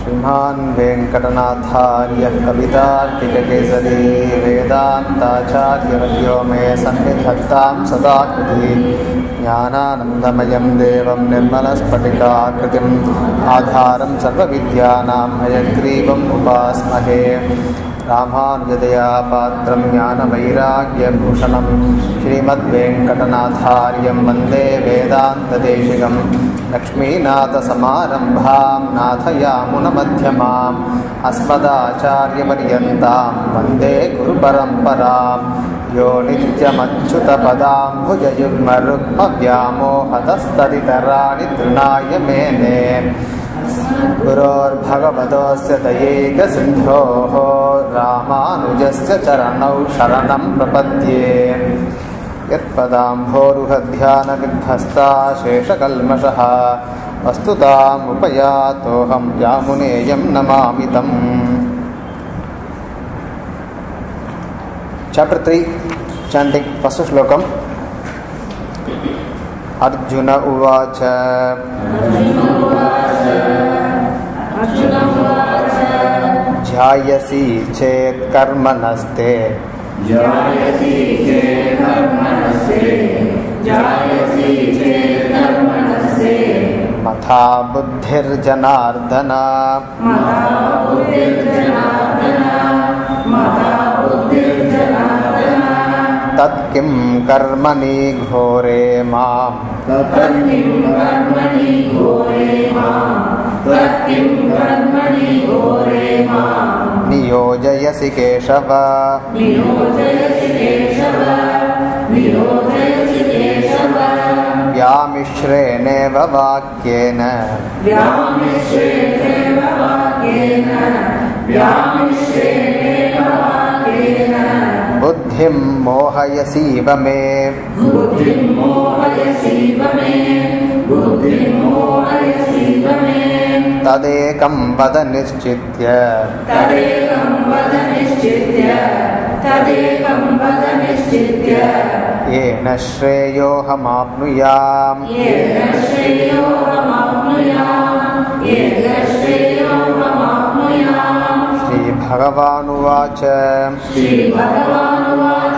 श्रीमान् वेङ्कटनाथार्यः कवितार्किककेसरी वेदान्ताचार्यवर्यो मे सन्निधत्तां सदा कृति ज्ञानानन्दमयं देवं निर्मलस्फटिकाकृतिम् आधारं सर्वविद्यानां हयग्रीवम् उपास्महे रामानुजदया पात्रं ज्ञानवैराग्यभूषणं श्रीमद्वेङ्कटनाथार्यं वन्दे वेदान्तदेशिकं लक्ष्मीनाथसमारम्भां नाथयामुनमध्यमाम् अस्मदाचार्यपर्यन्तां वन्दे गुरुपरम्परां यो नित्यमच्युतपदाम्भुजयुग्मरुग्मव्यामोहतस्तदितराणि तृणाय मेने गुरोर्भगवतोऽस्य दयैकसिन्धोः रामानुजस्य चरणौ शरणं प्रपद्ये यत्पदाम्भोरुहध्यानविध्वस्ता शेषकल्मषः वस्तुतामुपयातोऽहं यामुनेयं नमामि तम् चाप्टर् त्री चाण्टिङ्ग् फस्ट् श्लोकम् अर्जुन उवाच ध्यायसि चेत् कर्मणस्ते जायसि चेत् कर्मणस्ते जायसि चेत् कर्मणस्ते मथा बुद्धिर्जनार्दन मता बुद्धिर्जनार्दन मता बुद्धिर्जनार्दन तत्किं कर्मणि घोरे माम् तत्किं कर्मणि घोरे माम् तत्किं कर्मणि घोरे माम् नियोजयसि केशव नियोजयसि केशव नियोजयसि केशव व्यामिश्रेणेव वाक्येन व्यामिश्रेणेव वाक्येन व्यामिश्रेणेव वाक्येन बुद्धिं मोहयसीव मे बुद्धिं मोहयसीव मे बुद्धिं मोहयसीव मे तदेकं वद निश्चित्य तदेकं वद निश्चित्य तदेकं वद निश्चित्य येन श्रेयोऽहमाप्नुयाम् येन श्रेयोऽहमाप्नुयाम् येन श्रेयोऽहमाप्नुयाम् श्रीभगवानुवाच श्रीभगवानुवाच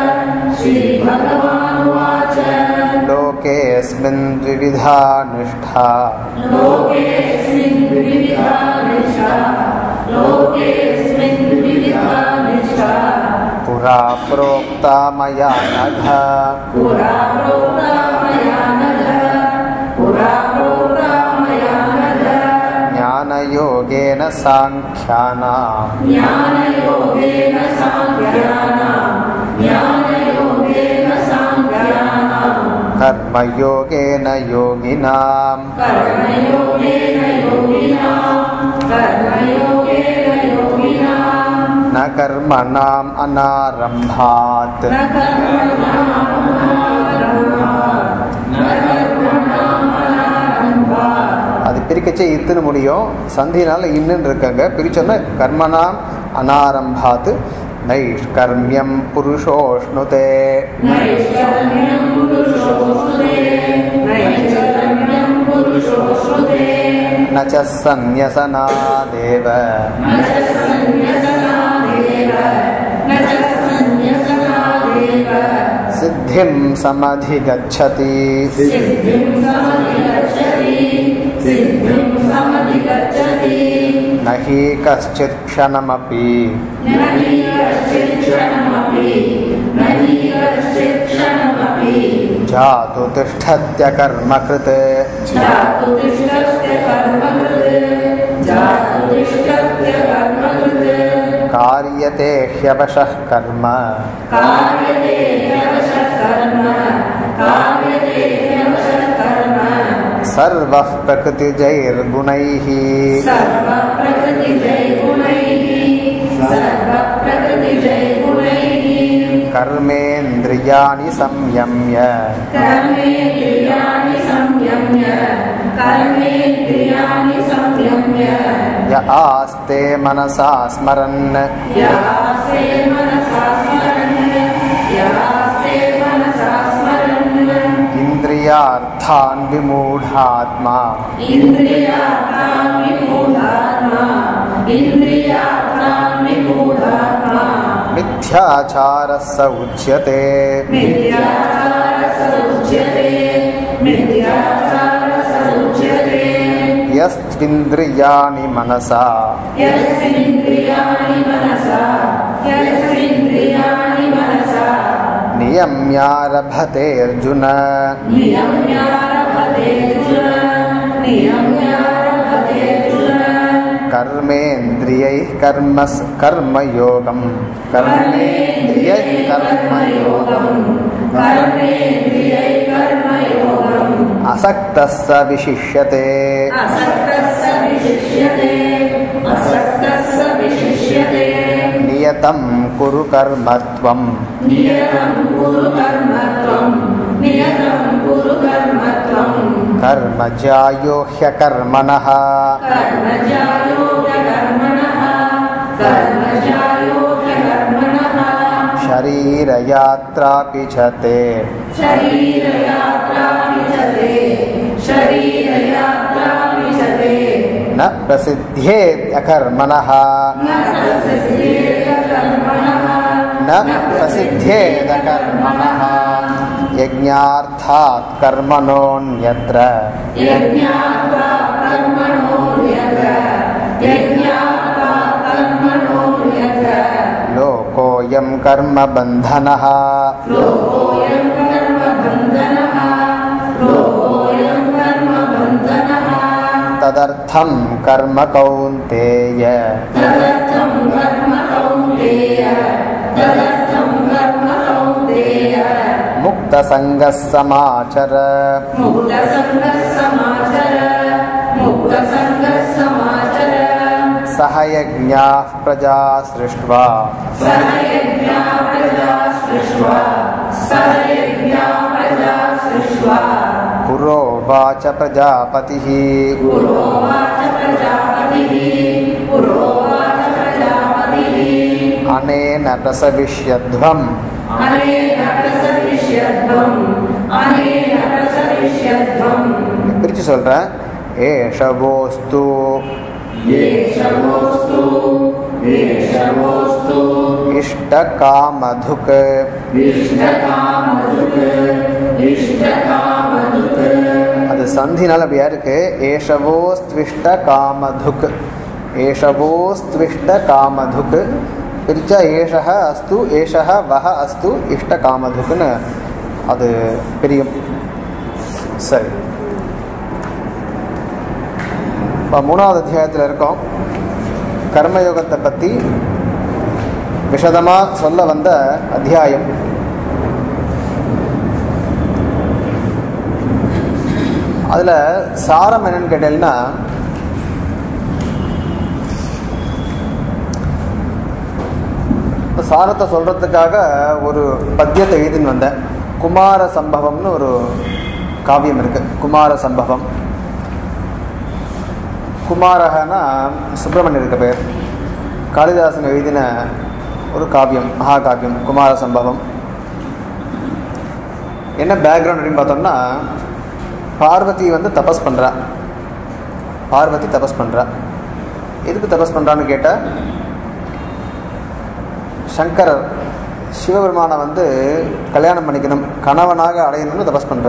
श्रीभगवानुवाच लोकेऽस्मिन् द्विविधा निष्ठा लोकेऽस्मिन् विविधा निष्ठा लोकेऽस्मिन् विविधा निष्ठा पुरा प्रोक्ता मया नघ पुरा प्रोक्ता मया नघ पुरा प्रोक्ता मया नघ ज्ञानयोगेन साङ्ख्यानाम् ज्ञानयोगेन साङ्ख्यानाम् ज्ञानयोगेन साङ्ख्यानाम् कर्मयोगेन योगिनाम् कर्मयोगेन योगिनाम् कर्मयोगेन योगिनाम् न कर्मणाम् अनारम्भात् न அது பிரிக்கச்சே இத்துன்னு முடியும் சந்தினால இன்னுன்னு இருக்காங்க பிரிச்சோன்னா கர்மனாம் அனாரம்பாத் நைஷ்கர்மியம் புருஷோஷ்ணுதே नैष्कर्म्यम् पुरुषोऽश्नुते नैष्कर्म्यम् पुरुषोऽश्नुते न च सन्न्यसनादेव न च सन्न्यसनादेव न च सन्न्यसनादेव सिद्धिं समधिगच्छति सिद्धिं समधिगच्छति सिद्धिं समधिगच्छति न हि कश्चित् क्षणमपि न हि कश्चित् क्षणमपि न हि कश्चित् क्षणमपि जातु तिष्ठत्यकर्मकृत् जातु तिष्ठस्य कर्मकृत् जातु तिष्ठस्य कर्मकृत् कार्यते ह्यवशः कर्म कार्यते ह्यवशः कर्म कार्यते ह्यवशः कर्म सर्वः प्रकृतिजैर्गुणैः सर्वप्रकृतिजैर्गुणैः सर्वप्रकृतिजैर्गुणैः कर्मेन्द्रियाणि संयम्य कर्मेन्द्रियाणि संयम्य कर्मेन्द्रियाणि संयम्य य आस्ते मनसा स्मरन् यास्ते मनसा स्मरन् यास्ते मनसा स्मरन् इन्द्रियार्थान् विमूढात्मा इन्द्रियार्थान् विमूढात्मा मिथ्याचारः स उच्यते मिथ्याचारः स उच्यते मिथ्याचारः स उच्यते यस्त्विन्द्रियाणि मनसा यस्मिन्द्रियाणि मनसा यस्मिन्द्रियाणि मनसा नियम्यारभते अर्जुन नियम्यारभते अर्जुन नियम्यारभते अर्जुन कर्मेन्द्रियैः कर्म कर्मयोगं कर्मेन्द्रियैः कर्मयोगम् कर्मेन्द्रियै कर्मयोगम् असक्तः स विशिष्यते असक्तः स विशिष्यते असक्तः स विशिष्यते नियतं कुरु कर्म त्वं नियतं कुरु कर्म त्वं नियतं कुरु कर्म त्वं कर्मजायो ह्यकर्मणः कर्मजायो ह्यकर्मणः कर्मजायो ह्यकर्मणः शरीरयात्रापि च ते शरीरयात्रा विचते शरीरयात्रा विचते न प्रसिद्ध्येदकर्मणः न सत्सिद्धेत कर्मणः न प्रसिद्ध्येदकर्मणः यज्ञार्थात् कर्मणोऽन्यत्र यज्ञात्वा कर्मणो यत्र यज्ञात्वा कर्मणो यत्र लोकोऽयं कर्मबन्धनः लोकोऽयं कर्मबन्धनः लोकोऽयं कर्मबन्धनः तदर्थं कर्म कौन्तेय तदर्थं कर्म कौन्तेय तदर्थं कर्म कौन्तेय मुक्तसङ्गः समाचर मुक्तसङ्गः समाचर मुक्तसङ्गः समाचर सह यज्ञाः प्रजा सृष्ट्वा सह यज्ञा प्रजा सृष्ट्वा सह यज्ञा प्रजा सृष्ट्वा पुरोवाच प्रजापतिः पुरोवाच प्रजापतिः पुरोवाच प्रजापतिः अनेन प्रसविष्यध्वम् अनेन प्रसविष्यध्वम् अनेन प्रसविष्यध्वम् பிரித்து சொல்கிறேன் ஏஷவோஸ்து येषवोऽस्तु येषवोऽस्तु इष्टकामधुक् इष्टकामधुक् इष्टकामधुक् அது சந்தினால் அப்படியா இருக்கு ஏஷவோஸ்த்விஷ்ட காமதுக் ஏஷவோஸ்த்விஷ்ட காமதுக் பிரிச்சா ஏஷக அஸ்து ஏஷக வஹ அஸ்து இஷ்ட காமதுக்குன்னு அது பிரியும் சரி இப்போ மூணாவது அத்தியாயத்தில் இருக்கோம் கர்மயோகத்தை பற்றி விஷதமாக சொல்ல வந்த அத்தியாயம் அதில் சாரம் என்னன்னு கேட்டீங்கன்னா இந்த சாரத்தை சொல்கிறதுக்காக ஒரு பத்தியத்தை எழுதின்னு வந்தேன் குமார சம்பவம்னு ஒரு காவியம் இருக்குது குமார சம்பவம் குமாரகனா சுப்பிரமணியருக்கு பேர் காளிதாசன் எழுதின ஒரு காவியம் மகாகாவியம் குமார சம்பவம் என்ன பேக்ரவுண்ட் அப்படின்னு பார்த்தோம்னா பார்வதி வந்து தபஸ் பண்ணுறா பார்வதி தபஸ் பண்ணுறா எதுக்கு தபஸ் பண்ணுறான்னு கேட்டால் சங்கரர் சிவபெருமானை வந்து கல்யாணம் பண்ணிக்கணும் கணவனாக அடையணும்னு தபஸ் பண்ணுறா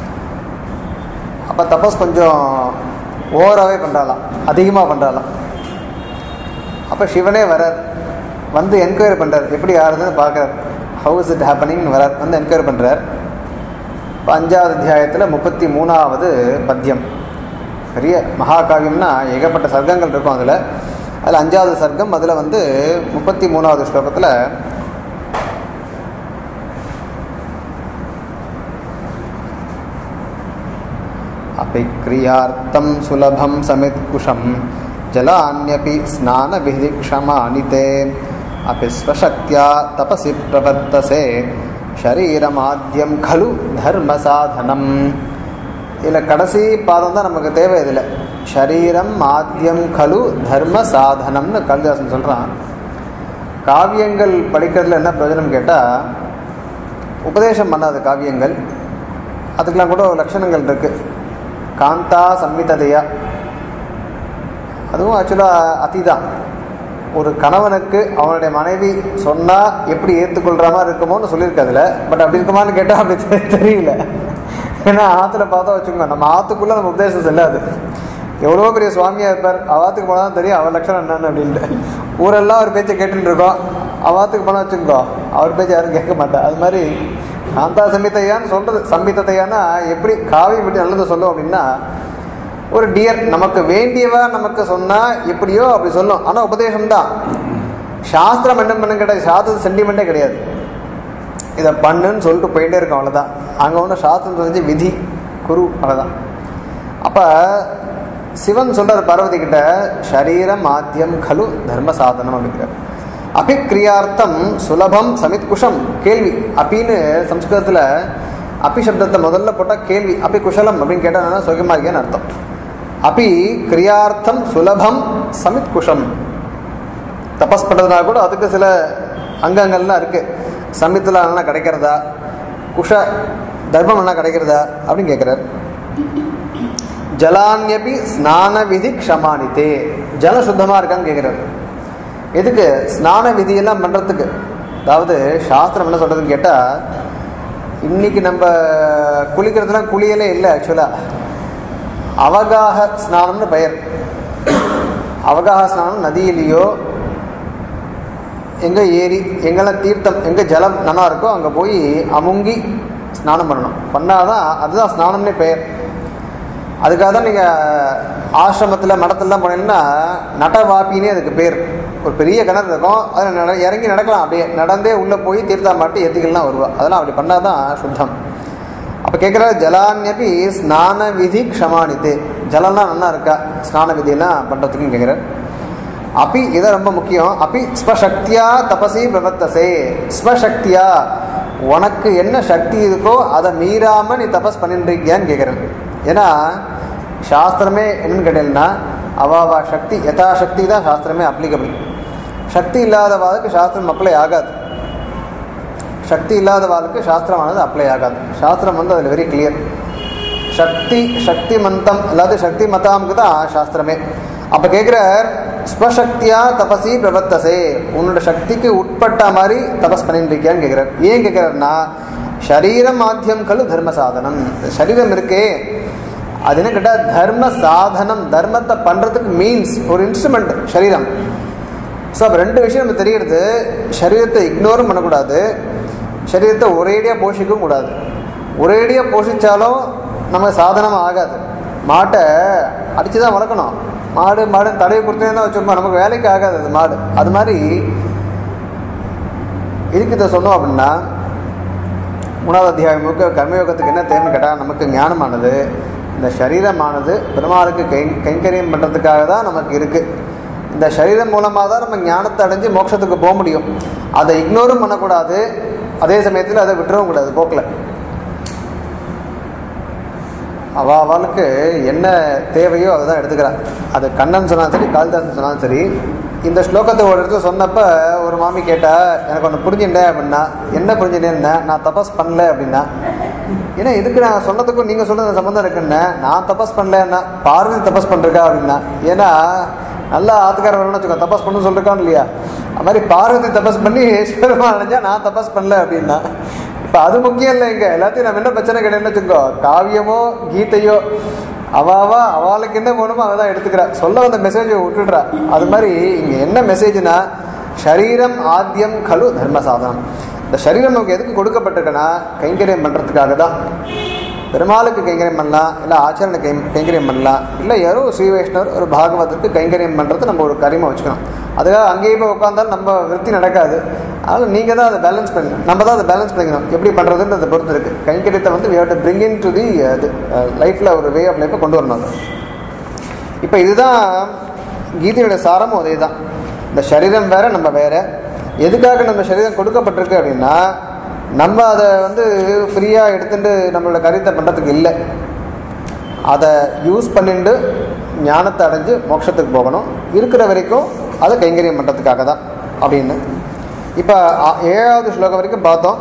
அப்போ தபஸ் கொஞ்சம் ஓவராகவே பண்ணுறாளாம் அதிகமாக பண்ணுறாளாம் அப்போ சிவனே வரார் வந்து என்கொயரி பண்ணுறார் எப்படி ஆறுதுன்னு பார்க்குறார் ஹவு இஸ் இட் ஹேப்பனிங் வரார் வந்து என்கொயரி பண்ணுறார் இப்போ அஞ்சாவது அத்தியாயத்தில் முப்பத்தி மூணாவது பத்தியம் பெரிய மகாகாவியம்னா ஏகப்பட்ட சர்க்கங்கள் இருக்கும் அதில் அதில் அஞ்சாவது சர்க்கம் அதில் வந்து முப்பத்தி மூணாவது ஸ்லோகத்தில் अपि क्रियार्थं सुलभं समित्कुशं जलान्यपि स्नानविधिक्षमानि ते अपि स्वशक्त्या तपसि प्रवर्तसे शरीरमाद्यं खलु धर्मसाधनम् இதில் கடைசி பாதம் தான் நமக்கு தேவை இதில் ஷரீரம் ஆத்தியம் கலு தர்ம சாதனம்னு கலிதாசன் சொல்கிறான் காவியங்கள் படிக்கிறதுல என்ன பிரயோஜனம் கேட்டால் உபதேசம் பண்ணாத காவியங்கள் அதுக்கெலாம் கூட ஒரு லட்சணங்கள் இருக்குது காந்தா சம்மிததையா அதுவும் ஆக்சுவலாக அதிதான் ஒரு கணவனுக்கு அவனுடைய மனைவி சொன்னா எப்படி ஏற்றுக்கொள்ற மாதிரி இருக்குமோன்னு சொல்லியிருக்காதுல பட் அப்படி இருக்குமான்னு கேட்டால் அப்படி தெ- தெரியல ஏன்னா ஆற்றுல பார்த்தா வச்சுக்கோங்க நம்ம ஆற்றுக்குள்ளே நம்ம உபதேசம் செல்லாது எவ்வளோ பெரிய சுவாமியாக இருப்பார் அவாத்துக்கு போனால் தான் தெரியும் அவர் லட்சணம் என்னன்னு அப்படின்ட்டு ஊரெல்லாம் அவர் பேச்சை கேட்டுட்டு இருக்கோம் அவாத்துக்கு போனால் வச்சுக்கோ அவர் பேச்சை யாரும் கேட்க மாட்டா அது மாதிரி காந்தா சம்பித்தையான்னு சொல்கிறது சம்பித்தையானா எப்படி காவியம் எப்படி நல்லது சொல்லும் அப்படின்னா ஒரு டியர் நமக்கு வேண்டியவா நமக்கு சொன்னா எப்படியோ அப்படி சொல்லும் ஆனா உபதேசம் தான் சாஸ்திரம் என்ன பண்ணு கிடையாது சாஸ்திர சென்டிமெண்ட்டே கிடையாது இதை பண்ணுன்னு சொல்லிட்டு போயிட்டே இருக்கும் அவ்வளோதான் அங்கே ஒன்று சாஸ்திரம் தெரிஞ்சு விதி குரு அவ்வளோதான் அப்போ சிவன் சொல்றார் பார்வதி கிட்ட ஷரீரம் ஆத்தியம் கலு தர்ம சாதனம் அப்படிங்கிறார் அபிக்ரியார்த்தம் சுலபம் சமித் குஷம் கேள்வி அப்பின்னு சம்ஸ்கிருதத்தில் அப்பி சப்தத்தை முதல்ல போட்டால் கேள்வி அப்பி குஷலம் அப்படின்னு கேட்டால் சுகமாக இருக்கேன்னு அர்த்தம் அப்பி கிரியார்த்தம் சுலபம் சமித் குஷம் தபஸ் பண்ணுறதுனா கூட அதுக்கு சில அங்கங்கள்லாம் இருக்கு சமித்தில் நல்லா கிடைக்கிறதா குஷ தர்மம் என்ன கிடைக்கிறதா அப்படின்னு கேட்குறாரு ஜலான்யபி ஸ்நான விதி க்ஷமானித்தே ஜலம் சுத்தமாக இருக்கான்னு கேட்குறாரு எதுக்கு ஸ்நான விதியெல்லாம் பண்ணுறதுக்கு அதாவது சாஸ்திரம் என்ன சொல்கிறதுன்னு கேட்டால் இன்னைக்கு நம்ம குளிக்கிறதுலாம் குளியலே இல்லை ஆக்சுவலாக அவகாக ஸ்நானம்னு பெயர் அவகாக ஸ்நானம் நதியிலேயோ எங்கே ஏரி எங்கெல்லாம் தீர்த்தம் எங்கே ஜலம் நல்லா இருக்கோ அங்கே போய் அமுங்கி ஸ்நானம் பண்ணணும் பண்ணாதான் அதுதான் ஸ்நானம்னே பெயர் அதுக்காக தான் நீங்கள் ஆசிரமத்தில் மடத்துலலாம் போனீங்கன்னா நடவாப்பினே அதுக்கு பேர் ஒரு பெரிய கிணறு இருக்கும் அதில் நட இறங்கி நடக்கலாம் அப்படியே நடந்தே உள்ளே போய் தீர்த்தா மாட்டி எத்திக்கலாம் வருவா அதெல்லாம் அப்படி பண்ணால் தான் சுத்தம் அப்போ கேட்குற ஜலான்யபி ஸ்நான விதி க்ஷமானித்து ஜலம்லாம் நல்லா இருக்கா ஸ்நான விதியெல்லாம் பண்ணுறதுக்குன்னு கேட்குறார் அப்பி இதை ரொம்ப முக்கியம் அப்பி ஸ்வசக்தியா தபசி பிரவர்த்தசே ஸ்வசக்தியா உனக்கு என்ன சக்தி இருக்கோ அதை மீறாம நீ தபஸ் பண்ணிட்டு இருக்கியான்னு கேட்குறேன் ஏன்னா சாஸ்திரமே என்னன்னு கேட்டீங்கன்னா அவாவா சக்தி யதாசக்தி தான் சாஸ்திரமே அப்ளிகபிள் சக்தி இல்லாதவாளுக்கு சாஸ்திரம் அப்ளை ஆகாது சக்தி இல்லாதவாளுக்கு சாஸ்திரமானது அப்ளை ஆகாது சாஸ்திரம் வந்து அதில் வெரி கிளியர் சக்தி சக்தி மந்தம் அதாவது சக்தி மதாமுக்கு தான் சாஸ்திரமே அப்போ கேட்குறார் ஸ்வசக்தியா தபசி பிரவர்த்தசே உன்னோட சக்திக்கு உட்பட்ட மாதிரி தபஸ் பண்ணிட்டு இருக்கியான்னு கேட்குறார் ஏன் கேட்குறாருன்னா சரீரம் மாத்தியம் கலு தர்ம சாதனம் இந்த சரீரம் இருக்கே அது என்ன கேட்டால் தர்ம சாதனம் தர்மத்தை பண்ணுறதுக்கு மீன்ஸ் ஒரு இன்ஸ்ட்ருமெண்ட் சரீரம் ஸோ அப்போ ரெண்டு விஷயம் நம்ம தெரியறது சரீரத்தை இக்னோரும் பண்ணக்கூடாது சரீரத்தை ஒரேடியாக போஷிக்கவும் கூடாது ஒரேடியாக போஷிச்சாலும் நம்ம சாதனம் ஆகாது மாட்டை அடித்து தான் வளர்க்கணும் மாடு மாடு தடவை கொடுத்தே தான் வச்சுருப்போம் நமக்கு வேலைக்கு ஆகாது அது மாடு அது மாதிரி இதுக்கு இதை சொன்னோம் அப்படின்னா மூணாவது அத்தியாயம் முழுக்க கர்மயோகத்துக்கு என்ன தேவைன்னு கேட்டால் நமக்கு ஞானமானது இந்த சரீரமானது பெருமாளுக்கு கை கைங்கரியம் பண்ணுறதுக்காக தான் நமக்கு இருக்குது இந்த சரீரம் மூலமாக தான் நம்ம ஞானத்தை அடைஞ்சு மோட்சத்துக்கு போக முடியும் அதை இக்னோரும் பண்ணக்கூடாது அதே சமயத்தில் அதை விட்டுறவும் கூடாது போக்கில் அவ அவளுக்கு என்ன தேவையோ அதை தான் எடுத்துக்கிறான் அது கண்ணன் சொன்னாலும் சரி காளிதாசன் சொன்னாலும் சரி இந்த ஸ்லோகத்தை ஒரு இடத்துல சொன்னப்ப ஒரு மாமி கேட்டா எனக்கு ஒன்று புரிஞ்சுட்டேன் அப்படின்னா என்ன புரிஞ்சுட்டேன்னா நான் தபஸ் பண்ணல அப்படின்னா ஏன்னா இதுக்கு நான் சொன்னதுக்கும் நீங்கள் சொல்றது சம்மந்தம் இருக்குன்னு நான் தபஸ் பண்ணலன்னா பார்வதி தபஸ் பண்ணிருக்கா அப்படின்னா ஏன்னா நல்லா ஆத்துக்கார வரணும்னு வச்சுக்கோ தபஸ் பண்ணு சொல்லிருக்கான் இல்லையா அது மாதிரி பார்வதி தபஸ் பண்ணி ஈஸ்வரமா நினைஞ்சா நான் தபஸ் பண்ணல அப்படின்னா இப்போ அது முக்கியம் இல்லை இங்க எல்லாத்தையும் நம்ம என்ன பிரச்சனை கிடையாதுன்னு வச்சுக்கோ காவியமோ கீதையோ அவாவா அவளுக்கு என்ன வேணுமோ அவள் தான் எடுத்துக்கிறா சொல்ல வந்த மெசேஜை விட்டுடுறா அது மாதிரி இங்க என்ன மெசேஜ்னா ஷரீரம் ஆத்தியம் கலு தர்ம சாதனம் இந்த சரீரம் நமக்கு எதுக்கு கொடுக்கப்பட்டிருக்குன்னா கைங்கரியம் பண்ணுறதுக்காக தான் பெருமாளுக்கு கைங்கரியம் பண்ணலாம் இல்லை ஆச்சரணை கை கைங்கரியம் பண்ணலாம் இல்லை யாரோ ஸ்ரீ வைஷ்ணவர் ஒரு பாகவதற்கு கைங்கரியம் பண்ணுறது நம்ம ஒரு கரிமை வச்சுக்கணும் அதுக்காக அங்கேயே போய் உட்காந்தாலும் நம்ம விருத்தி நடக்காது அதனால் நீங்கள் தான் அதை பேலன்ஸ் பண்ணணும் நம்ம தான் அதை பேலன்ஸ் பண்ணிக்கணும் எப்படி பண்ணுறதுன்றதை பொறுத்து இருக்குது கைங்கரியத்தை வந்து we have to bring in to தி இது லைஃப்பில் ஒரு வே ஆஃப் லைஃப்பை கொண்டு வரணும் அது இப்போ இதுதான் கீதையோட சாரமும் அதே தான் இந்த சரீரம் வேற நம்ம வேற எதுக்காக நம்ம சரீரம் கொடுக்கப்பட்டிருக்கு அப்படின்னா நம்ம அதை வந்து ஃப்ரீயாக எடுத்துட்டு நம்மளோட காரியத்தை பண்ணுறதுக்கு இல்லை அதை யூஸ் பண்ணிட்டு ஞானத்தை அடைஞ்சு மோட்சத்துக்கு போகணும் இருக்கிற வரைக்கும் அதை கைங்கரியம் பண்ணுறதுக்காக தான் அப்படின்னு இப்போ அ- ஏழாவது ஸ்லோகம் வரைக்கும் பார்த்தோம்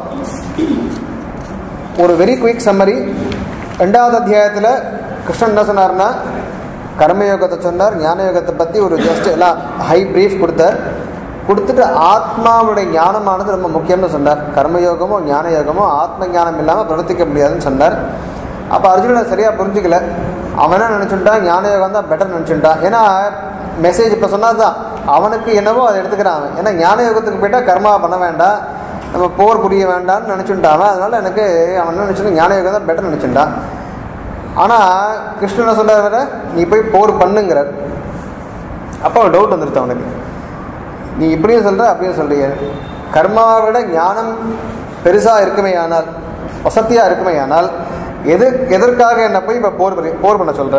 ஒரு வெரி குயிக் சம்மரி ரெண்டாவது அத்தியாயத்தில் கிருஷ்ணன் என்ன சொன்னார்னா கர்மயோகத்தை சொன்னார் ஞான யோகத்தை பற்றி ஒரு ஜஸ்ட் எல்லாம் ஹை ப்ரீஃப் கொடுத்தார் கொடுத்துட்டு ஆத்மாவுடைய ஞானமானது ரொம்ப முக்கியம்னு சொன்னார் கர்மயோகமோ ஞான யோகமோ ஆத்ம ஞானம் இல்லாமல் பிரவர்த்திக்க முடியாதுன்னு சொன்னார் அப்போ அர்ஜுனனை சரியாக புரிஞ்சுக்கல அவன் என்ன நினச்சுட்டான் ஞான யோகம் தான் பெட்டர் நினச்சுட்டான் ஏன்னா மெசேஜ் இப்போ சொன்னது தான் அவனுக்கு என்னவோ அதை எடுத்துக்கிறான் அவன் ஏன்னா ஞான யோகத்துக்கு போயிட்டால் கர்மா பண்ண வேண்டாம் நம்ம போர் புரிய வேண்டாம்னு நினச்சுட்டான் அவன் அதனால எனக்கு அவன் என்ன நினச்சுட்டு ஞான யோகம் தான் பெட்டர் நினச்சுட்டான் ஆனால் கிருஷ்ணனை சொல்றாரு வேற நீ போய் போர் பண்ணுங்கிறார் அப்போ ஒரு டவுட் வந்துருச்சு அவனுக்கு நீ இப்படியும் சொல்ற அப்படியும் சொல்றிய கர்மாவை விட ஞானம் பெருசாக இருக்குமே ஆனால் வசதியாக இருக்குமே ஆனால் எது எதற்காக என்ன போய் இப்போ போர் பண்ணி- போர் பண்ண சொல்ற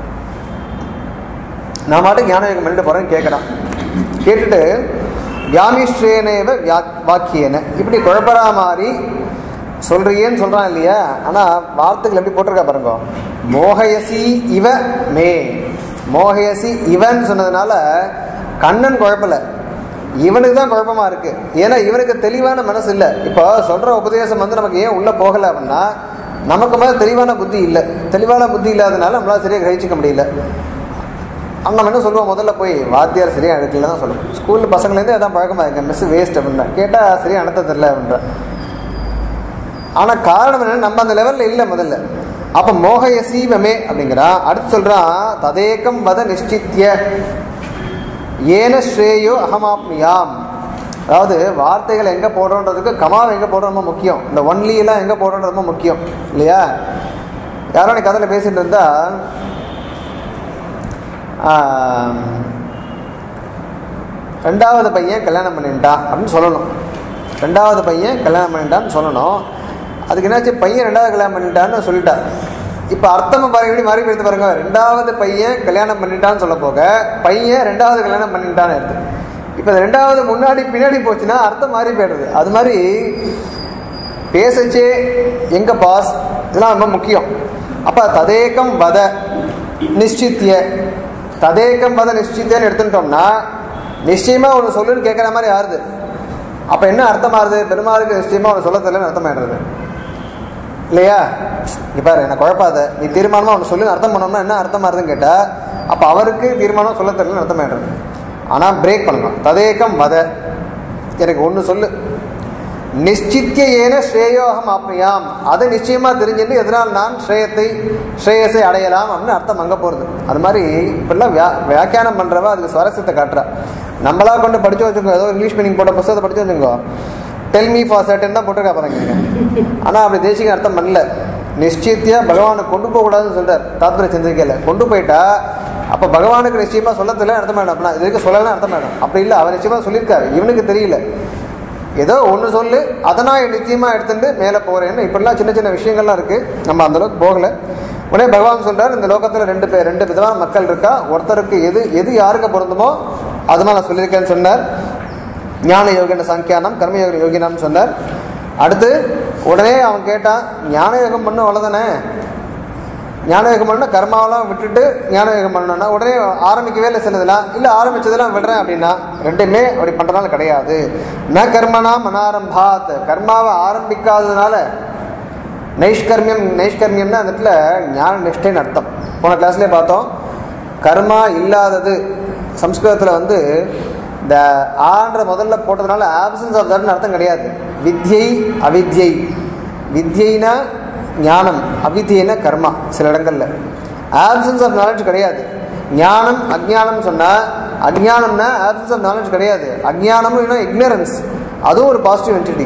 நான் மாட்டு ஞான யோகம் பண்ணிட்டு போறேன்னு கேட்குறான் கேட்டுட்டு வியாமிஸ்ரேனேவ வியா வாக்கியன இப்படி குழப்பறா மாதிரி சொல்றியேன்னு சொல்றான் இல்லையா ஆனா வார்த்தைகள் எப்படி போட்டிருக்கா பாருங்க மோகயசி இவ மே மோகயசி இவன் சொன்னதுனால கண்ணன் குழப்பல இவனுக்கு தான் குழப்பமா இருக்கு ஏன்னா இவனுக்கு தெளிவான மனசு இல்லை இப்போ சொல்ற உபதேசம் வந்து நமக்கு ஏன் உள்ள போகல அப்படின்னா நமக்கு மேல தெளிவான புத்தி இல்லை தெளிவான புத்தி இல்லாதனால நம்மளால சரியா கிரகிச்சிக்க முடியல அவன் நம்ம என்ன சொல்லுவோம் முதல்ல போய் வாத்தியார் சரியா எடுக்கல தான் சொல்லுவோம் ஸ்கூலில் பசங்கள்லேருந்து அதான் பழக்கமாக இருக்கு மிஸ் வேஸ்ட் அப்படின்னா கேட்டால் சரியா அனுத்த தெரில அப்படின்ற ஆனால் காரணம் என்ன நம்ம அந்த லெவலில் இல்லை முதல்ல அப்போ மோகயசீவமே அப்படிங்கிறான் அடுத்து சொல்கிறான் ததேக்கம் வத நிஷ்டித்ய ஏன ஸ்ரேயோ அகமாப்னியாம் அதாவது வார்த்தைகள் எங்கே போடுறோன்றதுக்கு கமாவை எங்கே போடுறது ரொம்ப முக்கியம் இந்த ஒன்லியெல்லாம் எங்கே போடுறது ரொம்ப முக்கியம் இல்லையா யாரோ நீ கதையில் பேசிட்டு இருந்தா ஆம், ரெண்டாவது பையன் கல்யாணம் பண்ணிட்டான் அப்படின்னு சொல்லணும் ரெண்டாவது பையன் கல்யாணம் பண்ணிட்டான்னு சொல்லணும் அதுக்கு என்னாச்சு பையன் ரெண்டாவது கல்யாணம் பண்ணிட்டான்னு சொல்லிட்டா இப்போ அர்த்தம் பாருங்க எப்படி மாறி போயிடுது பாருங்க ரெண்டாவது பையன் கல்யாணம் பண்ணிட்டான்னு சொல்ல போக பையன் ரெண்டாவது கல்யாணம் பண்ணிட்டான்னு எடுத்து இப்போ இந்த ரெண்டாவது முன்னாடி பின்னாடி போச்சுன்னா அர்த்தம் மாறி போயிடுது அது மாதிரி பேசச்சே எங்க பாஸ் இதெல்லாம் ரொம்ப முக்கியம் அப்ப ததேகம் வத நிச்சித்திய ததேகம் வத நிச்சித்தியன்னு எடுத்துட்டோம்னா நிச்சயமா ஒன்று சொல்லுன்னு கேட்குற மாதிரி ஆறுது அப்ப என்ன அர்த்தம் ஆறுது பெருமாளுக்கு நிச்சயமா ஒன்று சொல்ல தெரியலன்னு அர்த்தம் ஆயிடுறது இல்லையா இங்க பாரு என்ன குழப்பாத நீ தீர்மானமா ஒன்று சொல்லு அர்த்தம் பண்ணோம்னா என்ன அர்த்தம் ஆறுதுன்னு கேட்டா அப்ப அவருக்கு தீர்மானம் சொல்ல தெரியலன்னு அர்த்தம் ஆயிடுறது ஆனா பிரேக் பண்ணணும் ததேகம் வத எனக்கு ஒன்று சொல்லு நிச்சித்திய ஏன ஸ்ரேயோகம் ஆப்னியாம் அதை நிச்சயமா தெரிஞ்சுட்டு எதனால் நான் ஸ்ரேயத்தை ஸ்ரேயஸை அடையலாம் அப்படின்னு அர்த்தம் அங்க போறது அது மாதிரி இப்பெல்லாம் வியா வியாக்கியானம் பண்றவ அதுக்கு சுவாரஸ்யத்தை காட்டுறா நம்மளா கொண்டு படிச்சு வச்சுக்கோ ஏதோ இங்கிலீஷ் மீனிங் போட்ட புத்தகத்தை படிச்சு வச்சுக்கோ டெல் மீ ஃபார் சர்டன் தான் போட்டிருக்கா பாருங்க ஆனா அப்படி தேசிக அர்த்தம் பண்ணல நிச்சயத்தியா பகவானை கொண்டு போக கூடாதுன்னு சொல்றார் தாத்பரிய சிந்திக்கையில கொண்டு போயிட்டா அப்ப பகவானுக்கு நிச்சயமா சொல்ல தெரியல அர்த்தம் வேணும் அப்படின்னா இது வரைக்கும் சொல்லலாம் அர்த்தம் வேணும் அப்படி இல்லை அவர் நிச்சயமா சொல்லியிருக்காரு இவனுக்கு தெரியல ஏதோ ஒன்று சொல்லு அதை நான் நிச்சயமாக எடுத்துட்டு மேலே போகிறேன்னு இப்படிலாம் சின்ன சின்ன விஷயங்கள்லாம் இருக்குது நம்ம அந்த அளவுக்கு போகலை உடனே பகவான் சொல்றார் இந்த லோகத்தில் ரெண்டு பேர் ரெண்டு விதமான மக்கள் இருக்கா ஒருத்தருக்கு எது எது யாருக்கு பொருந்துமோ அதெல்லாம் நான் சொல்லியிருக்கேன்னு சொன்னார் ஞான யோகின சங்கியானம் கர்மயோக யோகினான்னு சொன்னார் அடுத்து உடனே அவன் கேட்டான் ஞான யோகம் பண்ணு அவ்வளோதானே ஞான யோகம் பண்ணணும் கர்மாவெல்லாம் விட்டுட்டு ஞான யோகம் பண்ணணும்னா உடனே ஆரம்பிக்கவே இல்லை சிலதெல்லாம் இல்லை ஆரம்பிச்சதெல்லாம் விடுறேன் அப்படின்னா ரெண்டுமே அப்படி பண்ணுறதுனால கிடையாது ந கர்மனா மனாரம்பாத் கர்மாவை ஆரம்பிக்காததுனால நைஷ்கர்மியம் நைஷ்கர்மியம்னா அந்த இடத்துல ஞான நிஷ்டைன்னு அர்த்தம் போன கிளாஸ்லேயே பார்த்தோம் கர்மா இல்லாதது சம்ஸ்கிருதத்தில் வந்து இந்த ஆன்ற முதல்ல போட்டதுனால ஆப்சன்ஸ் ஆஃப் தட்னு அர்த்தம் கிடையாது வித்யை அவித்யை வித்யைனா ஞானம் அவித்யைனா கர்மா சில இடங்கள்ல ஆப்சன்ஸ் ஆஃப் நாலேஜ் கிடையாது ஞானம் அஜ்ஞானம் சொன்னால் அஜ்ஞானம்னா ஆப்சன்ஸ் ஆஃப் நாலேஜ் கிடையாது அஜ்ஞானமும் இக்னரன்ஸ் அதுவும் ஒரு பாசிட்டிவ் என்டிட்டி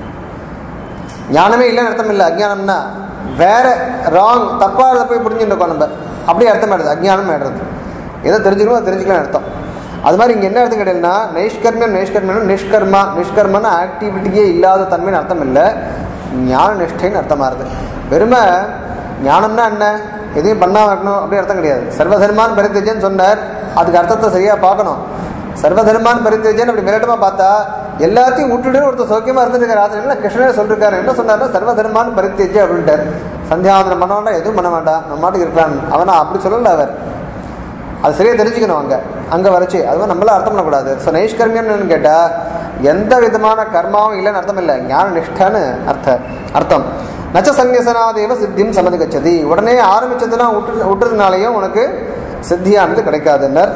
ஞானமே இல்லைன்னு அர்த்தம் இல்லை அஜ்ஞானம்னா வேற ராங் தப்பாக போய் புரிஞ்சுட்டு இருக்கோம் நம்ம அப்படியே அர்த்தம் ஆயிடுது அஜ்ஞானம் ஆயிடுறது எதை தெரிஞ்சுக்கணும் அதை தெரிஞ்சுக்கலாம் அர்த்தம் அது மாதிரி இங்கே என்ன அர்த்தம் கிடையாதுன்னா நைஷ்கர்மியம் நைஷ்கர்மியம் நிஷ்கர்மா நிஷ்கர்மன்னா ஆக்டிவிட்டியே இல்லாத தன்மைன்னு அர்த்தம் இல்லை ஞான நிஷ்டைன்னு அர்த்தமாக இருது வெறுமை ஞானம்னா என்ன எதையும் பண்ணாம இருக்கணும் அப்படி அர்த்தம் கிடையாது சர்வதர்மான் பரித்தேஜன் சொன்னார் அதுக்கு அர்த்தத்தை சரியாக பார்க்கணும் சர்வதர்மான் பரித்தேஜன் அப்படி மிரட்டமாக பார்த்தா எல்லாத்தையும் விட்டுட்டு ஒருத்தர் சௌக்கியமாக இருந்துருக்காரு அது என்ன கிருஷ்ணர் சொல்லிருக்காரு என்ன சொன்னார்னா சர்வதர்மான் பரித்தேஜ் அப்படின்ட்டார் சந்தியாவந்தனம் பண்ண வேண்டாம் எதுவும் பண்ண வேண்டாம் நம்ம மாட்டுக்கு இருக்கலாம் அவனா அப்படி சொல்லல அவர் அது சரியாக தெரிஞ்சுக்கணும் அங்கே அங்கே வரைச்சி அதுவும் நம்மளாம் அர்த்தம் பண்ணக்கூடாது ஸோ நைஷ்கர்மியம்னு கேட்டால் எந்த விதமான கர்மாவும் இல்லைன்னு அர்த்தம் இல்லை ஞான நிஷ்டான்னு அர்த்த அர்த்தம் நச்ச சந்நியசனாதேவ சித்தியும் சமதி கச்சதி உடனே ஆரம்பிச்சதெல்லாம் விட்டு விட்டுறதுனாலையும் உனக்கு சித்தியானது கிடைக்காதுன்னர்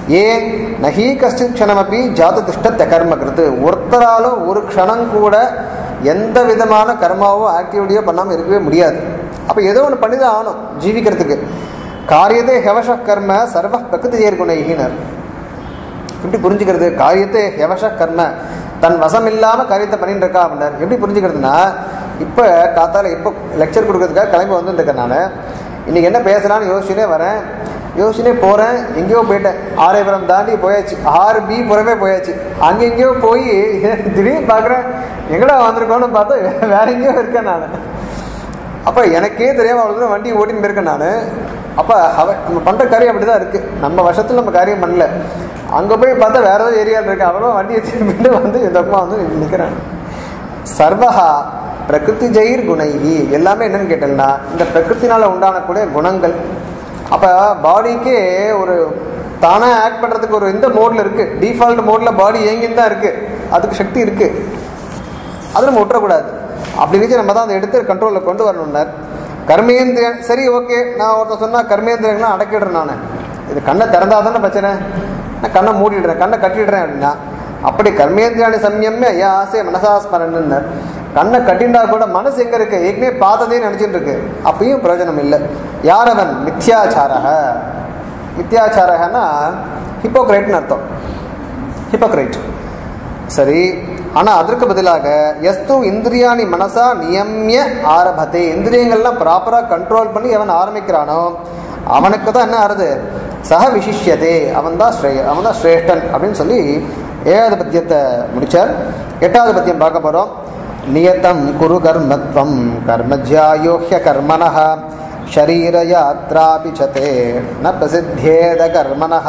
ஏன் நகி கஷ்டித் க்ஷணமப்பி ஜாத திஷ்டத்த கர்ம கிருத்து ஒருத்தராலும் ஒரு க்ஷணம் கூட எந்த விதமான கர்மாவோ ஆக்டிவிட்டியோ பண்ணாமல் இருக்கவே முடியாது அப்போ ஏதோ ஒன்று பண்ணி தான் ஆகணும் ஜீவிக்கிறதுக்கு காரியத்தை ஹெவஷ கர்ம சர்வ பிரகிருதி ஏற்குணைகினர் எப்படி புரிஞ்சுக்கிறது காரியத்தை ஹெவஷ கர்ம தன் வசம் இல்லாமல் காரியத்தை பண்ணிட்டு இருக்கா அப்படின்னார் எப்படி புரிஞ்சுக்கிறதுனா இப்போ காத்தால இப்போ லெக்சர் கொடுக்கறதுக்காக கிளம்பி வந்துருக்கேன் நான் இன்னைக்கு என்ன பேசலாம்னு யோசிச்சுனே வரேன் யோசிச்சுனே போகிறேன் எங்கேயோ போயிட்டேன் ஆரைபுரம் தாண்டி போயாச்சு ஆறு பி புறமே போயாச்சு அங்கே எங்கேயோ போய் திடீர்னு பார்க்குறேன் எங்கடா வந்திருக்கோன்னு பார்த்தா வேற எங்கேயோ இருக்கேன் நான் அப்போ எனக்கே தெரியாமல் அவ்வளோ தூரம் வண்டி ஓட்டின்னு போயிருக்கேன் நான் அப்போ அவ நம்ம பண்ணுற காரியம் அப்படி தான் இருக்குது நம்ம வருஷத்தில் நம்ம காரியம் பண்ணல அங்கே போய் பார்த்தா வேற ஏதோ ஏரியாவில் இருக்கு அவ்வளோ வண்டியை திரும்பிட்டு வந்து இந்த பக்கம் வந்து நிற்கிறேன் சர்வஹா பிரகிருதி ஜெயிர் குணைகி எல்லாமே என்னன்னு கேட்டேன்னா இந்த பிரகிருத்தினால உண்டானக்கூடிய குணங்கள் அப்போ பாடிக்கே ஒரு தானாக ஆக்ட் பண்ணுறதுக்கு ஒரு இந்த மோடில் இருக்குது டிஃபால்ட் மோடில் பாடி இயங்கின்னு தான் இருக்குது அதுக்கு சக்தி இருக்குது அது நம்ம விட்டுறக்கூடாது அப்படி இருந்துச்சு நம்ம தான் அதை எடுத்து கண்ட்ரோலில் கொண்டு வரணும்னார் கர்மேந்திரிய சரி ஓகே நான் ஒருத்தர் சொன்னால் கர்மேந்திரியங்களாம் அடக்கிடுறேன் நான் இது கண்ணை திறந்தா தானே பிரச்சனை நான் கண்ணை மூடிடுறேன் கண்ணை கட்டிடுறேன் அப்படின்னா அப்படி கர்மேந்திரியாணி சம்யமே ஐயா ஆசை மனசாஸ்மரன்னு கண்ணை கட்டிண்டா கூட மனசு எங்கே இருக்கு ஏற்கனவே பார்த்ததே நினச்சிட்டு இருக்கு அப்பயும் பிரயோஜனம் இல்லை யார் அவன் மித்யாச்சாரக மித்யாச்சாரகன்னா ஹிப்போக்ரைட்னு அர்த்தம் ஹிப்போக்ரைட் சரி ஆனால் அதற்கு பதிலாக எஸ்து இந்திரியாணி மனசா நியமிய ஆரம்பத்தை இந்திரியங்கள்லாம் ப்ராப்பராக கண்ட்ரோல் பண்ணி அவன் ஆரம்பிக்கிறானோ அவனுக்கு தான் என்ன ஆறுது சக விசிஷ்யதே அவன் தான் ஸ்ரே அவன் தான் ஸ்ரேஷ்டன் அப்படின்னு சொல்லி ஏழாவது பத்தியத்தை முடிச்சார் எட்டாவது பத்தியம் பார்க்க போகிறோம் நியதம் குரு கர்மத்வம் கர்மஜ்யாயோஹ்ய கர்மணः शरीरयात्रापिचते न प्रसिद्धेद கர்மணः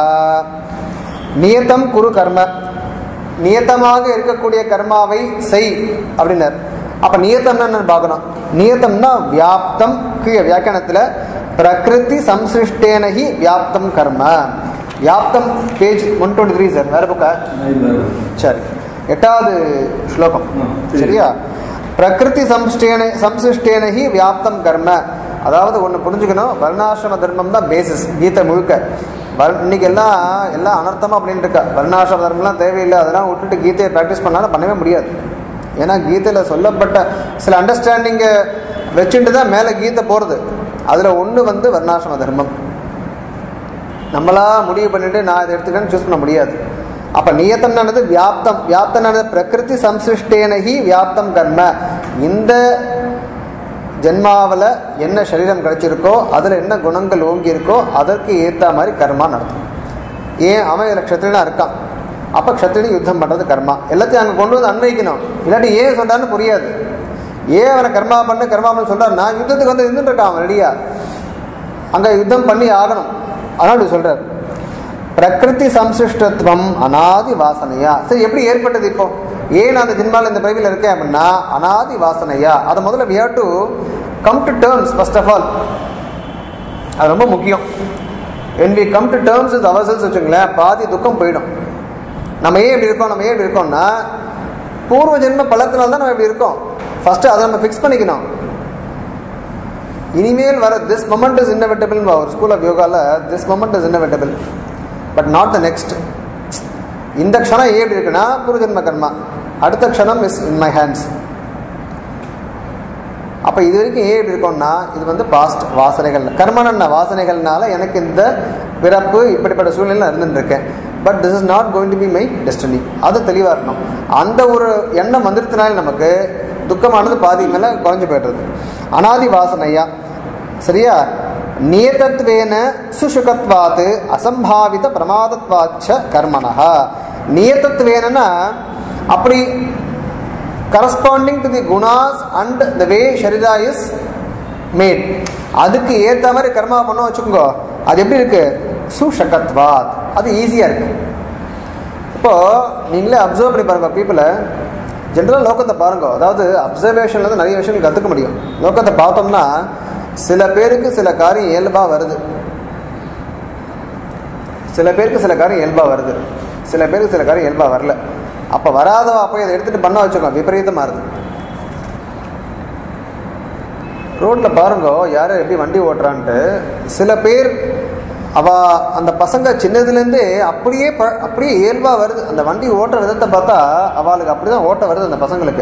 நியதம் குரு கர்ம நியத்தமாக இருக்கக்கூடிய கர்மாவை செய் அப்படின்னார் அப்ப நியத்தம்னா என்னன்னு பார்க்கணும் நியத்தம்னா வியாப்தம் கீழே வியாக்கியானத்தில் பிரகிருதி சம்சிருஷ்டேனகி வியாப்தம் கர்ம வியாப்தம் page one twenty three sir வேற புக்கா சரி எட்டாவது ஸ்லோகம் சரியா பிரகிருதி சம்ஸ்டேன சம்சிருஷ்டேனகி வியாப்தம் கர்ம அதாவது ஒன்று புரிஞ்சுக்கணும் வர்ணாசிரம தர்மம் தான் பேசிஸ் கீதை முழுக்க வர் இன்னைக்கு எல்லாம் எல்லாம் அனர்த்தமாக அப்படின்னு இருக்கா வர்ணாசிரம தர்மம்லாம் தேவையில்லை அதெல்லாம் விட்டுட்டு கீதையை ப்ராக்டிஸ் பண்ணாலும் பண்ணவே முடியாது ஏன்னா கீதையில் சொல்லப்பட்ட சில அண்டர்ஸ்டாண்டிங்கை வச்சுட்டு தான் மேலே கீதை போகிறது அதில் ஒன்று வந்து வர்ணாசிரம தர்மம் நம்மளா முடிவு பண்ணிட்டு நான் இதை எடுத்துக்கிறேன்னு சூஸ் பண்ண முடியாது அப்ப நியத்தம்னானது வியாப்தம் வியாப்தம்னானது பிரகிருதி சம்சிருஷ்டேனகி வியாப்தம் கர்ம இந்த ஜென்மாவில் என்ன சரீரம் கிடைச்சிருக்கோ அதில் என்ன குணங்கள் ஓங்கி இருக்கோ அதற்கு ஏற்ற மாதிரி கர்மா நடத்தும் ஏன் அவன் இதில் க்ஷத்திரனா இருக்கான் அப்போ க்ஷத்திரனி யுத்தம் பண்ணுறது கர்மா எல்லாத்தையும் அங்கே கொண்டு வந்து அன்வைக்கணும் இல்லாட்டி ஏன் சொல்கிறான்னு புரியாது ஏன் அவனை கர்மா பண்ணு கர்மா பண்ணு சொல்கிறார் நான் யுத்தத்துக்கு வந்து இருந்துட்டு இருக்கான் அவன் ரெடியா அங்கே யுத்தம் பண்ணி ஆகணும் அதனால் இப்படி சொல்கிறார் பிரகிருதி சம்சிருஷ்டத்துவம் அனாதி வாசனையா சரி எப்படி ஏற்பட்டது இப்போ ஏன் நான் அந்த ஜென்மாவில் இந்த பிறவியில் இருக்கேன் அப்படின்னா அனாதி வாசனையா அதை முதல்ல we have to come to terms first of all அது ரொம்ப முக்கியம் when we come to terms is அவர்சல்ஸ் வச்சுங்களேன் பாதி துக்கம் போயிடும் நம்ம ஏன் இப்படி இருக்கோம் நம்ம ஏன் இப்படி இருக்கோம்னா பூர்வ ஜென்ம பலத்தினால தான் நம்ம இப்படி இருக்கோம் ஃபர்ஸ்ட் அதை நம்ம ஃபிக்ஸ் பண்ணிக்கணும் இனிமேல் வர திஸ் மொமெண்ட் இஸ் இன்னவெட்டபிள் ஒரு ஸ்கூல் ஆஃப் யோகாவில் this moment is inevitable but not the next இந்த க்ஷணம் ஏன் எப்படி இருக்குன்னா பூர்வஜன்ம கர்மா அடுத்த க்ஷணம் இஸ் இன் மை ஹேண்ட்ஸ் அப்போ இது வரைக்கும் ஏன் எப்படி இருக்கோம்னா இது வந்து பாஸ்ட் வாசனைகள் கர்மனன்ன வாசனைகள்னால எனக்கு இந்த பிறப்பு இப்படிப்பட்ட சூழ்நிலை இருந்துட்டு இருக்கேன் but this is not going to be my destiny அது தெளிவாக இருக்கணும் அந்த ஒரு எண்ணம் வந்துருத்தினால நமக்கு துக்கமானது பாதி மேலே குறைஞ்சு போய்டுறது அனாதி வாசனையா சரியா நியதத்வேன சுசுகத்வாத் அசம்பாவித பிரமாதத்வாச்ச கர்மணா நியதத்வேனா அப்படி corresponding to the gunas and the way ஷரிதா இஸ் மேட் அதுக்கு ஏற்ற மாதிரி கர்மா பண்ண வச்சுக்கோங்க அது எப்படி இருக்கு சுஷகத்வாத் அது ஈஸியாக இருக்கு இப்போ நீங்களே அப்சர்வ் பண்ணி பாருங்க பீப்புளை ஜென்ரலாக லோக்கத்தை பாருங்க அதாவது அப்சர்வேஷன்லேருந்து நிறைய விஷயங்கள் கற்றுக்க முடியும் லோக்கத்தை பார்த்தோம்னா சில பேருக்கு சில காரியம் இயல்பாக வருது சில பேருக்கு சில காரியம் இயல்பாக வருது சில பேருக்கு சில காரியம் இயல்பாக வரல அப்போ வராதவா போய் அதை எடுத்துகிட்டு பண்ண வச்சுக்கோ விபரீதமாக இருது ரோட்டில் பாருங்க யார் எப்படி வண்டி ஓட்டுறான்ட்டு சில பேர் அவ அந்த பசங்க சின்னதுலேருந்தே அப்படியே ப அப்படியே இயல்பாக வருது அந்த வண்டி ஓட்டுற விதத்தை பார்த்தா அவளுக்கு அப்படி தான் ஓட்ட வருது அந்த பசங்களுக்கு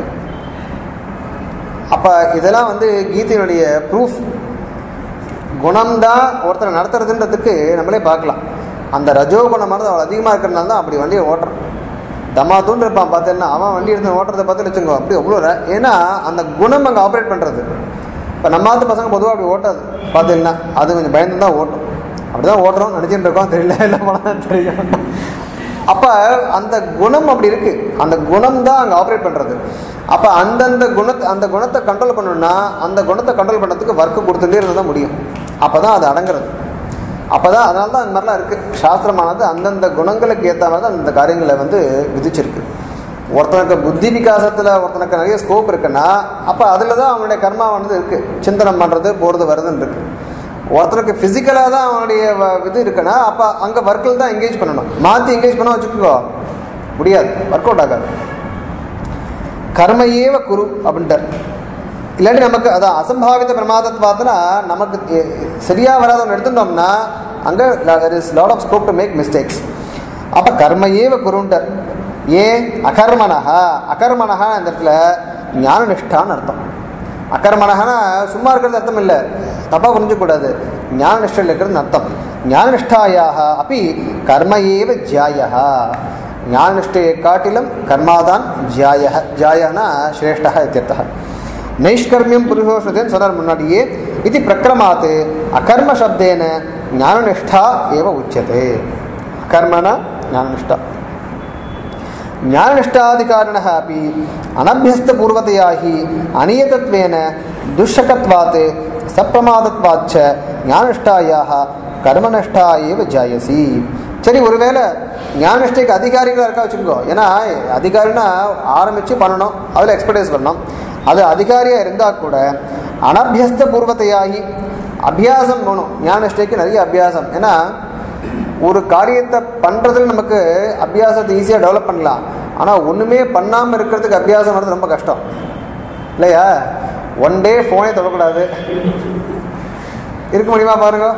அப்போ இதெல்லாம் வந்து கீதையினுடைய ப்ரூஃப் குணம்தான் ஒருத்தரை நடத்துறதுன்றதுக்கு நம்மளே பார்க்கலாம் அந்த ரஜோ குணமானது அவள் அதிகமாக இருக்கிறனால தான் அப்படி வண்டியை ஓட்டுறான் தமாத்துன்னு இருப்பான் பார்த்தேன்னா அவன் வண்டி எடுத்து ஓட்டுறதை பார்த்து வச்சுக்கோ அப்படி அவ்வளோ ர- ஏன்னா அந்த குணம் அங்கே ஆப்ரேட் பண்ணுறது இப்போ நம்ம ஆத்து பசங்க பொதுவாக அப்படி ஓட்டாது பார்த்தீங்கன்னா அது கொஞ்சம் பயந்து தான் ஓட்டும் அப்படி தான் ஓட்டுறோம் நினச்சிட்டு இருக்கோம் தெரியல இல்லை போனால் தெரியும் அப்போ அந்த குணம் அப்படி இருக்கு அந்த குணம் தான் அங்கே ஆப்ரேட் பண்ணுறது அப்போ அந்தந்த குணத்தை அந்த குணத்தை கண்ட்ரோல் பண்ணணும்னா அந்த குணத்தை கண்ட்ரோல் பண்ணுறதுக்கு ஒர்க்கு கொடுத்துட்டே இருந்தால் தான் முடியும் அப்போ தான் அது அடங்குறது அப்போ தான் அதனால தான் அந்த மாதிரிலாம் இருக்குது சாஸ்திரமானது அந்தந்த குணங்களுக்கு ஏற்ற மாதிரி தான் அந்த காரியங்களை வந்து விதிச்சிருக்கு ஒருத்தனுக்கு புத்தி விகாசத்தில் ஒருத்தனுக்கு நிறைய ஸ்கோப் இருக்குன்னா அப்போ அதில் தான் அவனுடைய கர்மாவானது இருக்குது சிந்தனம் பண்ணுறது போகிறது வருதுன்னு இருக்கு ஒருத்தனுக்கு ஃபிசிக்கலாக தான் அவனுடைய வ- இது இருக்குன்னா அப்போ அங்கே ஒர்க்கில் தான் எங்கேஜ் பண்ணணும் மாற்றி எங்கேஜ் பண்ண வச்சுக்கோ முடியாது ஒர்க் அவுட் ஆகாது கர்மையேவ குரு அப்படின்ட்டார் இல்லாட்டி நமக்கு அதான் அசம்பாவித பிரமாதத்வாத்துனா நமக்கு எ- சரியா வராத ஒன்று எடுத்துட்டோம்னா அங்கே is lot of scope to make mistakes அப்போ கர்மையேவ குருன்ட்டார் ஏன் அகர்மனஹா அகர்மனஹா இந்த இடத்துல ஞானநிஷ்டான்னு அர்த்தம் அகர்மனஹனா சும்மா இருக்கிறது அர்த்தம் இல்லை தப்பாக புரிஞ்சக்கூடாது ஞானநிஷ்டையில் இருக்கிறது அர்த்தம் ஞானநிஷ்டாயாக அப்படி கர்ம ஏவ ஜாயா ஞானநிஷ்டையை காட்டிலும் கர்மாதான் ஜாய ஜாயனா ஸ்ரேஷ்டா இத்தியர்த்தः நைஷ்கர்மியம் புருஷோஷதேன்னு சொன்னார் முன்னாடியே இது பிரக்கிரமாத் அகர்ம சப்தேன ஞானநிஷ்டா ஏவ உச்சதே அகர்மனா ஞானநிஷ்டா ஞானநிஷ்டாதிகாரிணः अपि अनभ्यस्तपूर्वतया हि अनियतत्वेन दुःशकत्वात् सप्रमादत्वाच्च ஞானநிஷ்டாயாக கர்மநிஷ்டா ஏவ ஜாயசி சரி ஒருவேளை ஞானநிஷ்டைக்கு அதிகாரிகளாக இருக்கா வச்சுக்கோ ஏன்னா அதிகாரினா ஆரம்பித்து பண்ணணும் அதில் எக்ஸ்பர்டைஸ் பண்ணணும் அது அதிகாரியாக இருந்தால் கூட அனபியஸ்த பூர்வத்தையாகி அபியாசம் வேணும் ஞானநிஷ்டைக்கு நிறைய அபியாசம் ஏன்னா ஒரு காரியத்தை பண்ணுறதுல நமக்கு அபியாசத்தை ஈஸியாக டெவலப் பண்ணலாம் ஆனால் ஒன்றுமே பண்ணாமல் இருக்கிறதுக்கு அபியாசம் வர்றது ரொம்ப கஷ்டம் இல்லையா ஒன் டே ஃபோனே தொடக்கூடாது இருக்க முடியுமா பாருங்க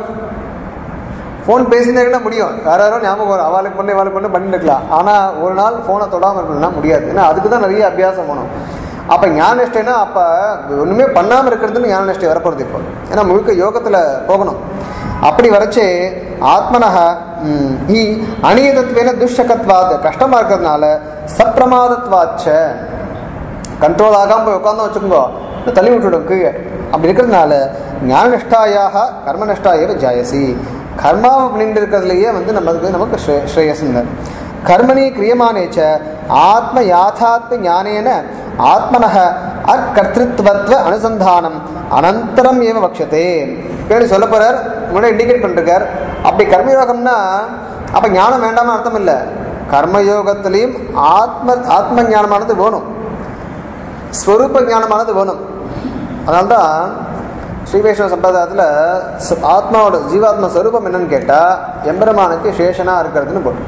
ஃபோன் பேசினேன்னா முடியும் யார் யாரோ ஞாபகம் வரும் அவளுக்கு பண்ணு இவாளுக்கு பண்ணு பண்ணிட்டு இருக்கலாம் ஆனால் ஒரு நாள் ஃபோனை தொடாமல் இருக்கணும்னா முடியாது ஏன்னா அதுக்கு தான் நிறைய அபியாசம் வேணும் அப்போ ஞானநிஷ்டைனா அப்போ ஒன்றுமே பண்ணாமல் இருக்கிறதுன்னு ஞானநிஷ்டை வரப்போகிறது இப்போ ஏன்னா முழுக்க யோகத்தில் போகணும் அப்படி வரைச்சே ஆத்மனக ம், ஈ அநியதத்வேன துஷ்டகத்வாத் கஷ்டமாக இருக்கிறதுனால சப்பிரமாதத்வாச்ச கண்ட்ரோல் ஆகாமல் போய் உட்காந்து வச்சுக்கோங்க இன்னும் தள்ளி விட்டுடும் கீழே அப்படி இருக்கிறதுனால ஞானநிஷ்டாயாக கர்மநிஷ்டாயவ ஜாயசி கர்மாவை பண்ணிட்டு இருக்கிறதுலையே வந்து நமக்கு நமக்கு ஸ்ரே ஸ்ரேயஸ்ங்க கர்மணி கிரியமானேச்ச ஆத்ம யாதாத்ம ஞானேன ஆத்மனக அக்கர்த்திருவத்வ அனுசந்தானம் அனந்தரம் ஏவ வக்ஷதே பேடி சொல்ல போறார் முன்னாடி இண்டிகேட் பண்ணிருக்கார் அப்படி கர்மயோகம்னா அப்போ ஞானம் வேண்டாம்னு அர்த்தம் இல்லை கர்மயோகத்திலையும் ஆத்ம ஆத்ம ஞானமானது வேணும் ஸ்வரூப ஞானமானது வேணும் அதனால்தான் ஸ்ரீ வைஷ்ணவ சம்பிரதாயத்தில் ச- ஆத்மாவோட ஜீவாத்ம ஸ்வரூபம் என்னன்னு கேட்டால் எம்பெருமானுக்கு சேஷனாக இருக்கிறதுன்னு போட்டு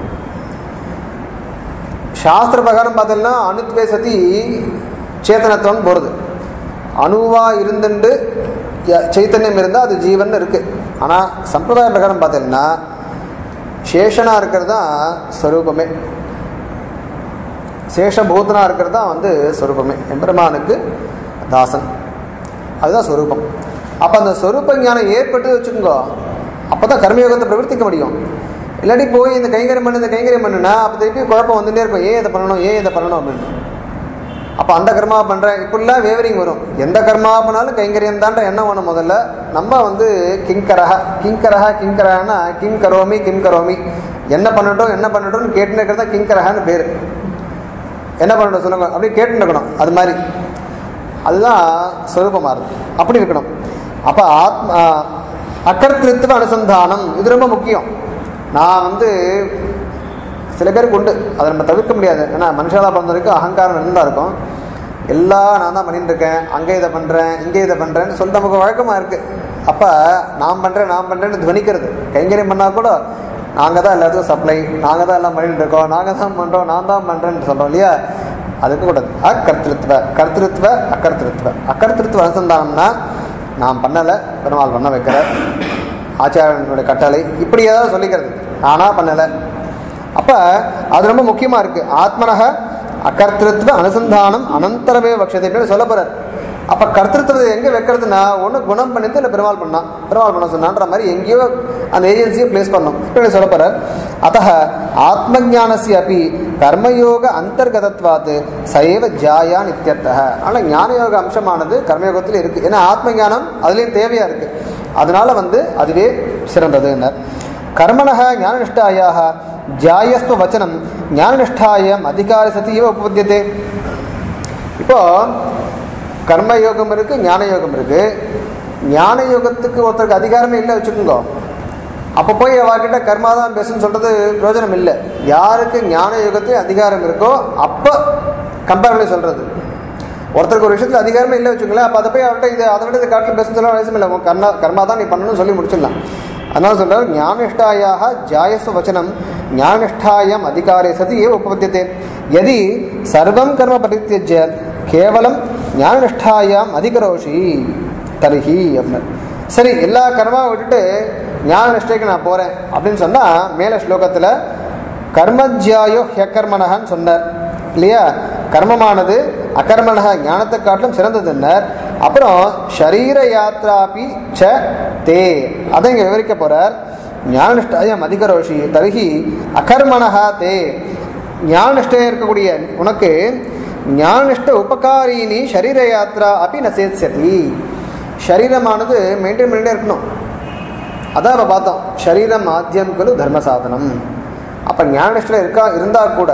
சாஸ்திர பிரகாரம் பார்த்தீங்கன்னா அணுத்வே சதி சேத்தனத்துவம் போகிறது அணுவாக இருந்துட்டு ய- சைத்தன்யம் இருந்தால் அது ஜீவன் இருக்குது ஆனால் சம்பிரதாய பிரகாரம் பார்த்தீங்கன்னா சேஷனாக இருக்கிறது தான் ஸ்வரூபமே சேஷபூதனாக இருக்கிறது தான் வந்து ஸ்வரூபமே எம்பெருமானுக்கு தாசன் அதுதான் ஸ்வரூபம் அப்போ அந்த ஸ்வரூப ஞானம் ஏற்பட்டு வச்சுக்கோங்க அப்போ தான் கர்மயோகத்தை பிரவர்த்திக்க முடியும் இல்லாட்டி போய் இந்த கைங்கரியம் பண்ணு இந்த கைங்கரியம் பண்ணுனா அப்போ திருப்பி குழப்பம் வந்துட்டே இருக்கும் ஏன் இதை பண்ணணும் ஏன் இதை பண்ணணும் அப்படின்னு அப்போ அந்த கர்மா பண்ணுறேன் இப்படிலாம் வேவரிங் வரும் எந்த கர்மா பண்ணாலும் கைங்கரியம் தான்ற எண்ணம் வேணும் முதல்ல நம்ம வந்து கிங்கரஹ கிங்கரஹ கிங்கரஹனா கிம் கரோமி கிம் கரோமி என்ன பண்ணட்டும் என்ன பண்ணட்டும்னு கேட்டுன்னு இருக்கிறது தான் கிங்கரஹான்னு பேர் என்ன பண்ணணும் சொல்லுங்க அப்படியே கேட்டுன்னு இருக்கணும் அது மாதிரி அதுதான் ஸ்வரூபமாக இருக்கு அப்படி இருக்கணும் அப்போ ஆத்மா அக்கர்த்திருத்துவ அனுசந்தானம் இது ரொம்ப முக்கியம் நான் வந்து சில பேருக்கு உண்டு அதை நம்ம தவிர்க்க முடியாது ஏன்னா மனுஷாலா பிறந்த வரைக்கும் அகங்காரம் இருந்தால் இருக்கும் எல்லாம் நான் தான் பண்ணிட்டு இருக்கேன் அங்கே இதை பண்ணுறேன் இங்கே இதை பண்ணுறேன்னு சொல்லி நமக்கு வழக்கமாக இருக்குது அப்போ நான் பண்ணுறேன் நான் பண்ணுறேன்னு துவனிக்கிறது கைங்கரியம் பண்ணால் கூட நாங்கள் தான் எல்லாத்துக்கும் சப்ளை நாங்கள் தான் எல்லாம் பண்ணிட்டு இருக்கோம் நாங்கள் தான் பண்ணுறோம் நான் தான் பண்ணுறேன்னு சொல்கிறோம் இல்லையா அதுக்கு கூடாது அக்கர்த்திருத்துவ கர்த்திருத்துவ அக்கர்த்திருத்துவ அக்கர்த்திருத்துவ அனுசந்தானம்னா நான் பண்ணலை பெருமாள் பண்ண வைக்கிறார் ஆச்சாரியனுடைய கட்டளை இப்படி ஏதாவது சொல்லிக்கிறது ஆனால் பண்ணலை அப்போ அது ரொம்ப முக்கியமாக இருக்குது ஆத்மனக அகர்த்திருத்வ அனுசந்தானம் அனந்தரமே பட்சத்தை அப்படின்னு சொல்ல போகிறார் அப்போ கர்த்திருத்தத்தை எங்கே வைக்கிறதுனா ஒன்று குணம் பண்ணிட்டு இல்லை பெருமாள் பண்ணான் பெருமாள் பண்ண சொன்னான்ற மாதிரி எங்கேயோ அந்த ஏஜென்சியை பிளேஸ் பண்ணணும் இப்படி சொல்ல போகிறார் அத்த ஆத்மஜானசி அப்படி கர்மயோக அந்தர்கதத்வாத் சைவ ஜாயான் இத்தியர்த்தக ஆனால் ஞானயோக அம்சமானது கர்மயோகத்தில் இருக்குது ஏன்னா ஆத்ம ஞானம் அதுலேயும் தேவையாக இருக்குது அதனால வந்து அதுவே சிறந்ததுன்னர் கர்மணக ஞானனிஷ்டாயாக ஜாயஸ்வ வச்சனம் ஞானனிஷ்டாயம் அதிகாரி சதியவ உபபத்தியதே இப்போ கர்ம யோகம் இருக்கு ஞான யோகம் இருக்கு ஞான யோகத்துக்கு ஒருத்தருக்கு அதிகாரமே இல்லை வச்சுக்கோங்க அப்போ போய் அவர்கிட்ட கர்மா தான் பேசுன்னு சொல்றது பிரயோஜனம் இல்லை யாருக்கு ஞான யோகத்தை அதிகாரம் இருக்கோ அப்போ கம்பேர் பண்ணி சொல்றது ஒருத்தருக்கு ஒரு விஷயத்துல அதிகாரமே இல்லை வச்சுக்கோங்களேன் அப்போ அதை போய் அவர்கிட்ட இது அதை விட இதை காட்டில் பேச சொல்ல அவசியம் இல்லை உன் கர்மா கர்மா தான் நீ பண்ணணும்னு சொல்லி முடிச்சிடலாம் அதனால சொல்றார் ஞானிஷ்டாயாக ஜாயஸ்வ வச்சனம் ஞானிஷ்டாயம் அதிகாரே சதி ஏ உபபத்தியதே யதி சர்வம் கர்ம பரித்தியஜ்ய கேவலம் ஞானநிஷ்டாயாம் அதிகரோஷி தருகி அப்படின்னு சரி எல்லா கர்மாவை விட்டுட்டு ஞான நிஷ்டைக்கு நான் போகிறேன் அப்படின்னு சொன்னால் மேலே ஸ்லோகத்தில் கர்மஜ்யாயோ ஹ்யகர்மனகன்னு சொன்னார் இல்லையா கர்மமானது அகர்மனக ஞானத்தை காட்டிலும் சிறந்ததுன்னர் அப்புறம் ஷரீர யாத்ராபி ச தே அதை இங்கே விவரிக்க போகிறார் ஞானநிஷ்டாயம் அதிகரோஷி தருகி அகர்மனகா தே ஞானநிஷ்டையாக இருக்கக்கூடிய உனக்கு ஞானநிஷ்ட உபகாரினி ஷரீர யாத்ரா அப்படி ந சேத்சதி ஷரீரமானது மெயின்டைன் பண்ணிட்டே இருக்கணும் அதான் இப்போ பார்த்தோம் ஷரீரம் ஆத்தியம் குழு தர்ம சாதனம் அப்போ ஞானநிஷ்டில் இருக்கா இருந்தால் கூட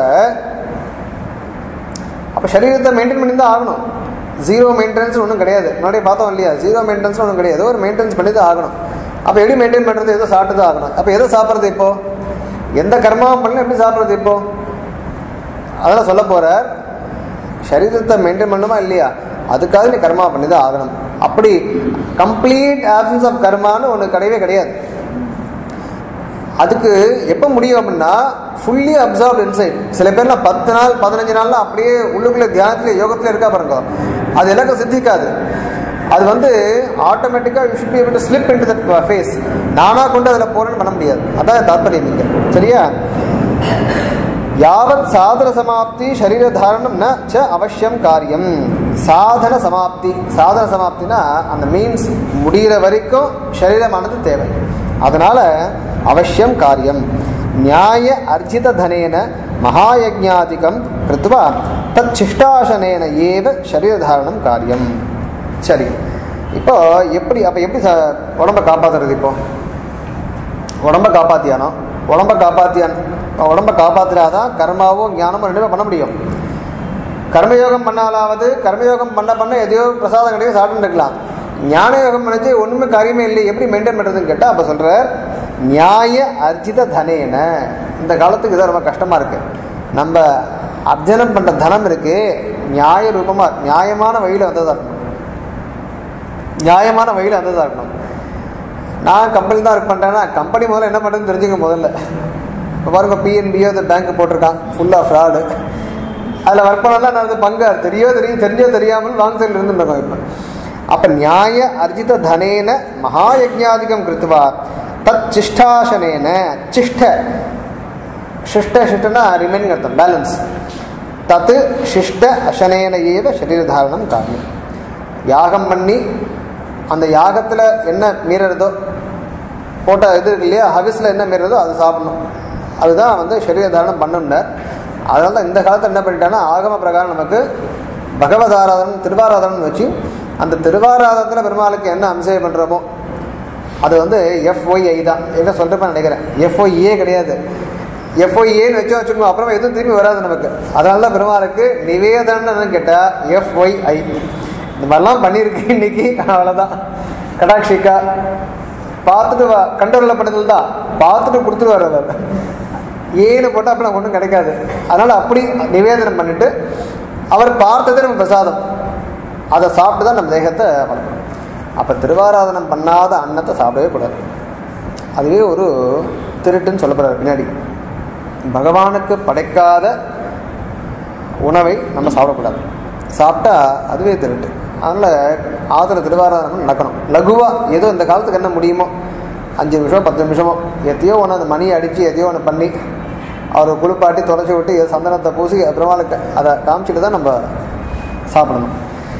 அப்போ சரீரத்தை மெயின்டைன் பண்ணி தான் ஆகணும் ஜீரோ மெயின்டெனன்ஸ் ஒன்றும் கிடையாது முன்னாடி பார்த்தோம் இல்லையா ஜீரோ மெயின்டெனன்ஸ் ஒன்றும் கிடையாது ஒரு மெயின்டெனன்ஸ் பண்ணி தான் ஆகணும் அப்போ எப்படி மெயின்டைன் பண்ணுறது எதோ சாப்பிட்டு தான் ஆகணும் அப்போ எதை சாப்பிட்றது இப்போ எந்த கர்மாவும் பண்ணல எப்படி சாப்பிட்றது இப்போ அதெல்லாம் சொல்ல போகிறார் சரீரத்தை மெயின்டைன் பண்ணுமா இல்லையா அதுக்காக நீ கர்மா பண்ணி தான் ஆகணும் அப்படி கம்ப்ளீட் ஆப்சன்ஸ் ஆஃப் கர்மான்னு ஒன்று கிடையவே கிடையாது அதுக்கு எப்போ முடியும் அப்படின்னா ஃபுல்லி அப்சர்வ் இன்சைட் சில பேர்லாம் பத்து நாள் பதினஞ்சு நாள்லாம் அப்படியே உள்ளுக்குள்ளே தியானத்தில் யோகத்தில் இருக்கா பாருங்க அது எல்லாருக்கும் சித்திக்காது அது வந்து ஆட்டோமேட்டிக்காக you should be to slip into that phase நானாக கொண்டு அதில் போகிறேன்னு பண்ண முடியாது அதான் தாற்பயம் இங்கே சரியா யாவத் சாதன சமாப்தி சரீர தாரணம் ந ச அவசியம் காரியம் சாதன சமாப்தி சாதன சமாப்தினா அந்த மீன்ஸ் முடிகிற வரைக்கும் சரீரமானது தேவை அதனால அவசியம் காரியம் நியாய அர்ஜித தனேன மகாயஜாதிகம் கிருத்வா தத் சிஷ்டாசனேன ஏவ சரீரதாரணம் காரியம் சரி இப்போ எப்படி அப்போ எப்படி ச உடம்பை காப்பாற்றுறது இப்போ உடம்பை காப்பாற்றியானோ உடம்பை காப்பாற்றியான் உடம்பை காப்பாற்றினாதான் கர்மாவும் ஞானமும் ரெண்டுமே பண்ண முடியும் கர்மயோகம் பண்ணாலாவது கர்மயோகம் பண்ண பண்ண எதையோ பிரசாதம் கிடையாது சாப்பிட்டு இருக்கலாம் ஞான யோகம் பண்ணிச்சு ஒன்றுமே காரியமே இல்லை எப்படி மெயின்டைன் பண்ணுறதுன்னு கேட்டால் அப்போ சொல்கிறார் நியாய அர்ஜித தனேன இந்த காலத்துக்கு இதான் ரொம்ப கஷ்டமாக இருக்குது நம்ம அர்ஜனம் பண்ணுற தனம் இருக்கு நியாய ரூபமாக நியாயமான வழியில் வந்ததாக இருக்கணும் நியாயமான வழியில் வந்ததாக இருக்கணும் நான் கம்பெனி தான் ஒர்க் பண்ணுறேன்னா கம்பெனி முதல்ல என்ன பண்ணுறதுன்னு தெரிஞ்சுக்க முதல்ல இப்போ பாருங்க பிஎன்பியோ இந்த பேங்க் போட்டிருக்கான் ஃபுல்லாக ஃப்ராடு அதில் ஒர்க் பண்ணலாம் நான் அது பங்கு தெரிയോ தெரியும் தெரிஞ்சோ தெரியாமல் வாங்க சைடில் இருந்துருக்கோம் இப்போ அப்போ நியாய அர்ஜித தனேன மகாயஜாதிகம் கிருத்துவா தத் சிஷ்டாசனேன சிஷ்ட சிஷ்ட சிஷ்டனா ரிமைனிங் அர்த்தம் பேலன்ஸ் தத்து சிஷ்ட அசனேன ஏவ சரீரதாரணம் காரியம் யாகம் பண்ணி அந்த யாகத்தில் என்ன மீறதோ போட்ட இது இருக்கு இல்லையா ஹவிஸில் என்ன மீறதோ அது சாப்பிடணும் அதுதான் வந்து சரீரதாரணம் பண்ணணும்னார் அதனால தான் இந்த காலத்தில் என்ன பண்ணிட்டாங்கன்னா ஆகம பிரகாரம் நமக்கு பகவத் ஆராதனம் திருவாராதனம் வச்சு அந்த திருவாராதனத்தில் பெருமாளுக்கு என்ன அம்சம் பண்ணுறோமோ அது வந்து எஃப்ஒய்ஐ தான் என்ன சொல்கிறப்ப நினைக்கிறேன் எஃப்ஒய்ஏ கிடையாது எஃப்ஒய்ஏன்னு வச்சா வச்சுக்கோங்க அப்புறமா எதுவும் திரும்பி வராது நமக்கு அதனால தான் பெருமாளுக்கு நிவேதனம்னு கேட்டால் எஃப்ஒய்ஐ இந்த மாதிரிலாம் பண்ணியிருக்கு இன்னைக்கு அவ்வளோதான் கடாட்சிக்கா பார்த்துட்டு வா கண்டவரில் பண்ணதில் தான் பார்த்துட்டு கொடுத்துருவார் அவர் ஏன்னு போட்டால் அப்போ நமக்கு ஒன்றும் கிடைக்காது அதனால் அப்படி நிவேதனம் பண்ணிட்டு அவர் பார்த்ததே நம்ம பிரசாதம் அதை சாப்பிட்டு தான் நம்ம தேகத்தை வளர்க்கணும் அப்போ திருவாராதனம் பண்ணாத அன்னத்தை சாப்பிடவே கூடாது அதுவே ஒரு திருட்டுன்னு சொல்லப்படுறாரு பின்னாடி பகவானுக்கு படைக்காத உணவை நம்ம சாப்பிடக்கூடாது சாப்பிட்டா அதுவே திருட்டு அதனால் ஆதர திருவாராதனம் நடக்கணும் லகுவாக ஏதோ இந்த காலத்துக்கு என்ன முடியுமோ அஞ்சு நிமிஷம் பத்து நிமிஷமோ எத்தையோ ஒன்று அந்த மணியை அடித்து எதையோ ஒன்று பண்ணி அவரை குளிப்பாட்டி தொலைச்சி விட்டு ஏதோ சந்தனத்தை பூசி பெருமாளுக்கு அதை காமிச்சிட்டு தான் நம்ம சாப்பிடணும்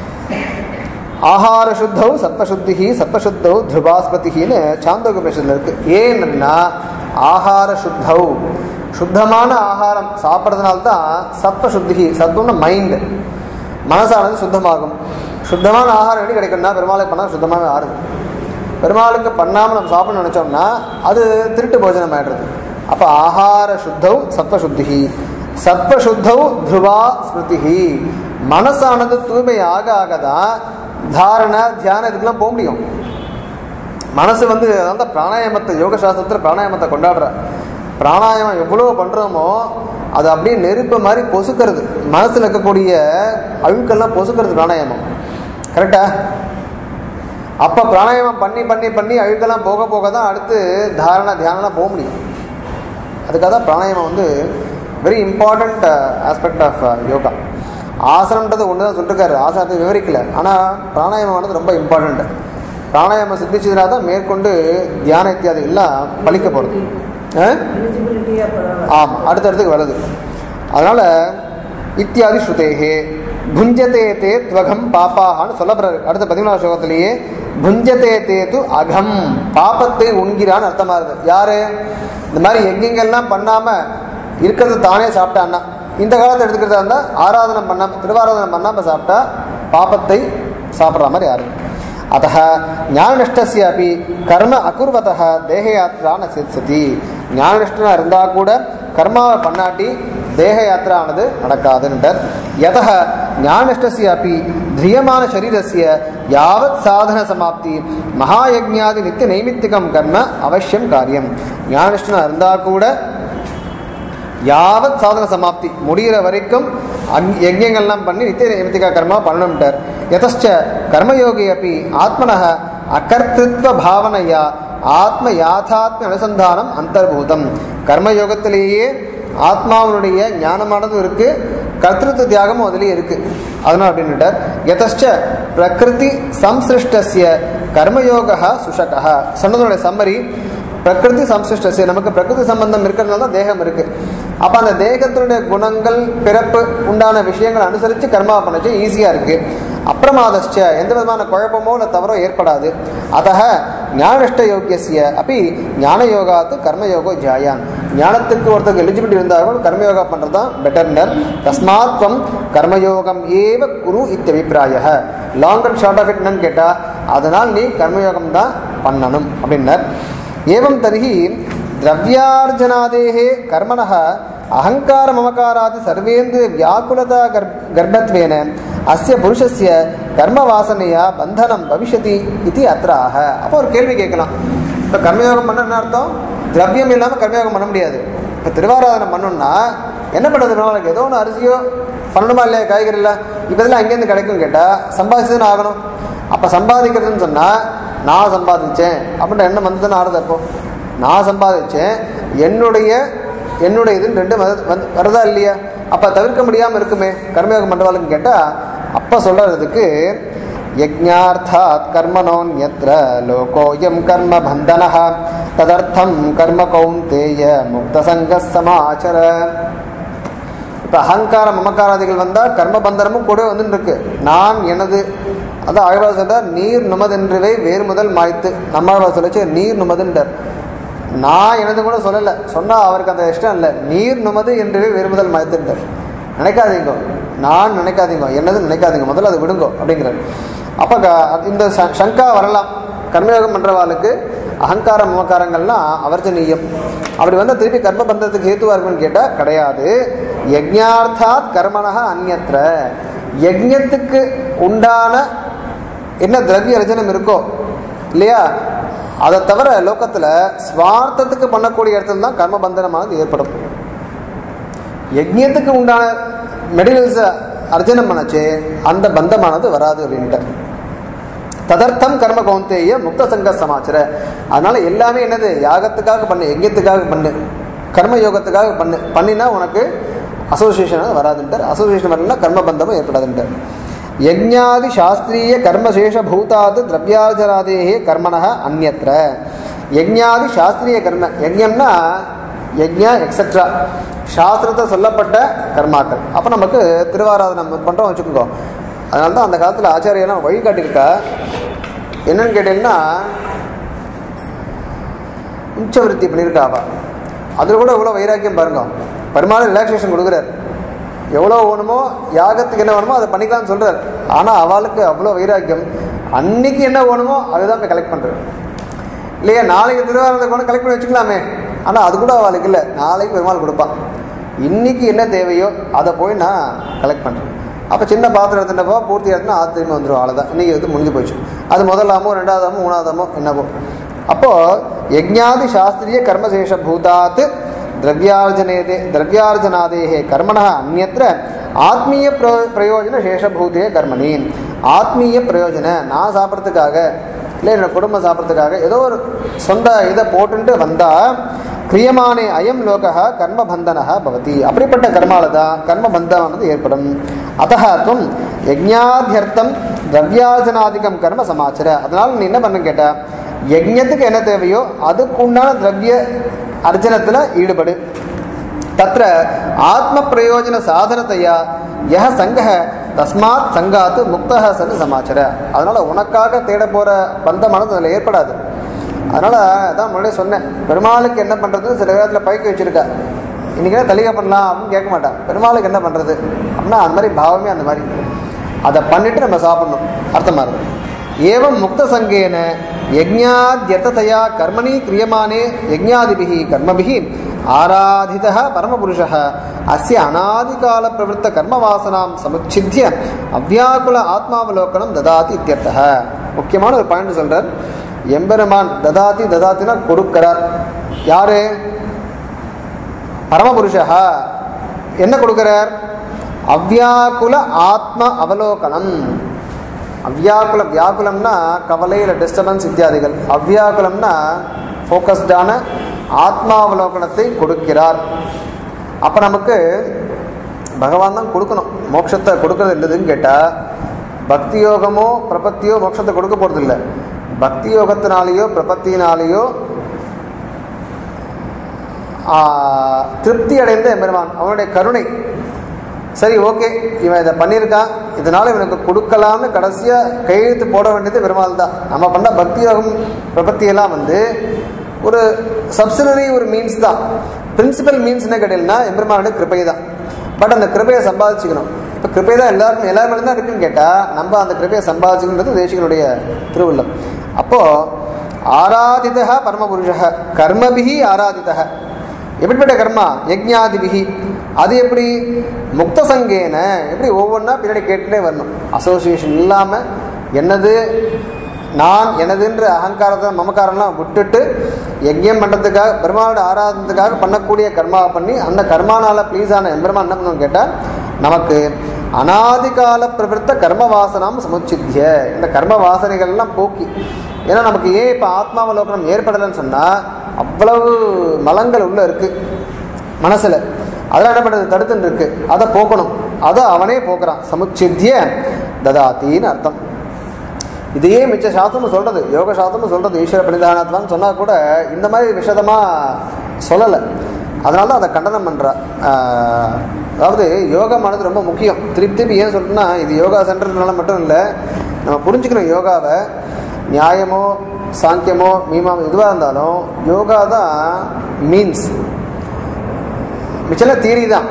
ஆகார சுத்தௌ சத்வசுத்தி சத்வசுத்தௌ துருபாஸ்பதின்னு சாந்தோகபேஷத்தில் இருக்கு ஏன்னா ஆகார சுத்தௌ சுத்தமான ஆகாரம் சாப்பிட்றதுனால தான் சத்வசுத்தி சத்துவம்னு மைண்டு மனசானது சுத்தமாகும் சுத்தமான ஆகாரம் எப்படி கிடைக்கும்னா பெருமாளுக்கு பண்ணால் சுத்தமாகவே ஆறுது பெருமாளுக்கு பண்ணாமல் நம்ம சாப்பிடணும்னு நினச்சோம்னா அது திருட்டு போஜனம் ஆயிடுறது அப்போ ஆகார சுத்தௌ சத்வசுத்தி சத்வசுத்தௌ துருவா ஸ்மிருதி மனசானது தூய்மை ஆக ஆக தான் தாரண தியானம் இதுக்கெல்லாம் போக முடியும் மனசு வந்து அதான் தான் பிராணாயாமத்தை யோக சாஸ்திரத்தில் பிராணாயாமத்தை கொண்டாடுற பிராணாயாமம் எவ்வளோ பண்ணுறோமோ அது அப்படியே நெருப்பு மாதிரி பொசுக்கிறது மனசில் இருக்கக்கூடிய அழுக்கெல்லாம் பொசுக்கிறது பிராணாயாமம் கரெக்டா அப்போ பிராணாயாமம் பண்ணி பண்ணி பண்ணி அழுக்கெல்லாம் போக போக தான் அடுத்து தாரண தியானம்லாம் போக முடியும் அதுக்காக தான் பிராணாயாமம் வந்து very important aspect of yoga ஆசனம்ன்றது ஒன்று தான் சொல்லிருக்காரு ஆசனத்தை விவரிக்கல ஆனால் பிராணாயாமமானது ரொம்ப இம்பார்ட்டண்ட் பிராணாயாமம் சித்திச்சதுனா தான் மேற்கொண்டு தியான இத்தியாதி எல்லாம் பலிக்க போகிறது ஆமாம் அடுத்தடுத்துக்கு வருது அதனால் இத்தியாதி ஸ்ருதேகே புஞ்சதே தே துவகம் பாப்பாகான்னு சொல்லப்படுறாரு அடுத்த பதிமூணாவது ஸ்லோகத்திலேயே புஞ்சதே தே து அகம் பாப்பத்தை உண்கிறான்னு அர்த்தமா இருக்கு யாரு இந்த மாதிரி எங்கெங்கெல்லாம் பண்ணாம இருக்கிறது தானே சாப்பிட்டான்னா இந்த காலத்தை எடுத்துக்கிறதா இருந்தால் ஆராதனம் பண்ணாம திருவாராதனம் பண்ணாம சாப்பிட்டா பாப்பத்தை சாப்பிட்ற மாதிரி யாரு அத்த ஞானநிஷ்டசிய அப்படி கர்ம அகுர்வத தேக யாத்ரா ந சித்தி ஞானநிஷ்டனா இருந்தால் கூட கர்மாவை பண்ணாட்டி தேக யாத்திரானது நடக்காதுன்றார் யத ஞானநிஷ்டசிய அப்படி திரியமான சரீரஸ்ய யாவத் சாதன சமாப்தி மகாயஜ்ஞாதி நித்திய நைமித்திகம் கர்ம அவசியம் காரியம் ஞானநிஷ்டனா இருந்தால் கூட யாவத் சாதன சமாப்தி முடிகிற வரைக்கும் அங் யஜ்யங்கள்லாம் பண்ணி நித்திய நைமித்திக கர்மா பண்ணணும்ட்டார் யதச்ச கர்மயோகி அப்படி ஆத்மனः அகர்த்தித்வ பாவனையா ஆத்ம யாதாத்ம அனுசந்தானம் அந்தர்பூதம் கர்மயோகத்திலேயே ஆத்மாவனுடைய ஞானமானது இருக்கு கர்த்திருத்த தியாகமும் அதுலேயே இருக்கு அதனால் அப்படின்னுட்டார் யதச்ச பிரகிருதி சம்சிருஷ்டசிய கர்மயோக சுஷகா சொன்னதனுடைய சம்மரி பிரகிருதி சம்சிருஷ்டசிய நமக்கு பிரகிருதி சம்பந்தம் இருக்கிறதுனால தான் தேகம் இருக்கு அப்போ அந்த தேகத்தினுடைய குணங்கள் பிறப்பு உண்டான விஷயங்களை அனுசரித்து கர்மா பண்ணச்சு ஈஸியாக இருக்கு அப்பிரமாதச்ச எந்த விதமான குழப்பமோ இல்லை தவறோ ஏற்படாது அத்த ஞானஷ்ட யோக்கியசிய அப்படி ஞான யோகாத்து கர்மயோகோ ஜாயான் ஞானத்துக்கு ஒருத்தருக்கு எலிஜிபிலிட்டி இருந்தார்கள் கர்மயோகா பண்ணுறது தான் பெட்டர்னர் தஸ்மாத்வம் கர்மயோகம் ஏவ குரு இத்தபிப்பிராய long and short of it என்னன்னு கேட்டால் அதனால் நீ கர்மயோகம் தான் பண்ணணும் அப்படின்னர் ஏவம் தர்ஹி द्रव्यार्जनादेः कर्मणः अहङ्कारममकारादि सर्वेन्द्रिय व्याकुलता गर् गर्भत्वेन अस्य पुरुषस्य கர்மவாசனையா பந்தனம் பவிஷதி இது அத்ராக அப்போ ஒரு கேள்வி கேட்கலாம் இப்போ கர்மயோகம் பண்ண என்ன அர்த்தம் திரவியம் இல்லாமல் கர்மயோகம் பண்ண முடியாது இப்போ திருவாராதனம் பண்ணணும்னா என்ன பண்ணுறது நம்மளுக்கு ஏதோ ஒன்று அரிசியோ பண்ணணுமா இல்லையா காய்கறி இல்லை இப்போ இதெல்லாம் அங்கேருந்து கிடைக்கும் கேட்டால் சம்பாதிச்சுன்னு ஆகணும் அப்போ சம்பாதிக்கிறதுன்னு சொன்னால் நான் சம்பாதிச்சேன் அப்படின்ற எண்ணம் வந்ததுன்னு ஆறுது அப்போ நான் சம்பாதிச்சேன் என்னுடைய என்னுடைய இதுன்னு ரெண்டு வந்து வந்து வருதா இல்லையா அப்போ தவிர்க்க முடியாமல் இருக்குமே கர்மயோகம் பண்ணுவாளுன்னு கேட்டால் அப்போ சொல்கிறதுக்கு யஜ்ஞார்த்தாத் கர்மனோன்யத்ர லோகோயம் கர்ம பந்தனः ததர்த்தம் கர்ம கௌந்தேய முக்தசங்க சமாச்சர இப்போ அகங்காரம் மமக்காராதிகள் வந்தால் கர்ம பந்தனமும் கூட வந்துட்டு இருக்கு நான் எனது அதான் ஆழ்வார் சொல்றார் நீர் நுமதென்றவை வேறு முதல் மாய்த்து நம்மாழ்வார் சொல்லிச்சு நீர் நுமதுன்றார் நான் எனது கூட சொல்லலை சொன்னால் அவருக்கு அந்த இஷ்டம் இல்லை நீர் நுமது என்றவே வேறு முதல் மாய்த்துன்றார் நினைக்காதீங்க நான் நினைக்காதீங்க என்னது நினைக்காதீங்க முதல்ல அதை விடுங்கோ அப்படிங்கிறார் அப்போ க- இந்த ச- சங்கா வரலாம் கர்மயோகம் பண்ணுறவாளுக்கு அகங்கார மமக்காரங்கள்லாம் அவர்ஜனீயம் அப்படி வந்தால் திருப்பி கர்ம பந்தத்துக்கு ஹேத்துவா இருக்குன்னு கேட்டால் கிடையாது யஜ்ஞார்த்தாத் கர்மணா அந்நியத்திர யஜ்ஞத்துக்கு உண்டான என்ன திரவிய ரஜனம் இருக்கோ இல்லையா அதை தவிர லோகத்தில் ஸ்வார்த்தத்துக்கு பண்ணக்கூடிய இடத்துல தான் கர்ம பந்தனமானது ஏற்படும் யஜ்ஞத்துக்கு உண்டான மெட்டீரியல்ஸை அர்ஜனம் பண்ணச்சே அந்த பந்தமானது வராது அப்படின்ட்டு ததர்த்தம் கர்ம கௌந்தேய முக்த சங்க சமாச்சர அதனால எல்லாமே என்னது யாகத்துக்காக பண்ணு யஜ்ஞத்துக்காக பண்ணு கர்ம யோகத்துக்காக பண்ணு பண்ணினா உனக்கு அசோசியேஷன் வராதுன்ட்டார் அசோசியேஷன் வரலன்னா கர்ம பந்தமும் ஏற்படாதுன்ட்டார் யஜ்ஞாதி சாஸ்திரிய கர்மசேஷ பூதாத் திரவியார்ஜனாதேஹே கர்மணः அந்யத்ர யஜ்ஞாதி சாஸ்திரிய கர்ம யஜ்ஞம்னா யஜ்ஞா எக்ஸெட்ரா சாஸ்திரத்தை சொல்லப்பட்ட கர்மாக்கள் அப்போ நமக்கு திருவாராதனை நம்ம பண்ணுறோம் வச்சுக்கோங்க அதனால தான் அந்த காலத்தில் ஆச்சாரியெல்லாம் வழிகாட்டியிருக்கா என்னன்னு கேட்டீங்கன்னா உச்சவிருத்தி பண்ணியிருக்கா அவ அதில் கூட எவ்வளோ வைராக்கியம் பாருங்க பெருமாள் ரிலாக்ஸேஷன் கொடுக்குறார் எவ்வளோ வேணுமோ யாகத்துக்கு என்ன வேணுமோ அதை பண்ணிக்கலாம்னு சொல்கிறார் ஆனால் அவளுக்கு அவ்வளோ வைராக்கியம் அன்னைக்கு என்ன வேணுமோ அதுதான் போய் கலெக்ட் பண்ணுறது இல்லையா நாளைக்கு திருவாரூரத்தை கொண்டு கலெக்ட் பண்ணி வச்சுக்கலாமே ஆனால் அது கூட அவளுக்கு இல்லை நாளைக்கு பெருமாள் கொடுப்பான் இன்னைக்கு என்ன தேவையோ அதை போய் நான் கலெக்ட் பண்ணுறேன் அப்போ சின்ன பாத்திரம் எடுத்துட்டப்போ பூர்த்தி எடுத்துனா ஆறு திரும்பி வந்துடும் அவ்வளோதான் இன்னைக்கு வந்து முடிஞ்சு போச்சு அது முதலாமோ ரெண்டாவதாமோ மூணாவதாமோ என்னவோ அப்போது யஜ்ஞாதி சாஸ்திரிய கர்மசேஷ பூதாத் திரவியார்ஜனேதே திரவியார்ஜனாதேः கர்மணः அந்யத்ர ஆத்மீய பிரயோ பிரயோஜன சேஷபூதே கர்மணி ஆத்மீய பிரயோஜன நான் சாப்பிட்றதுக்காக இல்லை என்னோட குடும்பம் சாப்பிட்றதுக்காக ஏதோ ஒரு சொந்த இதை போட்டுட்டு வந்தால் கிரியமானே அயம் லோகா கர்மபந்தன பவதி அப்படிப்பட்ட கர்மால தான் கர்மபந்தமானது ஏற்படும் அத்தः துவம் யஜ்ஞாத்தியர்த்தம் திரவியார்ஜனாதிகம் கர்ம சமாச்சர அதனால நீ என்ன பண்ண கேட்டா யஜ்ஞத்துக்கு என்ன தேவையோ அதுக்கு உண்டான திரவிய அர்ஜனத்தில் ஈடுபடு தத்ர ஆத்ம பிரயோஜன சாதனத்தையா யஹ சங்க தஸ்மாத் சங்காத்து முக்தக சன்னு சமாச்சர அதனால உனக்காக தேட போற பந்தமானது அதில் ஏற்படாது அதனால அதான் முன்னாடியே சொன்னேன் பெருமாளுக்கு என்ன பண்றது சில நேரத்தில் பயிக்க வச்சிருக்கா இன்னைக்கு என்ன தலிகை பண்ணலாம் அப்படின்னு கேட்க மாட்டான் பெருமாளுக்கு என்ன பண்றது அப்படின்னா அந்த மாதிரி பாவமே அந்த மாதிரி அதை பண்ணிட்டு நம்ம சாப்பிடணும் அர்த்தமா இருக்கும் ஏவம் முக்த சங்கேன யஜ்ஞாத்யர்த்ததையா கர்மணி கிரியமானே யஜ்ஞாதிபிஹி கர்மபிஹி ஆராதிதः பரமபுருஷः அஸ்ய அநாதிகால பிரவృத்த கர்மவாசனாம் சமுச்சித்ய அவ்யாக்குல ஆத்மாவலோகனம் ததாதி இத்தியர்த்தः முக்கியமான ஒரு பாயிண்ட் சொல்றார் எம்பெருமான் ததாதி ததாத்தினா கொடுக்கிறார் யாரு பரமபுருஷா என்ன கொடுக்கிறார் அவ்யாக்குல ஆத்ம அவலோகனம் அவ்யாக்குல வியாக்குலம்னா கவலை இல்லை டிஸ்டர்பன்ஸ் இத்தியாதிகள் அவ்யாக்குலம்னா ஃபோக்கஸ்டான ஆத்மாவலோகனத்தை கொடுக்கிறார் அப்போ நமக்கு பகவான் தான் கொடுக்கணும் மோட்சத்தை கொடுக்கறது இல்லதுன்னு கேட்டால் பக்தி யோகமோ பிரபத்தியோ மோட்சத்தை கொடுக்க போகிறது இல்லை பக்தி யோகத்தினாலேயோ பிரபத்தினாலேயோ திருப்தி அடைந்த எம்பெருமான் அவனுடைய கருணை சரி ஓகே இவன் இதை பண்ணியிருக்கான் இதனால இவனுக்கு கொடுக்கலாம்னு கடைசியாக கையெழுத்து போட வேண்டியது பெருமாள் தான் நம்ம பண்ண பக்தி யோகம் பிரபத்தியெல்லாம் வந்து ஒரு சப்சிடரி ஒரு மீன்ஸ் தான் பிரின்சிபல் மீன்ஸ் என்ன கேட்டீங்கன்னா எம்பெருமானுடைய கிருப்பை தான் பட் அந்த கிருப்பையை சம்பாதிச்சுக்கணும் இப்போ கிருப்பை தான் எல்லாருக்கும் எல்லாருமே தான் இருக்குன்னு கேட்டால் நம்ம அந்த கிருப்பையை சம்பாதிச்சுக்கணுன்றது தேசிகனுடைய திருவுள்ளம் அப்போது ஆராதிதா பரமபுருஷ கர்மபிகி ஆராதிதா எப்படிப்பட்ட கர்மா யஜ்ஞாதிபிகி அது எப்படி முக்த சங்கேன எப்படி ஒவ்வொன்றா பின்னாடி கேட்டுட்டே வரணும் அசோசியேஷன் இல்லாமல் என்னது நான் எனதுன்ற அகங்காரத்தை மமக்காரம்லாம் விட்டுட்டு யஜ்யம் பண்ணுறதுக்காக பெருமாளோட ஆராதனத்துக்காக பண்ணக்கூடிய கர்மாவை பண்ணி அந்த கர்மானால ப்ளீஸ் ஆன எம்பெருமான் என்ன பண்ணணும் கேட்டால் நமக்கு அனாதிகால பிரவருத்த கர்ம வாசனம் சமுச்சித்திய இந்த கர்ம வாசனைகள்லாம் போக்கி ஏன்னா நமக்கு ஏன் இப்போ ஆத்மாவலோகனம் ஏற்படலைன்னு சொன்னால் அவ்வளவு மலங்கள் உள்ள இருக்கு மனசில் அதெல்லாம் என்ன பண்ணுறது தடுத்துன்னு இருக்கு அதை போக்கணும் அதை அவனே போக்குறான் சமுச்சித்திய ததாத்தின்னு அர்த்தம் இதையே மிச்ச சாஸ்திரமும் சொல்றது யோக சாஸ்திரமும் சொல்றது ஈஸ்வர பிரணிதானத்வான்னு சொன்னா கூட இந்த மாதிரி விஷதமா சொல்லலை அதனால தான் அதை கண்டனம் பண்றா ஆஹ், அதாவது யோகமானது ரொம்ப முக்கியம் திருப்பி திருப்பி ஏன் சொல்றேன்னா இது யோகா சென்டர்னால மட்டும் இல்லை நம்ம புரிஞ்சுக்கணும் யோகாவை நியாயமோ சாங்கியமோ மீமா எதுவாக இருந்தாலும் யோகா தான் மீன்ஸ் மிச்சல தீரி தான்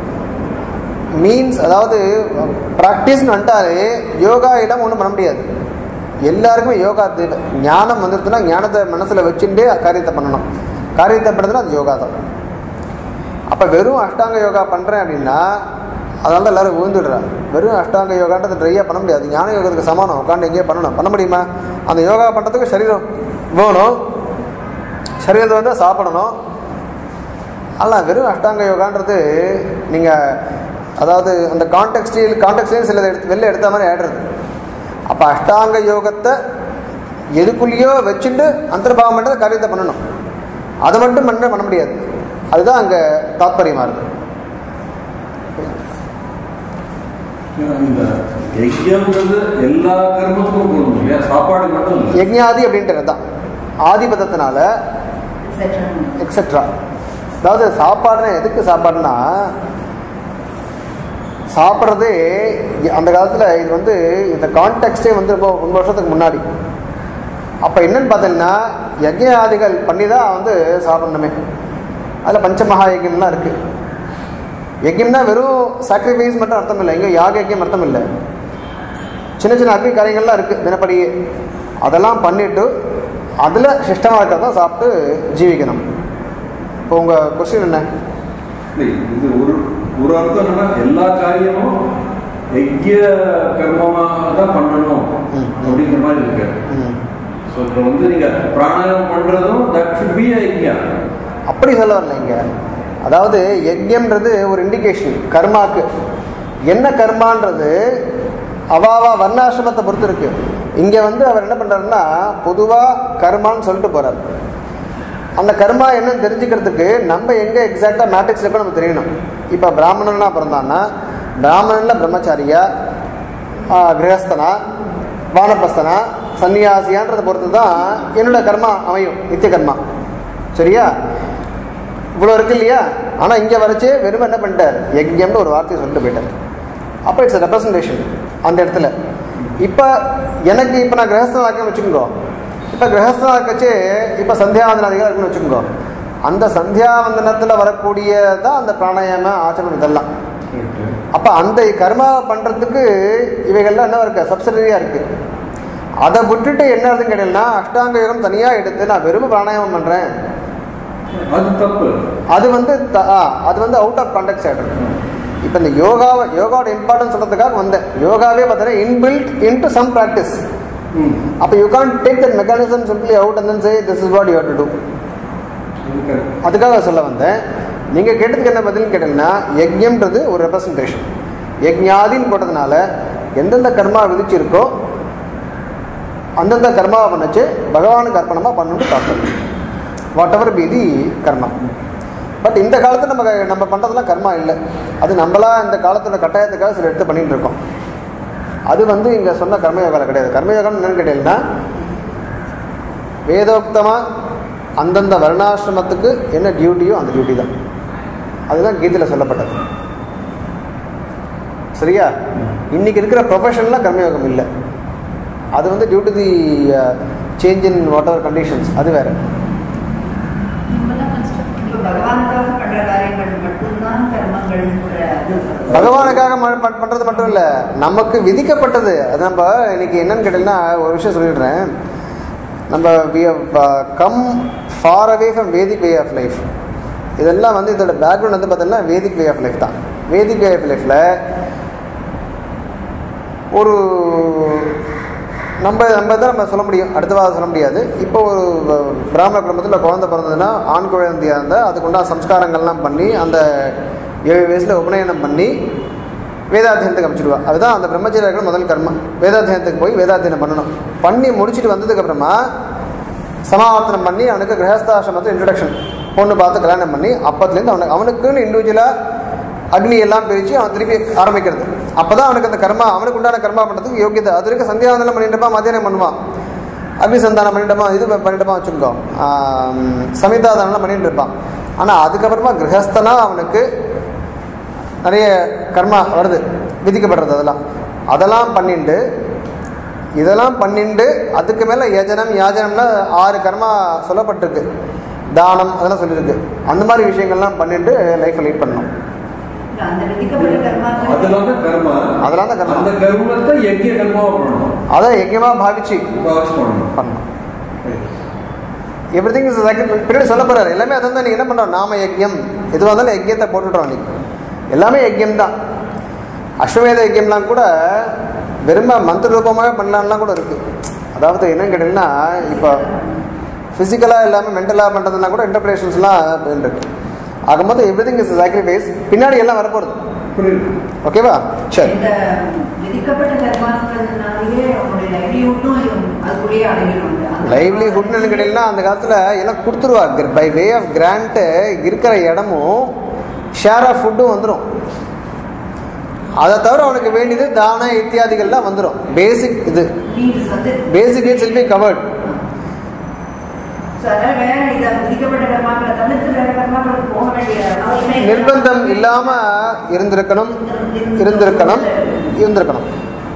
மீன்ஸ் அதாவது ப்ராக்டிஸ்னு வந்துட்டாலே யோகா இடம் ஒன்றும் பண்ண முடியாது எல்லாருக்குமே யோகா தேவை ஞானம் வந்துருச்சுன்னா ஞானத்தை மனசில் வச்சுட்டே காரியத்தை பண்ணணும் காரியத்தை பண்ணுறதுனா அது யோகா தான் அப்போ வெறும் அஷ்டாங்க யோகா பண்ணுறேன் அப்படின்னா அதனால தான் எல்லாரும் விழுந்துடுறாங்க வெறும் அஷ்டாங்க யோகான்றது ட்ரையாக பண்ண முடியாது ஞான யோகத்துக்கு சமானம் உட்காந்து எங்கேயே பண்ணணும் பண்ண முடியுமா அந்த யோகா பண்ணுறதுக்கு சரீரம் வேணும் சரீரத்தை வந்து சாப்பிடணும் அல்ல வெறும் அஷ்டாங்க யோகான்றது நீங்கள் அதாவது அந்த கான்டெக்ஸ்டில் கான்டெக்ட்லேயும் சிலது எடுத்து வெளில எடுத்த மாதிரி ஆயிடுறது அப்போ அஷ்டாங்க யோகத்தை எதுக்குள்ளேயோ வச்சுட்டு அந்தர்பாவம் பண்ணுறது காரியத்தை பண்ணணும் அதை மட்டும் பண்ண பண்ண முடியாது அதுதான் அங்கே தாத்பரியமாக இருக்குது இந்த யஜ்யம்ன்றது எல்லா கர்மத்துக்கும் போகணும் இல்லையா சாப்பாடு மட்டும் இல்லை யஜ்ஞாதி அப்படின்றது தான் ஆதிபதத்தினால etc. எக்ஸெட்ரா அதாவது சாப்பாடுனா எதுக்கு சாப்பாடுனா சாப்பிட்றதே அந்த காலத்தில் இது வந்து இந்த கான்டெக்ட்டே வந்து ரொம்ப ரொம்ப வருஷத்துக்கு முன்னாடி அப்போ என்னன்னு பார்த்தீங்கன்னா யஜ்யாதிகள் பண்ணி தான் வந்து சாப்பிடணுமே அதில் பஞ்சமகா யஜ்யம்லாம் இருக்குது யஜ்யம்னா வெறும் சாக்ரிஃபைஸ் மட்டும் அர்த்தம் இல்லை இங்கே யாக யஜ்யம் அர்த்தம் இல்லை சின்ன சின்ன அக்னி காரியங்கள்லாம் இருக்குது தினப்படியே அதெல்லாம் பண்ணிவிட்டு அதில் சிஷ்டமாக இருக்கிறத சாப்பிட்டு ஜீவிக்கணும் இப்போ உங்கள் கொஸ்டின் என்ன இல்லை, இது ஒரு ஒரு அர்த்தம் என்னன்னா எல்லா காரியமும் யஜ்ய கர்மமாக தான் பண்ணணும் ம். அப்படிங்கிற மாதிரி இருக்கு ம். ஸோ இப்போ வந்து நீங்க பிராணாயாமம் பண்றதும் தட் ஷுட் பி யஜ்யா அப்படி சொல்ல வரல இங்க அதாவது யஜ்யம்ன்றது ஒரு இண்டிகேஷன் கர்மாக்கு என்ன கர்மான்றது அவாவா வர்ணாசிரமத்தை பொறுத்து இருக்கு இங்க வந்து அவர் என்ன பண்றாருன்னா பொதுவா கர்மான்னு சொல்லிட்டு போறாரு அந்த கர்மா என்னன்னு தெரிஞ்சுக்கிறதுக்கு நம்ம எங்க எக்ஸாக்டா மேட்ரிக்ஸ் இருக்கோ நம்ம தெரியணும் இப்போ பிராமணனா பிறந்தான்னா பிராமணன்ல பிரம்மச்சாரியா ஆஹ், கிரகஸ்தனா வானப்பஸ்தனா சன்னியாசியான்றதை பொறுத்து தான் என்னோட கர்மா அமையும் நித்திய கர்மா சரியா இவ்வளோ இருக்கு இல்லையா ஆனால் இங்கே வரைச்சே வெறும் என்ன பண்ணிட்டார் யஜ்யம்னு ஒரு வார்த்தையை சொல்லிட்டு போயிட்டார் அப்போ இட்ஸ் ரெப்ரசன்டேஷன் அந்த இடத்துல இப்போ எனக்கு இப்போ நான் கிரகஸ்தனாக இருக்கேன்னு வச்சுக்கோங்க இப்போ கிரகஸ்தனாக இருக்கச்சே இப்போ சந்தியாவந்தனாதிகள் இருக்குன்னு வச்சுக்கோங்க அந்த சந்தியாவந்தனத்தில் வரக்கூடியதான் அந்த பிராணாயாம ஆச்சரணம் இதெல்லாம் அப்போ அந்த கர்மா பண்ணுறதுக்கு இவைகள்லாம் என்ன இருக்கு சப்சிடரியாக இருக்கு அதை விட்டுட்டு என்ன இருக்குன்னு கேட்டீங்கன்னா அஷ்டாங்க யோகம் தனியாக எடுத்து நான் வெறும் பிராணாயாமம் பண்ணுறேன் அது தப்பு அது வந்து த- ஆ, அது வந்து அவுட் ஆஃப் கான்டெக்ட் ஆகிடும் இப்போ இந்த யோகாவை யோகாவோட இம்பார்ட்டன்ஸ் சொல்கிறதுக்காக வந்தேன் யோகாவே பார்த்தீங்கன்னா இன்பில்ட் இன்டு சம் ப்ராக்டிஸ் ம். அப்போ you can take that mechanism simply out and say this is what you to do அது correct. அதுக்காக சொல்ல வந்தேன் நீங்கள் கேட்டதுக்கு என்ன பதில்னு கேட்டீங்கன்னா யஜ்யம்ன்றது ஒரு ரெப்ரசன்டேஷன் யஜ்ஞாதின்னு போட்டதுனால எந்தெந்த கர்மா விதிச்சிருக்கோ அந்தந்த கர்மாவை பண்ணுச்சு பகவானுக்கு அர்ப்பணமாக பண்ணணும்னு தாக்கணும் whatever be the karma but இந்த காலத்தில் நம்ம நம்ம பண்ணுறதுலாம் கர்மா இல்லை அது நம்மளா இந்த காலத்தோட கட்டாயத்துக்காக சில எடுத்து பண்ணிட்டு இருக்கோம் அது வந்து இங்கே சொன்ன கர்மயோகாவில் கிடையாது கர்மயோகம் என்னன்னு கேட்டீங்கன்னா வேதோக்தமாக அந்தந்த வர்ணாசிரமத்துக்கு என்ன டியூட்டியோ அந்த டியூட்டி தான் அதுதான் கீதையில் சொல்லப்பட்டது சரியா இன்னைக்கு இருக்கிற ப்ரொஃபஷன்லாம் கர்மயோகம் இல்லை அது வந்து due to the change in whatever conditions அது வேற இப்ப பகவானுக்காக பண்ற காரியங்கள் மட்டும்தான் கர்மங்கள் கூட அது பகவானுக்காக ம- பண்- பண்றது மட்டும் இல்லை நமக்கு விதிக்கப்பட்டது அது நம்ம இன்னைக்கு என்னன்னு கேட்டீங்கன்னா ஒரு விஷயம் சொல்லிடுறேன் நம்ம we come far away from Vedic way of life இதெல்லாம் வந்து இதோட பேக்ரவுண்ட் வந்து பார்த்தீங்கன்னா வேதிக் வே ஆஃப் லைஃப் தான் வேதிக் வே ஆஃப் லைஃப்பில் ஒரு நம்ம நம்ம தான் நம்ம சொல்ல முடியும் அடுத்த வாரம் சொல்ல முடியாது இப்போ ஒரு வ- பிராமண குடும்பத்தில் குழந்தை பிறந்ததுன்னா ஆண் குழந்தையாக இருந்தால் அதுக்குண்டான சம்ஸ்காரங்கள்லாம் பண்ணி அந்த ஏழு வயசில் உபநயனம் பண்ணி வேதாத்தியனத்துக்கு அமைச்சிடுவா அதுதான் அந்த பிரம்மச்சரியர்கள் முதல் கர்மம் வேதாத்தியனத்துக்கு போய் வேதாத்தியனம் பண்ணணும் பண்ணி முடிச்சுட்டு வந்ததுக்கப்புறமா சமாவர்த்தனம் பண்ணி அவனுக்கு கிரகஸ்தாசிரமத்தில் இன்ட்ரடக்ஷன் பொண்ணு பார்த்து கல்யாணம் பண்ணி அப்பத்துலேருந்து அவனுக்கு அவனுக்குன்னு இண்டிவிஜுவலாக அக்னி எல்லாம் பிரித்து அவன் திருப்பி ஆரம்பிக்கிறது அப்போ தான் அவனுக்கு அந்த கர்மா அவனுக்கு உண்டான கர்மா பண்ணுறதுக்கு யோகியதை அது வரைக்கும் சந்தியாவந்தனம் பண்ணிட்டுப்பா மத்தியானம் பண்ணுவான் அபிசந்தானம் பண்ணிட்டோமா இது பண்ணிட்டோமா வச்சுருக்கோ சமிதாதானம் பண்ணிட்டு இருப்பான் ஆனால் அதுக்கப்புறமா கிரகஸ்தனா அவனுக்கு நிறைய கர்மா வருது விதிக்கப்படுறது அதெல்லாம் அதெல்லாம் பண்ணிண்டு இதெல்லாம் பண்ணிண்டு அதுக்கு மேலே யஜனம் யாஜனம்னா ஆறு கர்மா சொல்லப்பட்டிருக்கு தானம் அதெல்லாம் சொல்லியிருக்கு அந்த மாதிரி விஷயங்கள்லாம் பண்ணிட்டு லைஃப்பை லீட் பண்ணணும் அந்த விதிக்கப்பட்ட கர்மாக்கள் அதெல்லாம் தான் கர்மா அதெல்லாம் தான் கர்மா. அந்த கர்மத்தை யஜ்ய கர்மாவா பண்ணணும் அதை யஜ்யமாக பாவிச்சு பாவிச்சு பண்ணணும் பண்ணணும் எவ்ரி திங் இஸ் பின்னாடி சொல்ல போறாரு எல்லாமே அதான் தான் நீங்க என்ன பண்றோம் நாம யஜ்யம் எதுவாக இருந்தாலும் யஜ்யத்தை போட்டுட்டோம் நீங்க எல்லாமே யஜ்யம் தான் அஸ்வமேத யஜ்யம்லாம் கூட வெறும மந்திர ரூபமாகவே பண்ணலாம்லாம் கூட இருக்கு அதாவது என்னன்னு கேட்டீங்கன்னா இப்போ ஃபிசிக்கலாக இல்லாமல் மென்டலாக பண்ணுறதுனா கூட இன்டர்பிரேஷன்ஸ்லாம் இருக்கு ஆகும்போது எவ்ரி திங் இஸ் சாக்ரிஃபைஸ் பின்னாடி எல்லாம் வரப்போகுது புரியுது ஓகேவா சரி இந்த விதிக்கப்பட்ட கர்மாக்கள்னாலேயே அவங்களுடைய லைவ்லிஹுட்டும் அதுக்குள்ளேயே அடங்கிடும் லைவ்லிஹுட்னு கேட்டீங்கன்னா அந்த காலத்தில் எல்லாம் கொடுத்துருவா பை வே ஆஃப் கிராண்ட்டு இருக்கிற இடமும் ஷேர் ஆஃப் ஃபுட்டும் வந்துடும் அதை தவிர அவனுக்கு வேண்டியது தான இத்தியாதிகள்லாம் வந்துடும் பேசிக் இது நீட்ஸ் வந்து basic needs will be covered So, அதனால வேற இதை விதிக்கப்பட்ட கர்மாக்களை தவிர்த்து வேற கர்மாக்களுக்கு போக வேண்டிய அவசியமே இல்லை. நிர்பந்தம் இல்லாம இருந்திருக்கணும் இருந்திருக்கணும் இருந்திருக்கணும்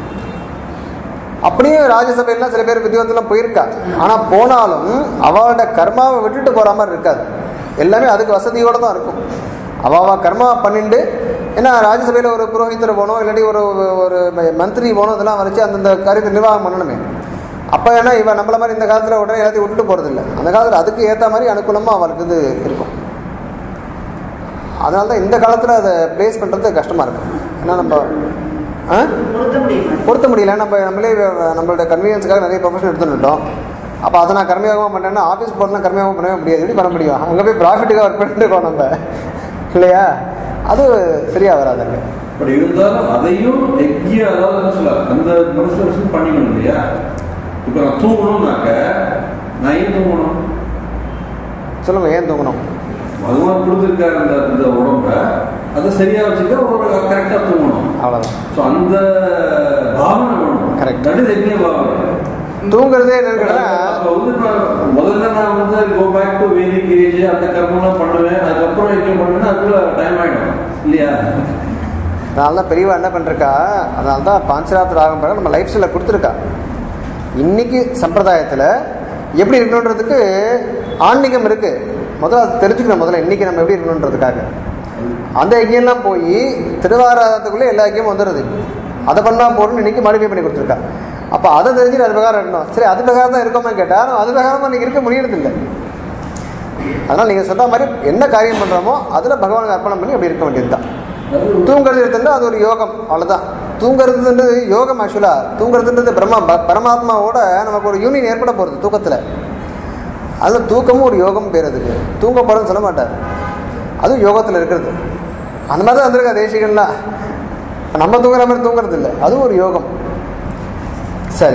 அப்படியே ராஜ்யசபையெல்லாம் சில பேர் வித்தியாசத்துலாம் போயிருக்கா ஆனா போனாலும் அவளோட கர்மாவை விட்டுட்டு போற மாதிரி இருக்காது எல்லாமே அதுக்கு வசதியோட தான் இருக்கும் அவ அவ கர்மா பண்ணிட்டு ஏன்னா ராஜ்யசபையில் ஒரு புரோஹிதர் போகணும் இல்லாட்டி ஒரு ஒரு மந்திரி போகணும் இதெல்லாம் வச்சு அந்தந்த காரியத்தை நிர்வாகம் பண்ணணுமே அப்போ ஏன்னா இவன் நம்மள மாதிரி இந்த காலத்தில் உடனே எல்லாத்தையும் விட்டுட்டு போகிறதில்ல அந்த காலத்தில் அதுக்கு ஏற்ற மாதிரி அனுகூலமாக அவளுக்கு இது இருக்கும் அதனால தான் இந்த காலத்தில் அதை ப்ளேஸ் பண்ணுறது கஷ்டமாக இருக்கும் ஏன்னா நம்ம ஆ பொருத்த முடியுமா பொருத்த முடியல நம்ம நம்மளே வ- நம்மளோட கன்வீனியன்ஸுக்காக நிறைய ப்ரொஃபஷன் எடுத்துட்டோம் அப்போ அதை நான் கர்மயோகமாக பண்ணேன்னா ஆஃபீஸ் போகிறதுலாம் கர்மயோகம் பண்ணவே முடியாது எப்படி பண்ண முடியும் அங்கே போய் ப்ராஃபிட்டுக்காக ஒர்க் பண்ணிட்டு இருக்கோம் நம்ம இல்லையா அது சரியாக வராதுங்க பட் இருந்தாலும் அதையும் எக்கிய அதாவது என்ன சொல்ல அந்த மனசுல வச்சு பண்ணிக்கணும் இல்லையா இப்ப நான் தூங்கணும்னாக்க நான் ஏன் தூங்கணும் சொல்லுங்க ஏன் தூங்கணும் பகவான் கொடுத்துருக்காரு அந்த இந்த உடம்ப அதை சரியா வச்சுக்க ஒரு கரெக்டா தூங்கணும் அவ்வளோதான் ஸோ அந்த பாவனை வேணும் Correct. தட் இஸ் எக்னிய பாவனை தூங்குறதே என்னன்னு கேட்டா, அப்ப வந்து நான் முதல்ல நான் வந்து go back to Vedic age அந்த கர்மம்லாம் பண்ணுவேன் அதுக்கப்புறம் எங்கே பண்ணுவேன் அதுக்குள்ள டைம் ஆயிடும் இல்லையா அதனால தான் பெரியவா என்ன பண்ணிருக்கா அதனால தான் பாஞ்சராத்திர ராகம் பிரகாரம் நம்ம லைஃப் ஸ்டைலில் கொடுத்துருக்கா இன்னைக்கு சம்பிரதாயத்தில் எப்படி இருக்கணுன்றதுக்கு ஆன்மீகம் இருக்கு முதல்ல அது தெரிஞ்சுக்கணும் முதல்ல இன்னைக்கு நம்ம எப்படி இருக்கணுன்றதுக்காக அந்த யஜ்யம்லாம் போய் திருவாராதத்துக்குள்ளே எல்லா யஜ்யமும் வந்துடுது அதை பண்ணா போறோம்னு இன்னைக்கு மாடிஃபை பண்ணி கொடுத்துருக்கா அப்போ அதை தெரிஞ்சு அது பிரகாரம் இருக்கணும் சரி அது பிரகாரம் தான் இருக்கோமே கேட்டால் அது பிரகாரமாக இன்னைக்கு இருக்க முடியறதில்லை அதனால் நீங்கள் சொல்ற மாதிரி என்ன காரியம் பண்ணுறோமோ அதில் பகவானுக்கு அர்ப்பணம் பண்ணி அப்படி இருக்க வேண்டியது தான் தூங்குறது எடுத்துட்டா அது ஒரு யோகம் அவ்வளோதான் தூங்குறதுன்றது யோகம் ஆக்சுவலாக தூங்குறதுன்றது பிரம்மா ப- பரமாத்மாவோட நமக்கு ஒரு யூனியன் ஏற்பட போகிறது தூக்கத்தில் அதில் தூக்கமும் ஒரு யோகம் பேர் அதுக்கு தூங்க போகிறதுன்னு சொல்ல மாட்டார் அதுவும் யோகத்தில் இருக்கிறது அந்த மாதிரி தான் வந்திருக்கா தேசிகள்லாம் நம்ம தூங்குற மாதிரி தூங்குறது இல்லை அதுவும் ஒரு யோகம் சரி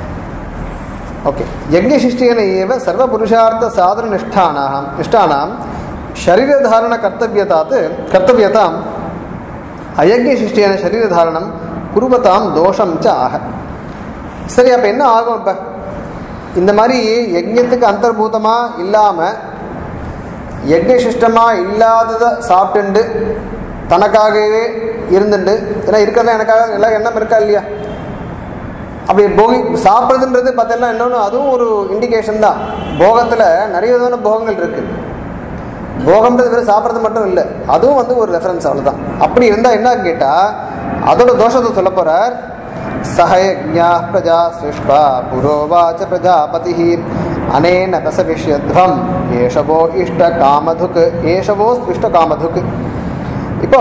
ஓके यज्ञशिष्टेन एव सर्वपुरुषार्थसाधननिष्ठानाः निष्ठानां शरीरधारणकर्तव्यतात् कर्तव्यताम् अयज्ञशिष्टेन शरीरधारणं குருவதாம் தோஷம் ச ஆக சரி அப்போ என்ன ஆகும் இப்போ இந்த மாதிரி யஜ்ஞத்துக்கு அந்தர்பூதமாக இல்லாமல் யஜ்ஞசிஷ்டமாக இல்லாததை சாப்பிட்டுண்டு தனக்காகவே இருந்துண்டு ஏன்னா இருக்கிறதெல்லாம் எனக்காக எல்லாம் எண்ணம் இருக்கா இல்லையா அப்படி போகி சாப்பிட்றதுன்றது பார்த்தீங்கன்னா இன்னொன்று அதுவும் ஒரு இண்டிகேஷன் தான் போகத்தில் நிறைய விதமான போகங்கள் இருக்கு போகம்ன்றது வெறும் சாப்பிட்றது மட்டும் இல்லை அதுவும் வந்து ஒரு ரெஃபரன்ஸ் அவ்வளோதான் அப்படி இருந்தால் என்ன கேட்டால் அதோட தோஷத்தை சொல்ல போகிறார் சஹயஜா பிரஜா சிருஷ்டா புரோவாச்ச பிரஜாபதி அனேன கசவிஷ்யத்வம் ஏஷவோ இஷ்ட காமதுக் ஏஷவோ ஸ்பிஷ்ட காமதுக் இப்போ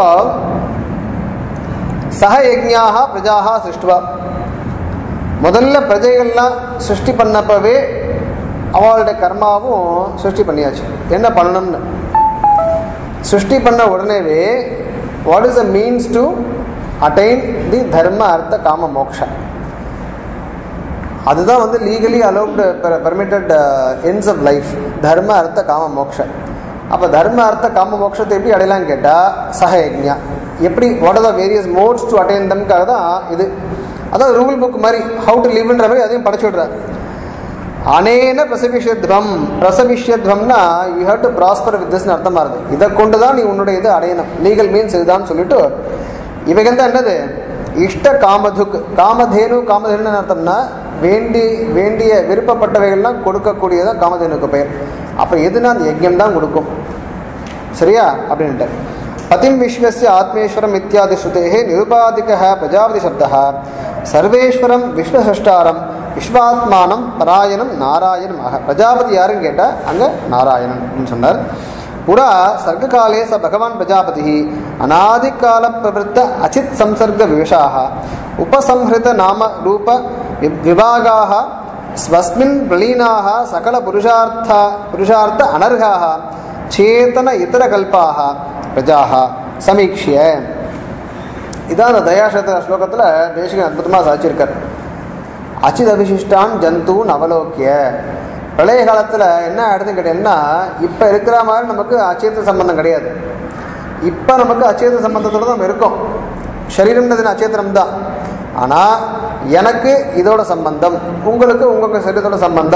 சஹயஜ்ஞாக பிரஜாக சிருஷ்டுவா முதல்ல பிரஜைகள்லாம் சிருஷ்டி பண்ணப்பவே அவளோட கர்மாவும் சிருஷ்டி பண்ணியாச்சு என்ன பண்ணணும்னு சிருஷ்டி பண்ண உடனேவே what is the means to attain the dharma artha kama moksha அதுதான் வந்து legally allowed permitted ends of life dharma artha காம மோக்ஷ அப்போ தர்ம அர்த்த காம மோட்சத்தை எப்படி அடையலாம்னு கேட்டால் சஹயஜ்ஞா எப்படி what are the various modes to attain தம்காக தான் இது அதாவது ரூல் புக் மாதிரி ஹவு டு லிவ்ன்ற மாதிரி அதையும் படைச்சு விடுறார் அனேன பிரசவிஷ்யத்வம் பிரசவிஷ்யத்வம்னா you have to prosper with திஸ்னு அர்த்தமா இருக்கு இதை கொண்டு தான் நீ உன்னுடைய இது அடையணும் லீகல் மீன்ஸ் இதுதான் சொல்லிட்டு இவைகள் தான் என்னது இஷ்ட காமதுக் காமதேனு காமதேனு அர்த்தம்னா வேண்டி வேண்டிய விருப்பப்பட்டவைகள்லாம் கொடுக்கக்கூடியதான் காமதேனுக்கு பெயர் அப்போ எதுனா அந்த யஜ்யம் தான் கொடுக்கும் சரியா அப்படின்ட்டு பதிம் விஸ்வஸ்ய ஆத்மேஸ்வரம் இத்தியாதி ஸ்ருதேः நிருபாதிகः பிரஜாபதி சப்தः சர்வேஸ்வரம் விஸ்வசஷ்டாரம் விஸ்வாத்மானம் பராயணம் நாராயணம் ஆக பிரஜாபதி யாருன்னு கேட்டால் அங்கே நாராயணன் அப்படின்னு சொன்னார் புரா சர்க்ககாலே ச பகவான் பிரஜாபதி அநாதிகால பிரவருத்த அச்சித் சம்சர்க விவசாக உபசம்ஹிருத நாம ரூப வி- விபாகாக ஸ்வஸ்மின் பிரலீனாக சகல புருஷார்த்த புருஷார்த்த அனர்காக சேதன இதர கல்பாக பிரஜாக சமீக்ஷிய இதான் அந்த தயாசேத்திர ஸ்லோகத்தில் தேசிகன் அற்புதமாக சாதிச்சிருக்கார் அச்சித் அபிசிஷ்டான் ஜந்தூன் அவலோக்கிய பிரளய காலத்தில் என்ன ஆயிடுதுன்னு கேட்டீங்கன்னா இப்போ இருக்கிற மாதிரி நமக்கு அச்சேத்த சம்பந்தம் கிடையாது இப்போ நமக்கு அச்சேத்த சம்பந்தத்தோட நம்ம இருக்கோம் சரீரம்ன்றது அச்சேத்தனம் தான் ஆனால் எனக்கு இதோட சம்பந்தம் உங்களுக்கு உங்களுக்கு சரீரத்தோட சம்பந்தம்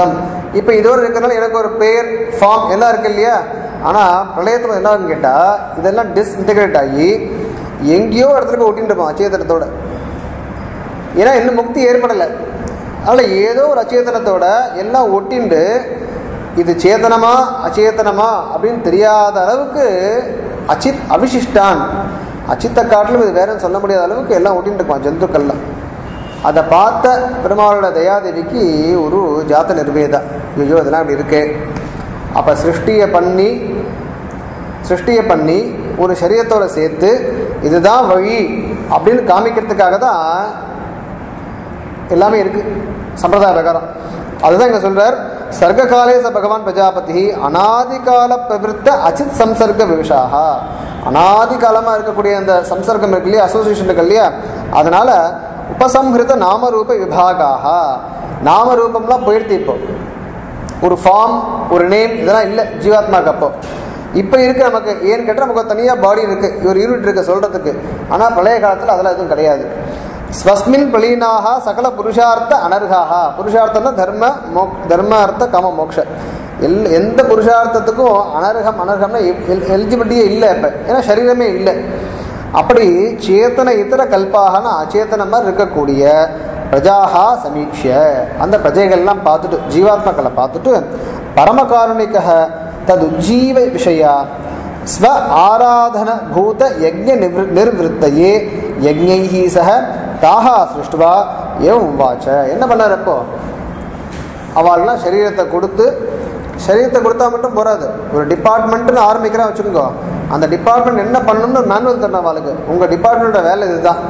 இப்போ இதோடு இருக்கிறனால எனக்கு ஒரு பேர் ஃபார்ம் எல்லாம் இருக்கு இல்லையா ஆனால் பிரளயத்தில் என்ன ஆகுன்னு கேட்டால் இதெல்லாம் டிஸ்இன்டகிரேட் ஆகி எங்கேயோ இடத்துல போய் ஒட்டின்னு இருப்போம் அச்சேதனத்தோட ஏன்னா இன்னும் முக்தி ஏற்படலை அதனால் ஏதோ ஒரு அச்சேதனத்தோட எல்லாம் ஒட்டிண்டு இது சேதனமா அச்சேதனமா அப்படின்னு தெரியாத அளவுக்கு அச்சித் அவிசிஷ்டான் அச்சித்தை காட்டிலும் இது வேறன்னு சொல்ல முடியாத அளவுக்கு எல்லாம் ஒட்டின்னு இருப்பான் ஜந்துக்கள்லாம் அதை பார்த்த பெருமாளோட தயாதேவிக்கு ஒரு ஜாத நிர்வேதா ஐயோ இதெல்லாம் இப்படி இருக்கு அப்போ சிருஷ்டியை பண்ணி சிருஷ்டியை பண்ணி ஒரு சரீரத்தோட சேர்த்து இதுதான் வழி அப்படின்னு காமிக்கிறதுக்காக தான் எல்லாமே இருக்கு சம்பிரதாய பிரகாரம் அதுதான் இங்க சொல்றார் சர்க்ககாலே ச பகவான் பிரஜாபதி அனாதிகால பிரவிற்த்த அச்சித் சம்சர்க்க விவிஷாக அனாதி காலமா இருக்கக்கூடிய அந்த சம்சர்க்கம் இருக்கு இல்லையா அசோசியேஷன் இருக்கு இல்லையா அதனால உபசம்ஹிருத நாமரூப விபாகாக நாமரூபம்லாம் போயிடுத்து இப்போ ஒரு ஃபார்ம் ஒரு நேம் இதெல்லாம் இல்லை ஜீவாத்மாக்கு அப்போ இப்போ இருக்கு நமக்கு ஏன்னு கேட்டால் நமக்கு ஒரு தனியாக பாடி இருக்கு ஒரு யூனிட் இருக்கு சொல்றதுக்கு ஆனால் பழைய காலத்தில் அதெல்லாம் எதுவும் கிடையாது ஸ்வஸ்மின் பிரலீனாக சகல புருஷார்த்த அனர்ஹாக புருஷார்த்தம்னா தர்ம மோக் தர்ம அர்த்த காம மோக்ஷ எல் எந்த புருஷார்த்தத்துக்கும் அனர்ஹம் அனர்ஹம்னா எலிஜிபிலிட்டியே இல்லை இப்போ ஏன்னா சரீரமே இல்லை அப்படி சேத்தன இதர கல்பாகனா அச்சேதன மாதிரி இருக்கக்கூடிய பிரஜாகா சமீக்ஷ அந்த பிரஜைகள்லாம் பார்த்துட்டு ஜீவாத்மக்களை பார்த்துட்டு பரமகாருணிக தது ஜீவ விஷயா ஸ்வ ஆராதன பூத யஜ்ஞ நிவ் நிர்வத்தையே யஜ்ஞைஹி சக தாஹா சிருஷ்டுவா ஏவம் வாச்ச என்ன பண்ணார் அப்போ அவள்லாம் சரீரத்தை கொடுத்து சரீரத்தை கொடுத்தா மட்டும் போறாது ஒரு டிபார்ட்மெண்ட்னு ஆரம்பிக்கிறா வச்சுக்கோங்க அந்த டிபார்ட்மெண்ட் என்ன பண்ணணும்னு மேனுவல் தரணும் அவளுக்கு உங்கள் டிபார்ட்மெண்ட்டோட வேலை இதுதான்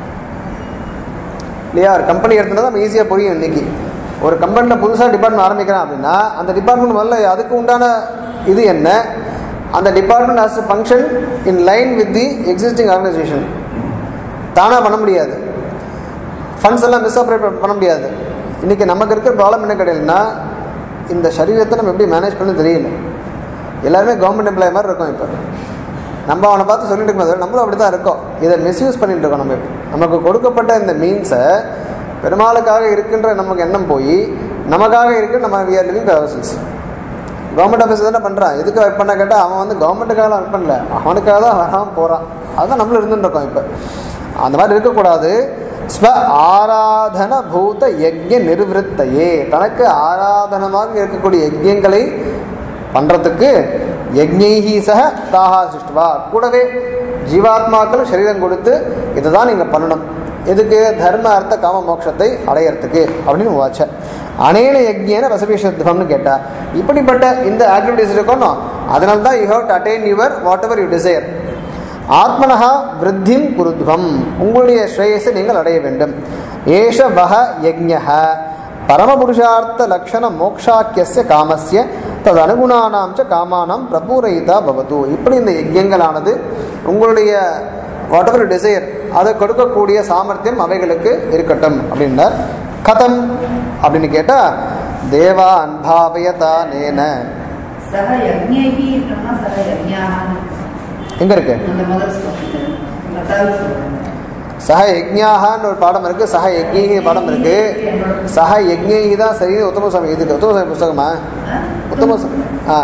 இல்லையா ஒரு கம்பெனி எடுத்துனா தான் ஈஸியாக புரியும் இன்னைக்கு ஒரு கம்பெனியில் புதுசாக டிபார்ட்மெண்ட் ஆரம்பிக்கிறான் அப்படின்னா அந்த டிபார்ட்மெண்ட் முதல்ல அதுக்கு உண்டான இது என்ன அந்த department has function in line with the existing organisation தானாக பண்ண முடியாது ஃபண்ட்ஸ் எல்லாம் மிஸ்அப்ரேட் பண்ண முடியாது இன்றைக்கி நமக்கு இருக்கிற ப்ராப்ளம் என்ன கிடையாதுன்னா இந்த சரீரத்தை நம்ம எப்படி மேனேஜ் பண்ண தெரியல எல்லாருமே கவர்மெண்ட் எம்ப்ளாய் மாதிரி இருக்கோம் இப்போ நம்ம அவனை பார்த்து சொல்லிட்டு இருக்கோம் நம்மளும் அப்படி தான் இருக்கோம் இதை மிஸ்யூஸ் பண்ணிட்டு இருக்கோம் நம்ம இப்போ நமக்கு கொடுக்கப்பட்ட இந்த மீன்ஸை பெருமாளுக்காக இருக்கின்ற நமக்கு எண்ணம் போய் நமக்காக இருக்கு நம்ம we are living persons government office தானே பண்ணுறான் எதுக்கு ஒர்க் பண்ண கேட்டால் அவன் வந்து கவர்மெண்ட்டுக்காக ஒர்க் பண்ணல அவனுக்காக தான் வராமல் போகிறான் அதுதான் நம்மளும் இருந்துட்டு இருக்கோம் இப்போ அந்த மாதிரி இருக்கக்கூடாது ஸ்வ ஆராதன பூத யஜ்ய நிர்வத்தையே தனக்கு ஆராதனமாக இருக்கக்கூடிய யஜ்யங்களை பண்ணுறதுக்கு யஜ்ஞைஹி சக தாஹா சிருஷ்டுவா கூடவே ஜீவாத்மாக்கள் சரீரம் கொடுத்து இதை தான் நீங்கள் பண்ணணும் எதுக்கு தர்ம அர்த்த காம மோட்சத்தை அடையறதுக்கு அப்படின்னு வாச்ச அனேன யஜ்யன ரசபீஷத்வம்னு கேட்டா இப்படிப்பட்ட இந்த ஆக்டிவிட்டிஸ் இருக்கணும் அதனால தான் you have to attain your whatever you desire ஆத்மனஹா விருத்திம் குருத்வம் உங்களுடைய ஸ்ரேயஸை நீங்கள் அடைய வேண்டும் ஏஷ வஹ யஜ்ஞஹ பரமபுருஷார்த்த லக்ஷண மோக்ஷாக்கியஸ்ய காமஸ்ய தது அனுகுணானாம் ச காமானாம் பிரபூரயிதா பவது இப்படி இந்த யஜ்யங்களானது உங்களுடைய வாட் எவர் டிசைர் அதை கொடுக்கக்கூடிய சாமர்த்தியம் அவைகளுக்கு இருக்கட்டும் அப்படின்னார் கதம் அப்படின்னு கேட்டா தேவா அன்பாவயதா நேன சக யஜ்ஞைஹி பிரம்ம சக யஜ்ஞாஹான்னு எங்க இருக்கு அந்த முதல் ஸ்லோகத்தில் பத்தாவது ஸ்லோகம் சஹ யஜ்ஞாகான்னு ஒரு பாடம் இருக்கு சஹ யஜ்ஞி பாடம் இருக்கு சஹ யஜ்ஞி தான் சரி உத்தம சுவாமி இது உத்தம சுவாமி புஸ்தகமா ஆ? உத்தம சு- ஆ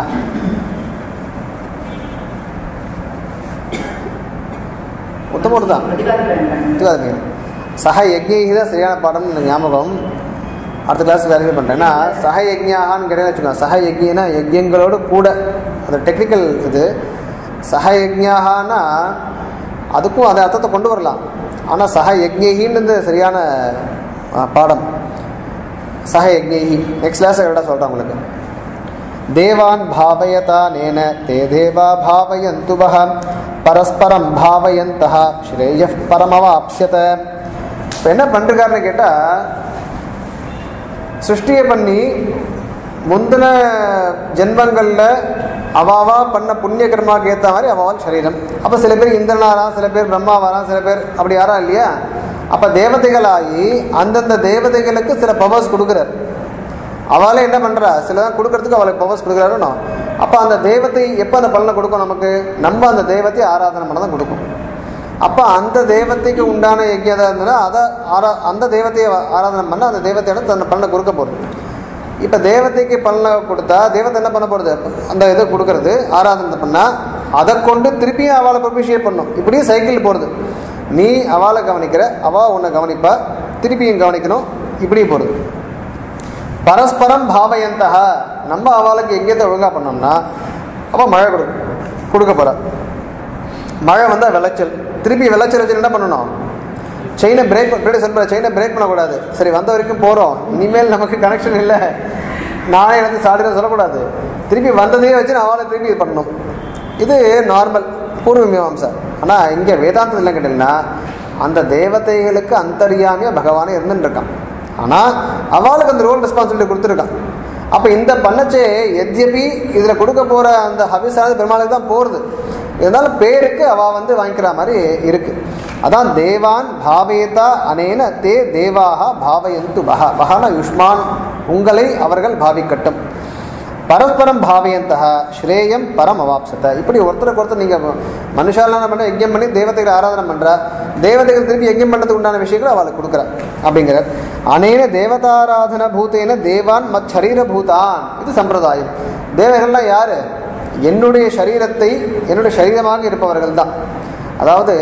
உத்தமர் தான் பிரதிபாதி வேண்டாம் ஒத்துக்காதீங்க சஹ யஜ்ஞி தான் சரியான பாடம்னு எனக்கு ஞாபகம் அடுத்த கிளாஸ் வேலையே பண்ணுறேன் ஏன்னா சஹ யஜ்ஞாகான்னு கிடையாது வச்சுக்கோங்க சஹ யஜ்ஞினா யஜ்யங்களோடு கூட அது டெக்னிக்கல் இது சஹ யஜ்ஞாகான்னா அதுக்கும் அதை அர்த்தத்தை கொண்டு வரலாம் ஆனால் சஹ யஜ்ஞின்னு சரியான ஆ, பாடம் சஹ யஜ்ஞி நெக்ஸ்ட் கிளாஸ் விட சொல்கிறேன் உங்களுக்கு தேவான் பாவயதா நேன தே தேவா பாவயந்து வஹ பரஸ்பரம் பாவயந்தः ஸ்ரேய பரமவாப்ஸ்யத இப்போ என்ன பண்ணிருக்காருன்னு கேட்டால் சிருஷ்டியை பண்ணி முந்தின ஜென்மங்களில் அவாவா பண்ண புண்ணிய கர்மாவுக்கு ஏற்ற மாதிரி அவாவால் சரீரம் அப்போ சில பேர் இந்திரனாராம் சில பேர் பிரம்மாவாராம் சில பேர் அப்படி யாரா இல்லையா அப்போ தேவதைகளாகி அந்தந்த தேவதைகளுக்கு சில பவர்ஸ் கொடுக்குறார் அவளே என்ன பண்ணுறா சில தான் கொடுக்கறதுக்கு அவளுக்கு பவர்ஸ் கொடுக்குறாருன்னு அப்போ அந்த தெய்வத்தை எப்போ அந்த பலனை கொடுக்கும் நமக்கு நம்ம அந்த தெய்வத்தை ஆராதனை பண்ண தான் கொடுக்கும் அப்போ அந்த தெய்வத்துக்கு உண்டான யஜ்யதா இருந்ததுன்னா அதை ஆரா அந்த தெய்வத்தையை ஆராதனை பண்ண அந்த தெய்வத்தையோட தன்னை பலனை கொடுக்க போகுது இப்போ தேவதைக்கு பலனை கொடுத்தா தேவதை என்ன பண்ண போகிறது அந்த இதை கொடுக்கறது ஆராதனை பண்ணால் அதை கொண்டு திருப்பியும் அவளை ப்ரொபிஷியேட் பண்ணும் இப்படியே சைக்கிள் போகிறது நீ அவளை கவனிக்கிற அவள் உன்னை கவனிப்பா திருப்பியும் கவனிக்கணும் இப்படியே போகிறது பரஸ்பரம் பாவயந்தக நம்ம அவளுக்கு எங்கேயத்தை ஒழுங்காக பண்ணோம்னா அவள் மழை கொடு கொடுக்க போகிறா மழை வந்தால் விளைச்சல் திருப்பி விளைச்சல் வச்சு என்ன பண்ணணும் செயினை பிரேக் பின்னாடி சொல்ல செயினை பிரேக் பண்ணக்கூடாது சரி வந்த வரைக்கும் போகிறோம் இனிமேல் நமக்கு கனெக்ஷன் இல்லை நானே வந்து சாடிதான் சொல்லக்கூடாது திருப்பி வந்ததையே வச்சு நான் அவளை திருப்பி இது பண்ணணும் இது நார்மல் பூர்வ மீமாம்சா ஆனால் இங்கே வேதாந்தத்தில் என்ன கேட்டிங்கன்னா அந்த தேவதைகளுக்கு அந்தரியாமியாக பகவானே இருந்துட்டு இருக்கான் ஆனால் அவளுக்கு அந்த ரோல் ரெஸ்பான்சிபிலிட்டி கொடுத்துருக்கான் அப்போ இந்த பண்ணச்சே எத்யபி இதில் கொடுக்க போகிற அந்த ஹபிஸானது பெருமாளுக்கு தான் போகிறது இருந்தாலும் பேருக்கு அவள் வந்து வாங்கிக்கிற மாதிரி இருக்குது அதான் தேவான் பாவேதா அனேன தே தேவாக பாவயந்து பஹ பஹன யுஷ்மான் உங்களை அவர்கள் பாவிக்கட்டும் பரஸ்பரம் பாவயந்தா ஸ்ரேயம் பரம் அவாப்சத இப்படி ஒருத்தருக்கு ஒருத்தர் நீங்கள் மனுஷாலாம் என்ன பண்ண யஜ்யம் பண்ணி தேவதைகளை ஆராதனை பண்ணுறா தேவதைகள் திருப்பி யஜ்யம் பண்ணுறதுக்கு உண்டான விஷயங்களை அவளுக்கு கொடுக்குறா அப்படிங்கிற அனேன தேவதாராதன பூத்தேன தேவான் மத் சரீர பூதான் இது சம்பிரதாயம் தேவர்கள்லாம் யாரு என்னுடைய சரீரத்தை என்னுடைய சரீரமாக இருப்பவர்கள் தான் அதாவது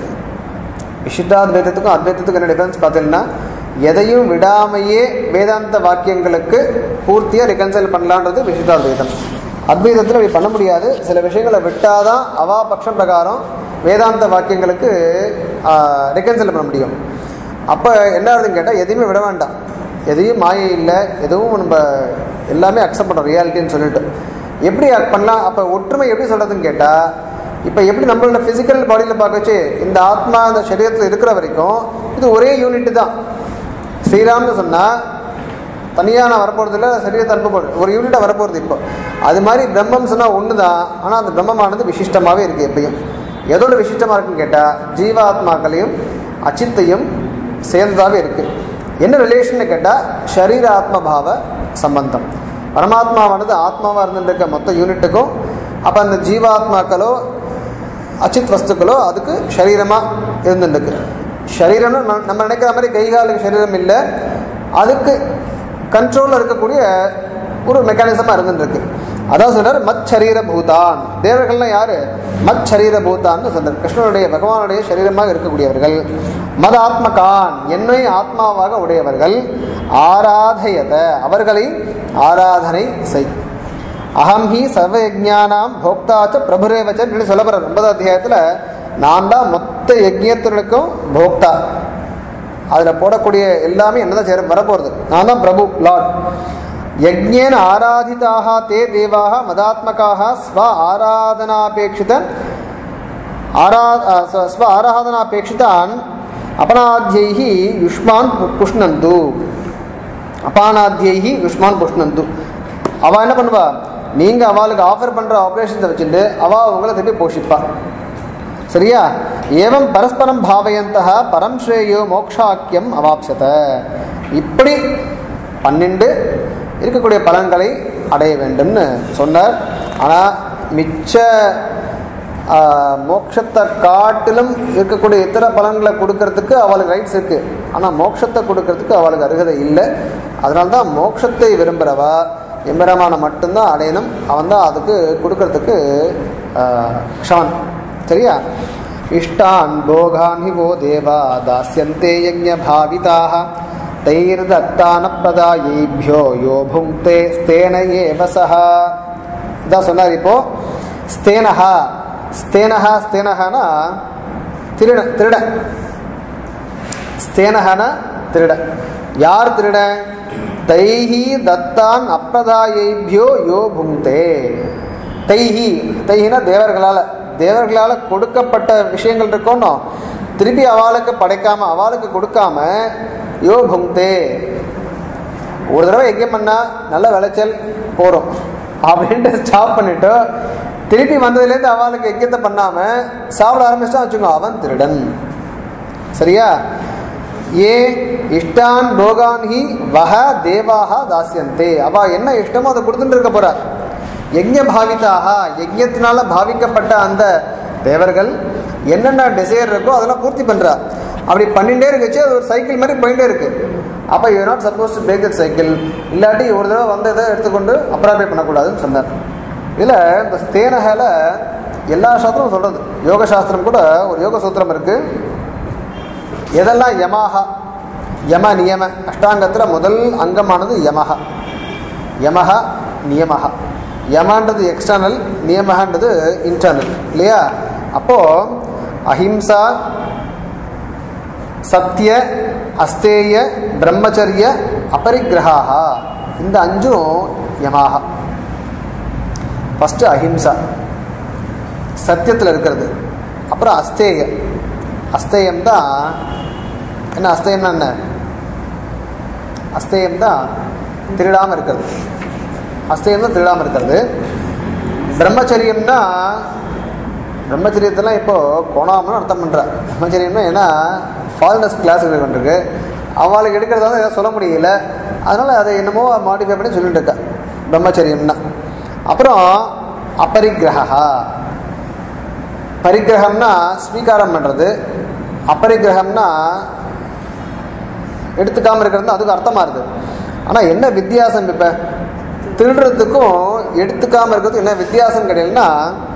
விசிஷ்டாத்வைதத்துக்கும் அத்வைதத்துக்கும் என்ன டிஃபரன்ஸ் பார்த்தீங்கன்னா எதையும் விடாமையே வேதாந்த வாக்கியங்களுக்கு பூர்த்தியாக ரிகன்சைல் பண்ணலான்றது விசிஷ்டாத்வைதம் அத்வைதத்தில் அப்படி பண்ண முடியாது சில விஷயங்களை விட்டாதான் அவா பட்சம் பிரகாரம் வேதாந்த வாக்கியங்களுக்கு ரிகன்சைல் பண்ண முடியும் அப்போ என்ன ஆகுதுன்னு கேட்டால் எதையுமே விட வேண்டாம் எதையும் மாயை இல்லை எதுவும் நம்ம எல்லாமே அக்செப்ட் பண்ணுறோம் ரியாலிட்டின்னு சொல்லிட்டு எப்படி பண்ணலாம் அப்போ ஒற்றுமை எப்படி சொல்கிறதுன்னு கேட்டால் இப்போ எப்படி நம்மளோட ஃபிசிக்கல் பாடியில் பார்க்க வச்சு இந்த ஆத்மா அந்த சரீரத்தில் இருக்கிற வரைக்கும் இது ஒரே யூனிட் தான் ஸ்ரீராம்னு சொன்னால் தனியாக நான் வரப்போகிறது இல்லை சரீரத்தை அனுப்ப போகிறது ஒரு யூனிட்டாக வரப்போகிறது இப்போ அது மாதிரி பிரம்மம் சொன்னால் ஒன்று தான் ஆனால் அந்த பிரம்மமானது விசிஷ்டமாகவே இருக்குது எப்பயும் எதோட விசிஷ்டமாக இருக்குன்னு கேட்டால் ஜீவாத்மாக்களையும் அச்சித்தையும் சேர்ந்ததாகவே இருக்குது என்ன ரிலேஷன்னு கேட்டால் ஷரீர ஆத்ம பாவ சம்பந்தம் பரமாத்மாவானது ஆத்மாவாக இருந்துருக்க மொத்த யூனிட்டுக்கும் அப்போ அந்த ஜீவாத்மாக்களோ அச்சித் வஸ்துக்களோ அதுக்கு சரீரமாக இருந்துருக்கு சரீரம்னு நம்ம- நம்ம நினைக்கிற மாதிரி கை காலுக்கு சரீரம் இல்லை அதுக்கு கண்ட்ரோலில் இருக்கக்கூடிய ஒரு மெக்கானிசமாக இருந்துருக்கு அதான் சொல்றார் மத் சரீர பூதான் தேவர்கள்லாம் யாரு மத் சரீர பூதான்னு சொல்றார் கிருஷ்ணனுடைய பகவானுடைய சரீரமாக இருக்கக்கூடியவர்கள் மத ஆத்மகான் என்னை ஆத்மாவாக உடையவர்கள் ஆராதயத அவர்களை ஆராதனை செய் அகம் ஹி சர்வ யஜ்ஞானாம் போக்தாச்ச பிரபுரேவச்ச அப்படின்னு சொல்லப்படுற ஒன்பதாம் அத்தியாயத்தில் நான் தான் மொத்த யஜ்யத்தினுக்கும் போக்தா அதில் போடக்கூடிய எல்லாமே என்னதான் சேர வரப்போகிறது நான் தான் பிரபு லார்ட் யஜ்ஞேன ஆராதிதாக தே தேவாக மதாத்மகாக ஸ்வ ஆராதனாபேட்சித ஆரா அஹ், ஸ்வ- ஸ்வ ஆராதனாபேட்சிதான் அபனாத்யைஹி யுஷ்மான் பு- புஷ்ணந்து அபானாத்யைஹி யுஷ்மான் புஷ்ணந்து அவள் என்ன பண்ணுவா நீங்கள் அவளுக்கு ஆஃபர் பண்ணுற ஆப்ரேஷன்ஸை வச்சுட்டு அவள் உங்களை திருப்பி போஷிப்பா சரியா ஏவம் பரஸ்பரம் பாவயந்தக பரம் ஸ்ரேயோ மோக்ஷாக்கியம் அவாப்சத இப்படி பன்னெண்டு இருக்கக்கூடிய பலன்களை அடைய வேண்டும்னு சொன்னார் ஆனால் மிச்ச ஆ, மோட்சத்தை காட்டிலும் இருக்கக்கூடிய இத்தர பலன்களை கொடுக்கறதுக்கு அவளுக்கு ரைட்ஸ் இருக்கு ஆனால் மோட்சத்தை கொடுக்கறதுக்கு அவளுக்கு அருகதை இல்லை அதனால தான் மோட்சத்தை விரும்புகிறவா எம்பெருமானை மட்டும்தான் அடையணும் அவன் தான் அதுக்கு கொடுக்கறதுக்கு ஆ, க்ஷமன் சரியா இஷ்டான் போகான் ஹி वो தேவா தாஸ்யந்தே யஜ்ஞ பாவிதாக தைர்தத்தான பிரதாயேபியோ யோ புங்க்தே ஸ்தேன ஏவ சஹா இதான் சொன்னார் இப்போ ஸ்தேனஹா ஸ்தேனஹா ஸ்தேனஹானா திருட திருட ஸ்தேனஹானா திருட யார் திருட தைஹி தத்தான் அப்பிரதாயேபியோ யோ புங்க்தே தைஹி தைஹினா தேவர்களால் தேவர்களால் கொடுக்கப்பட்ட விஷயங்கள் இருக்கணும் திருப்பி அவளுக்கு படைக்காம அவளுக்கு கொடுக்காம யோ புங்க்தே ஒரு தடவை எங்கேயும் பண்ணா நல்ல விளைச்சல் போகிறோம் அப்படின்ட்டு ஸ்டாப் பண்ணிட்டு திருப்பி வந்ததுலேருந்து அவளுக்கு எக்கியத்தை பண்ணாம சாப்பிட ஆரம்பிச்சிட்டா வச்சுக்கோ அவன் திருடன் சரியா ஏ இஷ்டான் போகான் ஹி வஹ தேவாக தாசியந்தே அவ என்ன இஷ்டமோ அதை கொடுத்துட்டு இருக்க போறா யஜ்ஞ பாவிதாக யஜ்ஞத்தினால பாவிக்கப்பட்ட அந்த தேவர்கள் என்னென்ன டிசைர் இருக்கோ அதெல்லாம் பூர்த்தி பண்றா அப்படி பண்ணிட்டே இருக்குச்சு அது ஒரு சைக்கிள் மாதிரி போயிட்டே இருக்கு அப்போ you not suppose to break that cycle இல்லாட்டி ஒரு தடவை வந்ததை எடுத்துக்கொண்டு அப்ராபே பண்ணக்கூடாதுன்னு சொன்னார் இதில் இந்த ஸ்தேனகால எல்லா சாஸ்திரமும் சொல்கிறது யோக சாஸ்திரம் கூட ஒரு யோக சூத்திரம் இருக்குது எதெல்லாம் யமாகா யம நியம அஷ்டாங்கத்தில் முதல் அங்கமானது யமஹா யமஹா நியமஹா யமான்றது எக்ஸ்டர்னல் நியமஹான்றது இன்டர்னல் இல்லையா அப்போது அஹிம்சா சத்திய அஸ்தேய பிரம்மச்சரிய அபரிக்கிரகாக இந்த அஞ்சும் யமாக ஃபஸ்ட்டு அஹிம்சா சத்தியத்தில் இருக்கிறது அப்புறம் அஸ்தேய அஸ்தேயம் தான் என்ன அஸ்தேயம்னா என்ன அஸ்தேயம் தான் திருடாமல் இருக்கிறது அஸ்தேயம் தான் திருடாமல் இருக்கிறது பிரம்மச்சரியம்னா பிரம்மச்சரியத்தெல்லாம் இப்போது கோணாமன்னு அர்த்தம் பண்ணுறா பிரம்மச்சரியம்னா ஏன்னா ஃபாரினர்ஸ் கிளாஸ் கொண்டிருக்கு அவளுக்கு எடுக்கிறதால ஏதாவது சொல்ல முடியல அதனால் அதை என்னமோ மாடிஃபை பண்ணி சொல்லிட்டு இருக்கா பிரம்மச்சரியம்னா அப்புறம் அபரிக்கிரகா பரிக்கிரகம்னா ஸ்வீகாரம் பண்ணுறது அபரிக்கிரகம்னா எடுத்துக்காமல் இருக்கிறது அதுக்கு அர்த்தமாக இருக்குது ஆனால் என்ன வித்தியாசம் இப்போ திருடுறதுக்கும் எடுத்துக்காமல் இருக்கிறதுக்கும் என்ன வித்தியாசம் கிடையாதுன்னா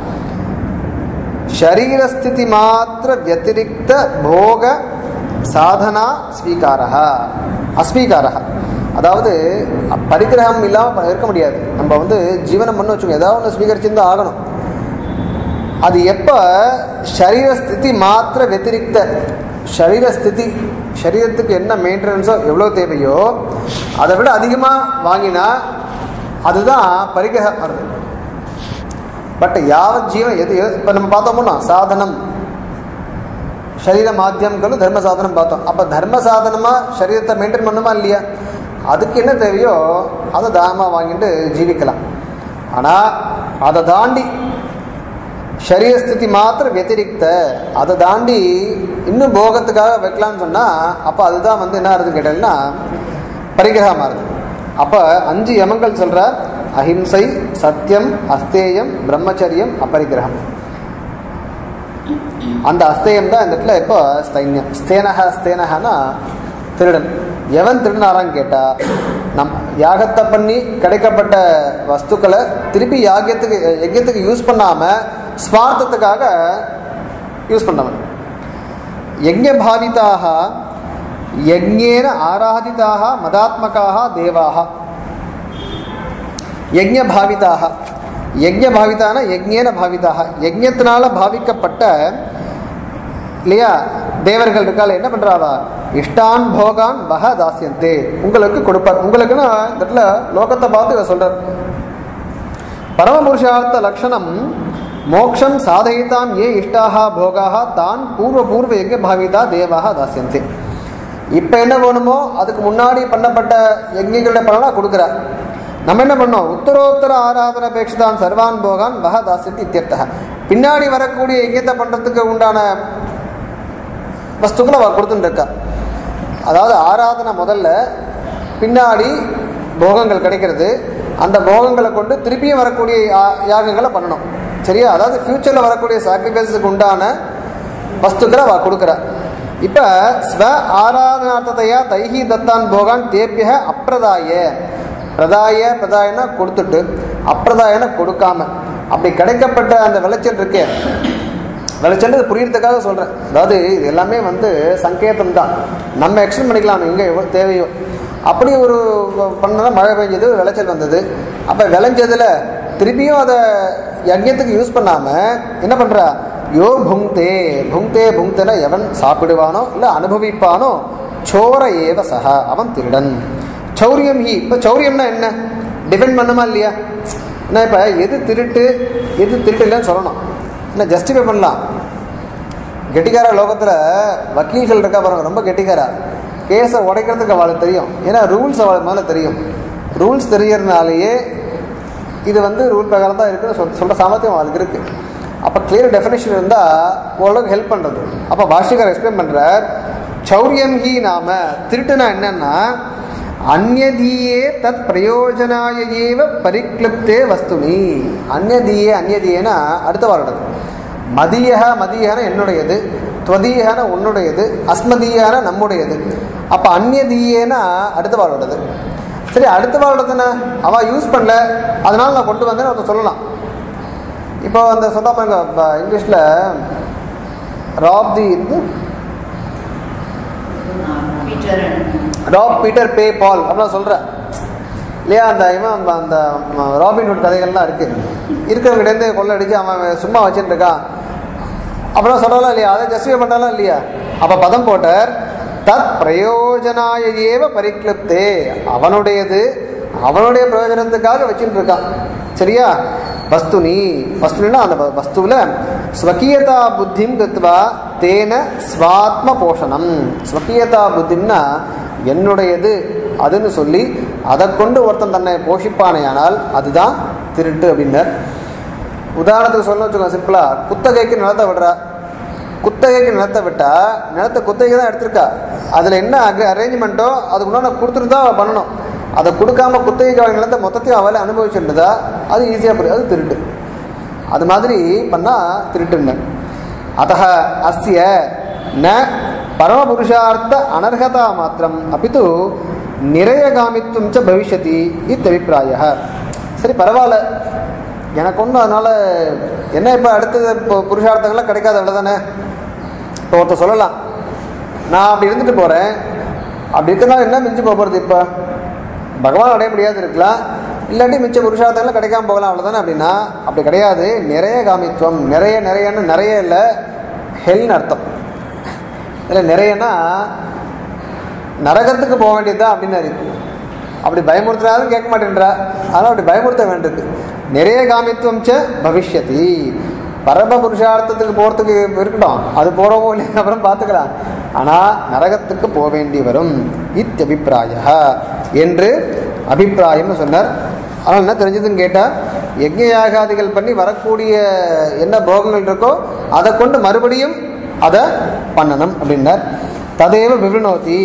ಶರೀರಸ್ಥಿತಿ ಮಾತ್ರ ವ್ಯತಿರಿಕ್ತ ಭೋಗ சாதனா ஸ்வீகாரா அஸ்வீகாரா அதாவது பரிகிரகம் இல்லாமல் இருக்க முடியாது நம்ம வந்து ஜீவனம் பண்ண வச்சுக்கோங்க ஏதாவது ஒன்று ஸ்வீகரிச்சிருந்தா ஆகணும் அது எப்போ சரீரஸ்திதி மாத்திர வெத்திரிக்த சரீரஸ்திதி சரீரத்துக்கு என்ன மெயின்டெனன்ஸோ எவ்வளோ தேவையோ அதை விட அதிகமாக வாங்கினா அதுதான் பரிகிரகம் வருது பட் யாவத் ஜீவன் எது இப்போ நம்ம பார்த்தோம்னா சாதனம் சரீர மாத்தியம்களும் தர்ம சாதனம் பார்த்தோம் அப்போ தர்ம சாதனமாக சரீரத்தை மெயின்டைன் பண்ணுமா இல்லையா அதுக்கு என்ன தேவையோ அதை தானமாக வாங்கிட்டு ஜீவிக்கலாம் ஆனால் அதை தாண்டி சரீரஸ்திதி மாத்திரம் வெத்திரிக்த அதை தாண்டி இன்னும் போகத்துக்காக வைக்கலாம்னு சொன்னால் அப்போ அதுதான் வந்து என்ன ஆகுதுன்னு கேட்டீங்கன்னா பரிகிரகமாக இருக்குது அப்போ அஞ்சு யமங்கள் சொல்கிற அஹிம்சை சத்தியம் அஸ்தேயம் பிரம்மச்சரியம் அபரிகிரகம் அந்த அஸ்தேயம் தான் இந்த இடத்துல இப்போ ஸ்தைன்யம் ஸ்தேனக ஸ்தேனகனா திருடன் எவன் திருடினாரான்னு கேட்டால் நம் யாகத்தை பண்ணி கிடைக்கப்பட்ட வஸ்துக்களை திருப்பி யாகியத்துக்கு யஜ்யத்துக்கு யூஸ் பண்ணாமல் ஸ்வார்த்தத்துக்காக யூஸ் பண்ணவன் யஜ்ய பாவிதாக யஜ்ஞேன ஆராதிதாக மதாத்மகாக தேவாக யஜ்ய பாவிதாக யஜ்ய பாவிதான யஜ்ஞேன பாவிதாக யஜ்யத்தினால பாவிக்கப்பட்ட இல்லையா தேவர்கள் இருக்கால என்ன பண்றாவா இஷ்டான் போகான் பக தாசியந்தே உங்களுக்கு கொடுப்பார் உங்களுக்குன்னு இந்த இடத்துல லோகத்தை பார்த்து இதை சொல்றார் பரமபுருஷார்த்த லட்சணம் மோக்ஷம் சாதயித்தாம் ஏ இஷ்டாக போகாக தான் பூர்வ பூர்வ யஜ்ய பாவிதா தேவாக தாசியந்தே இப்போ என்ன வேணுமோ அதுக்கு முன்னாடி பண்ணப்பட்ட யஜ்ஞங்களுடைய பலனாக கொடுக்குறார் நம்ம என்ன பண்ணோம் உத்தரோத்தர ஆராதன அபேட்சிதான் சர்வான் போகான் பக தாசியந்தி இத்தியர்த்தக பின்னாடி வரக்கூடிய யஜ்யத்தை பண்ணுறதுக்கு உண்டான வஸ்துக்களை அவ கொடுத்துட்டுருக்கா அதாவது ஆராதனை முதல்ல பின்னாடி போகங்கள் கிடைக்கிறது அந்த போகங்களை கொண்டு திருப்பியும் வரக்கூடிய யா- யாகங்களை பண்ணணும் சரியா அதாவது ஃப்யூச்சரில் வரக்கூடிய சாக்ரிஃபைஸுக்கு உண்டான வஸ்துக்களை அவ கொடுக்குறா இப்போ ஸ்வ ஆராதனார்த்தத்தையா தைஹி தத்தான் போகான் தேபிய அப்பிரதாய பிரதாய பிரதாயனா கொடுத்துட்டு அப்பிரதாயன கொடுக்காம அப்படி கிடைக்கப்பட்ட அந்த விளைச்சல் இருக்கே விளைச்சல் புரியறதுக்காக சொல்கிறேன் அதாவது இது எல்லாமே வந்து சங்கேதம் தான் நம்ம எக்ஸ்டெண்ட் பண்ணிக்கலாம் எங்கே எவ்வளோ தேவையோ அப்படி ஒரு பண்ணதான் மழை பெஞ்சது விளைச்சல் வந்தது அப்போ விளைஞ்சதுல திருப்பியும் அதை யஜ்யத்துக்கு யூஸ் பண்ணாமல் என்ன பண்ணுறா யோ புங்தே புங்தே புங்தேனா எவன் சாப்பிடுவானோ இல்லை அனுபவிப்பானோ சோர ஏவ சஹா அவன் திருடன் சௌரியம் ஹி இப்போ சௌரியம்னா என்ன டிபெண்ட் பண்ணுமா இல்லையா என்ன இப்போ எது திருட்டு எது திருட்டு இல்லைன்னு சொல்லணும் என்ன ஜஸ்டிஃபை பண்ணலாம் கெட்டிக்கார லோகத்தில் வக்கீல்கள் இருக்கா பாருங்க ரொம்ப கெட்டிக்காரா கேஸை உடைக்கிறதுக்கு அவளுக்கு தெரியும் ஏன்னா ரூல்ஸ் அவளுக்கு மேலே தெரியும் ரூல்ஸ் தெரியறதுனாலேயே இது வந்து ரூல் பிரகாரம் தான் இருக்குன்னு சொல் சொல்கிற சாமர்த்தியம் அவளுக்கு இருக்குது அப்போ கிளியர் டெஃபினேஷன் இருந்தால் ஓரளவுக்கு ஹெல்ப் பண்ணுறது அப்போ பாஷ்யக்கார் எக்ஸ்பிளைன் பண்ணுறார் சௌரியம் ஹி நாம திருட்டுனா என்னன்னா அந்நதீயே தத் பிரயோஜனாய ஏவ பரிக்ளிப்தே வஸ்துனி அந்நதீயே அந்நதீயனா அடுத்த வாரோடது மதியக மதியகன என்னுடையது துவதீயகன உன்னுடையது அஸ்மதீயகன நம்முடையது அப்போ அந்நியதீயேனா அடுத்த வாழோடது சரி அடுத்த வாழோடதுன்னு அவள் யூஸ் பண்ணல அதனால நான் கொண்டு வந்தேன்னு ஒருத்தர் சொல்லலாம் இப்போ அந்த சொல்ல பாருங்க ப- இங்கிலீஷில் ராப் தி இது Peter and rob Peter pay Paul அப்படிலாம் சொல்கிறேன் இல்லையா அந்த இவன் அந்த- அந்த ம- ராபின்ஹுட் கதைகள்லாம் இருக்குது இருக்கிறவங்கிட்டேருந்து கொள்ளை அடிச்சு அவன் சும்மா வச்சுட்டு இருக்கான் அப்புறம் சொல்லலாம் இல்லையா அதை ஜஸ்டிஃபை பண்ணலாம் இல்லையா அப்போ பதம் போட்டார் தத் பிரயோஜனாய ஏவ பரிக்ளிப்தே அவனுடையது அவனுடைய பிரயோஜனத்துக்காக வச்சுட்டு இருக்கான் சரியா வஸ்துனி வஸ்துனா அந்த வ- வஸ்துவில் ஸ்வகீயதா புத்திம் கிருத்வா தேன ஸ்வாத்ம போஷணம் ஸ்வகீயதா புத்திம்னா என்னுடையது அதுன்னு சொல்லி அதை கொண்டு ஒருத்தன் தன்னை போஷிப்பானேயானால் அதுதான் திருட்டு அப்படின்னார் உதாரணத்துக்கு சொல்ல வச்சுக்கோங்க சிம்பிளா குத்தகைக்கு நிலத்தை விடுறா குத்தகைக்கு நிலத்தை விட்டா நிலத்தை குத்தகை தான் எடுத்திருக்கா அதில் என்ன அரேஞ்ச்மெண்ட்டோ அதுக்கு உண்டான கொடுத்துட்டு தான் அவ பண்ணணும் அதை கொடுக்காம குத்தகைக்கு அவள் நிலத்தை மொத்தத்தையும் அவளை அனுபவிச்சுருந்ததா அது ஈஸியாக புரியும் அது திருட்டு அது மாதிரி பண்ணால் திருட்டுன்னு அத்த அஸ்ய ந பரமபுருஷார்த்த அனர்ஹதா மாத்திரம் அப்பித்து நிறையகாமித்துவம் ச பவிஷ்யதி இத்தபிப்பிராய சரி பரவாயில்ல எனக்கு ஒன்றும் அதனால் என்ன இப்போ அடுத்தது இப்போ புருஷார்த்தங்கள்லாம் கிடைக்காது அவ்வளோதானே இப்போ ஒருத்தர் சொல்லலாம் நான் அப்படி இருந்துட்டு போகிறேன் அப்படி இருக்கிறனால என்ன மிஞ்சி போக போகிறது இப்போ பகவான் அடைய முடியாது இருக்கலாம் இல்லாட்டி மிச்ச புருஷார்த்தங்கள்லாம் கிடைக்காம போகலாம் அவ்வளோதானே அப்படின்னா அப்படி கிடையாது நிறைய காமித்துவம் நிறைய நிறையன்னு நிறைய இல்லை ஹெல்னு அர்த்தம் இல்லை நிறையன்னா நரகத்துக்கு போக வேண்டியதுதான் அப்படின்னு அப்படி பயமுறுத்தினாலும் கேட்க மாட்டேன்றா அதனால் அப்படி பயமுறுத்த வேண்டியது நிறைய காமித்துவம் ச பவிஷ்யதி பரம புருஷார்த்தத்துக்கு போகிறதுக்கு இருக்கட்டும் அது போகிறோமோ இல்லையா அப்புறம் பார்த்துக்கலாம் ஆனால் நரகத்துக்கு போக வேண்டி வரும் இத்தியபிப்பிராய என்று அபிப்பிராயம்னு சொன்னார் ஆனால் என்ன தெரிஞ்சதுன்னு கேட்டால் யஜ்ஞ யாகாதிகள் பண்ணி வரக்கூடிய என்ன போகங்கள் இருக்கோ அதை கொண்டு மறுபடியும் அதை பண்ணணும் அப்படின்னார் ததேவ விவృణோதி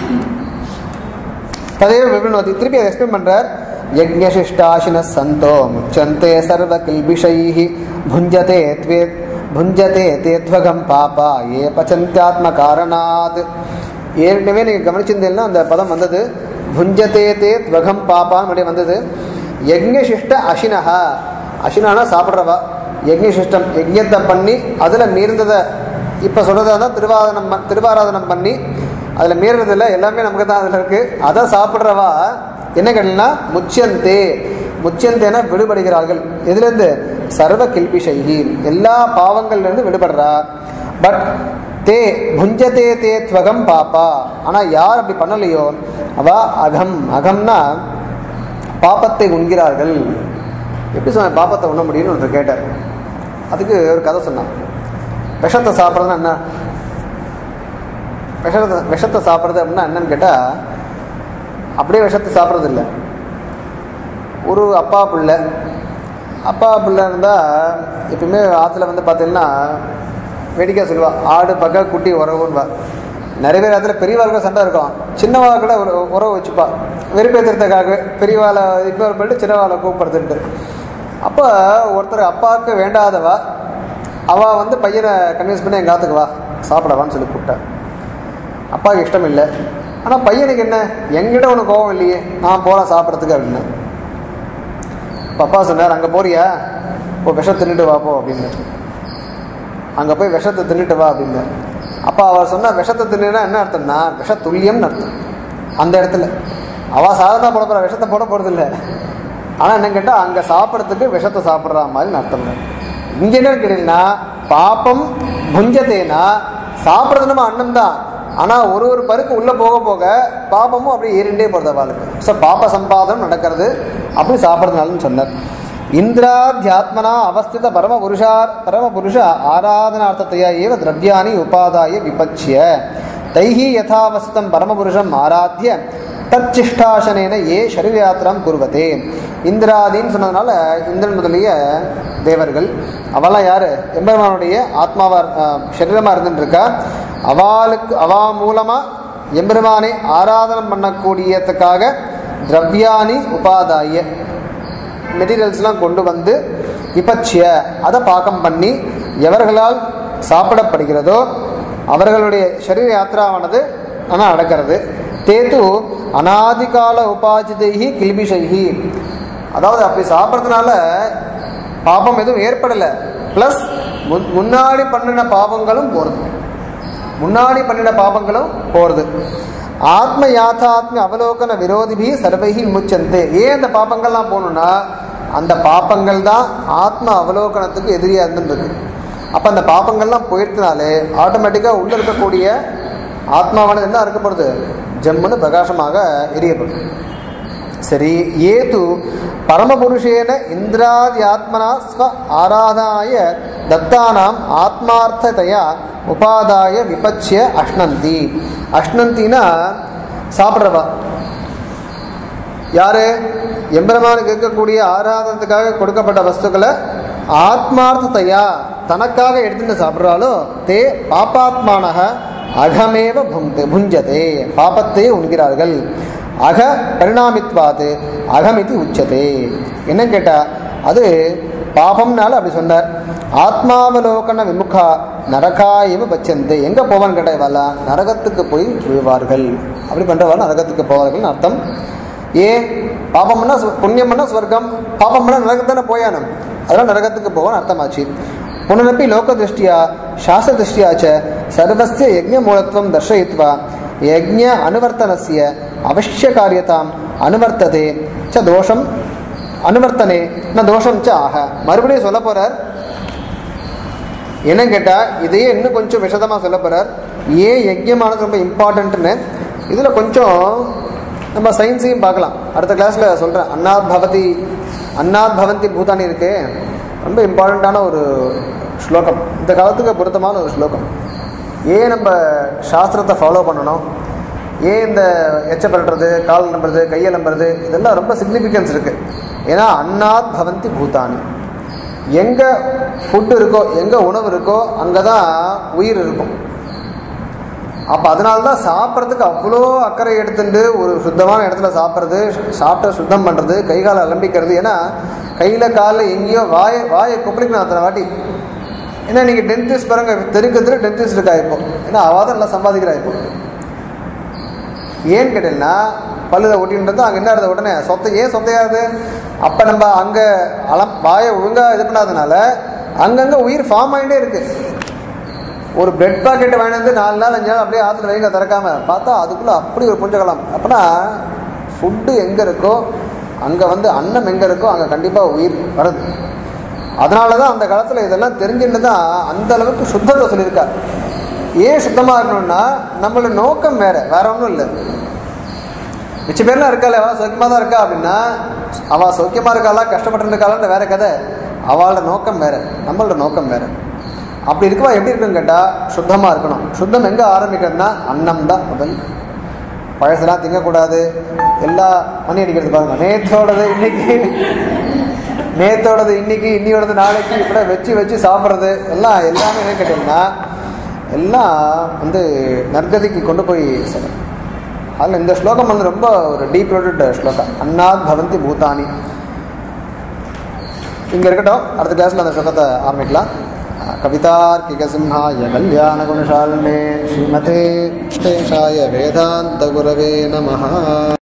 ததேவ விவృணோதி திருப்பி அதை எக்ஸ்பிளைன் பண்றார் யஜ்ஞசிஷ்டாசின சந்தோ முச்சந்தே சர்வ கில்பிஷைः புஞ்சதே த்வே புஞ்சதே தேத்வகம் பாபா ஏ பச்சந்தியாத்ம காரணாத் ஏற்கனவே நீங்கள் கவனிச்சிருந்தீங்கன்னா அந்த பதம் வந்தது புஞ்சதே தே துவகம் பாப்பான்னு முன்னாடி வந்தது யஜ்ஞசிஷ்ட அசினஹா அசினானா சாப்பிட்றவா யஜ்ஞசிஷ்டம் யஜ்ஞத்தை பண்ணி அதில் மீர்ந்ததை இப்போ சொல்கிறதா தான் திருவாதனம் பண்- திருவாராதனம் பண்ணி அதில் மீறதில்ல எல்லாமே நமக்கு தான் அதில் இருக்குது அதை சாப்பிட்றவா என்ன கேட்டீங்கன்னா முச்சியந்தே முச்சியந்தேனா விடுபடுகிறார்கள் எதுலேருந்து சர்வ கில்பிஷைகி எல்லா பாவங்கள்லேருந்து விடுபடுறா பட் தே புஞ்சதே தே துவகம் பாப்பா ஆனால் யார் அப்படி பண்ணலையோ அவ அகம் அகம்னா பாப்பத்தை உண்கிறார்கள் எப்படி சொன்ன பாப்பத்தை உண்ண முடியும்னு ஒருத்தர் கேட்டார் அதுக்கு ஒரு கதை சொன்னான் விஷத்தை சாப்பிட்றதுன்னா என்ன விஷத்தை விஷத்தை சாப்பிட்றது அப்படின்னா என்னன்னு கேட்டால் அப்படியே விஷத்தை சாப்பிட்றது இல்லை ஒரு அப்பா பிள்ளை அப்பா பிள்ளை இருந்தால் எப்பயுமே ஆற்றுல வந்து பார்த்தீங்கன்னா வேடிக்கை சொல்லுவா ஆடு பக்க குட்டி உறவுன்னுவா நிறைய பேர் இடத்துல பெரியவாளுக்கு சண்டை இருக்கும் சின்னவா கூட ஒரு உறவு வச்சுப்பா வெறுப்பேற்றுறதுக்காக பெரியவாளை இப்போ போயிட்டு சின்னவாளை கூப்பிடுறதுன்ட்டு அப்போ ஒருத்தர் அப்பாவுக்கு வேண்டாதவா அவள் வந்து பையனை கன்வின்ஸ் பண்ணி எங்கள் ஆத்துக்கு வா சாப்பிடவான்னு சொல்லி கூப்பிட்டா அப்பாவுக்கு இஷ்டம் இல்லை ஆனால் பையனுக்கு என்ன எங்கிட்ட உனக்கு கோவம் இல்லையே நான் போகிறேன் சாப்பிட்றதுக்கு அப்படின்னு அப்ப அப்பா சொன்னார் அங்கே போறியா இப்போ விஷம் தின்னுட்டு வா போ அப்படின்னு அங்கே போய் விஷத்தை தின்னுட்டு வா அப்படின்னு அப்பா அவர் சொன்ன விஷத்தை தின்னுனா என்ன அர்த்தம்னா விஷ துல்லியம்னு அர்த்தம் அந்த இடத்துல அவள் சாதனா போட போகிற விஷத்தை போட போகிறது இல்லை ஆனால் என்ன கேட்டால் அங்கே சாப்பிட்றதுக்கு விஷத்தை சாப்பிட்ற மாதிரி அர்த்தம் இங்கே என்ன கேட்டீங்கன்னா பாப்பம் புஞ்சத்தேனா சாப்பிட்றது நம்ம அன்னம் தான் ஆனால் ஒரு ஒரு பருக்கு உள்ளே போக போக பாப்பமும் அப்படியே ஏறிண்டே போகிறது அவளுக்கு ஸோ பாப்ப சம்பாதனம் நடக்கிறது அப்படி சாப்பிட்றதுனாலன்னு சொன்னார் இந்திராத்தியாத்மனா அவஸ்தித பரம புருஷார் பரம புருஷ ஆராதனார்த்தத்தையா ஏவ திரவியாணி உபாதாய விபச்சிய தைஹி யதாவஸ்தம் பரமபுருஷம் ஆராத்திய தச்சிஷ்டாசனேன ஏ சரீர யாத்திரம் குருவதே இந்திராதின்னு சொன்னதுனால இந்திரன் முதலிய தேவர்கள் அவெல்லாம் யாரு எம்பெருமானுடைய ஆத்மாவா சரீரமாக இருந்துட்டு இருக்கா அவளுக்கு அவா மூலமா எம்பெருமானை ஆராதனம் பண்ணக்கூடியதுக்காக திரவியானி உபாதாய மெட்டீரியல்ஸ்லாம் கொண்டு வந்து விபச்சிய அதை பாக்கம் பண்ணி எவர்களால் சாப்பிடப்படுகிறதோ அவர்களுடைய சரீர யாத்திராவானது ஆனால் நடக்கிறது தேத்து அனாதிகால உபாஜிதைஹி கில்பிஷைஹி அதாவது அப்படி சாப்பிட்றதுனால பாபம் எதுவும் ஏற்படலை ப்ளஸ் முன்னாடி பண்ணின பாவங்களும் போகிறது முன்னாடி பண்ணின பாபங்களும் போகிறது ஆத்ம யாத்தாத்ம அவலோகன விரோதிபி சர்வைகி விமுச்சந்தே ஏன் அந்த பாபங்கள்லாம் போகணும்னா அந்த பாப்பங்கள் தான் ஆத்ம அவலோகனத்துக்கு எதிரியாக இருந்துருக்கு அப்போ அந்த பாப்பங்கள்லாம் போயிடுறதுனாலே ஆட்டோமேட்டிக்காக உள்ளே இருக்கக்கூடிய ஆத்மாவானது என்ன இருக்க போகிறது ஜம்முன்னு பிரகாசமாக எரியப்படும் சரி ஏது பரமபுருஷேன இந்திராதி ஆத்மனா ஸ்வ ஆராதாய தத்தானாம் ஆத்மார்த்ததையா உபாதாய விபச்சிய அஷ்னந்தி அஷ்னந்தினா சாப்பிட்றவா யாரு எம்பெருமானுக்கு இருக்கக்கூடிய ஆராதனத்துக்காக கொடுக்கப்பட்ட வஸ்துக்களை ஆத்மார்த்தத்தையா தனக்காக எடுத்துட்டு சாப்பிட்றாலோ தே பாப்பாத்மானக அகமேவ புங்கு புஞ்சதே பாபத்தை உண்கிறார்கள் அக பரிணாமித்வாது அகமிதி உச்சதே என்ன கேட்டா அது பாபம்னால அப்படி சொன்னார் ஆத்மாவலோகன விமுகா நரகாயவ பச்சந்தே எங்க போவான்னு கேட்டா இவெல்லாம் நரகத்துக்கு போய் விழுவார்கள் அப்படி பண்றவர்கள் நரகத்துக்கு போவார்கள் அர்த்தம் ஏன் பாபம்னா சு- புண்ணியம்னா ஸ்வர்க்கம் பாபம்னா நரகத்தானே போயானம் அதெல்லாம் நரகத்துக்கு போவான்னு அர்த்தமாச்சு புனரப்பி லோகதிருஷ்டியா சாஸ்திரதிருஷ்டியா ச சர்வஸ்ய யஜ்ஞ மூலத்துவம் தர்ஷயித்வா யஜ்ஞ அனுவர்த்தனஸ்ய அவசிய காரியதாம் அனுவர்த்ததே ச தோஷம் அனுவர்த்தனே ந தோஷம் ச ஆக மறுபடியும் சொல்ல போறார் என்னன்னு கேட்டா இதையே இன்னும் கொஞ்சம் விஷதமா சொல்ல போறார் ஏன் யஜ்யமானது ரொம்ப இம்பார்ட்டன்ட்னு இதுல கொஞ்சம் நம்ம சயின்ஸையும் பார்க்கலாம் அடுத்த கிளாஸ்ல சொல்றேன் அன்னாத் பவதி அன்னாத் பவந்தி பூதானி இருக்கு ரொம்ப இம்பார்ட்டண்ட்டான ஒரு ஸ்லோகம் இந்த காலத்துக்கு பொருத்தமான ஒரு ஸ்லோகம் ஏன் நம்ம சாஸ்திரத்தை ஃபாலோ பண்ணணும் ஏன் இந்த எச்ச பரட்டுறது கால் நம்புறது கையை நம்புறது இதெல்லாம் ரொம்ப சிக்னிஃபிகன்ஸ் இருக்கு ஏன்னா அன்னாத் பவந்தி பூதானி எங்க ஃபுட் இருக்கோ எங்க உணவு இருக்கோ அங்கதான் உயிர் இருக்கும் அப்போ அதனால தான் சாப்பிட்றதுக்கு அவ்வளோ அக்கறை எடுத்துட்டு ஒரு சுத்தமான இடத்துல சாப்பிட்றது சாப்பிட்ட சுத்தம் பண்ணுறது கை காலை அலம்பிக்கிறது ஏன்னா கையில் காலில் எங்கேயோ வாயை வாயை கொப்பளிக்கணும் அத்தனை வாட்டி ஏன்னா நீங்கள் டென்டிஸ்ட் பாருங்க தெருக்கு தெரு டென்டிஸ்ட் இருக்கா இப்போ ஏன்னா அவள் தான் நல்லா சம்பாதிக்கிறா இப்போ ஏன்னு கேட்டீங்கன்னா பல்லுல ஒட்டின்றது அங்கே என்ன இருந்த உடனே சொத்தை ஏன் சொத்தையாது அப்போ நம்ம அங்கே அலம் வாயை ஒழுங்காக இது பண்ணாதனால அங்கங்கே உயிர் ஃபார்ம் ஆகிட்டே இருக்கு ஒரு பிரெட் பாக்கெட் வாங்கி வந்து நாலு நாள் அஞ்சு நாள் அப்படியே ஆற்றுல வைங்க திறக்காம பார்த்தா அதுக்குள்ளே அப்படி ஒரு புஞ்சகலாம் அப்போனா ஃபுட்டு எங்கே இருக்கோ அங்கே வந்து அன்னம் எங்கே இருக்கோ அங்கே கண்டிப்பாக உயிர் வருது அதனால தான் அந்த காலத்தில் இதெல்லாம் தெரிஞ்சுட்டு தான் அந்த அளவுக்கு சுத்தத்தை சொல்லியிருக்கா ஏன் சுத்தமாக இருக்கணும்னா நம்மளோட நோக்கம் வேற வேற ஒன்றும் இல்லை மிச்ச பேர்லாம் இருக்காள் அவள் சௌக்கியமாக தான் இருக்கா அப்படின்னா அவள் சௌக்கியமாக இருக்காளா கஷ்டப்பட்டு இருக்காளான்ற வேற கதை அவளோட நோக்கம் வேற நம்மளோட நோக்கம் வேற அப்படி இருக்கவா எப்படி இருக்குன்னு கேட்டால் சுத்தமாக இருக்கணும் சுத்தம் எங்கே ஆரம்பிக்கிறதுனா அன்னம் தான் முதல் பழசெல்லாம் திங்கக்கூடாது எல்லா மணி அடிக்கிறது பாருங்க நேத்தோடது இன்னைக்கு நேத்தோடது இன்னைக்கு இன்னியோடது நாளைக்கு இப்படி வச்சு வச்சு சாப்பிட்றது எல்லாம் எல்லாமே என்ன கேட்டிங்கன்னா எல்லாம் வந்து நற்கதிக்கு கொண்டு போய் சேரும் அதில் இந்த ஸ்லோகம் வந்து ரொம்ப ஒரு டீப் ரோட்டட் ஸ்லோகம் அன்னாத் பவந்தி பூதானி இங்கே இருக்கட்டும் அடுத்த கிளாஸில் அந்த ஸ்லோகத்தை ஆரம்பிக்கலாம் कवितार्किकसिंहाय कल्याणगुणशालिने श्रीमते शेषाय वेदान्तगुरवे नमः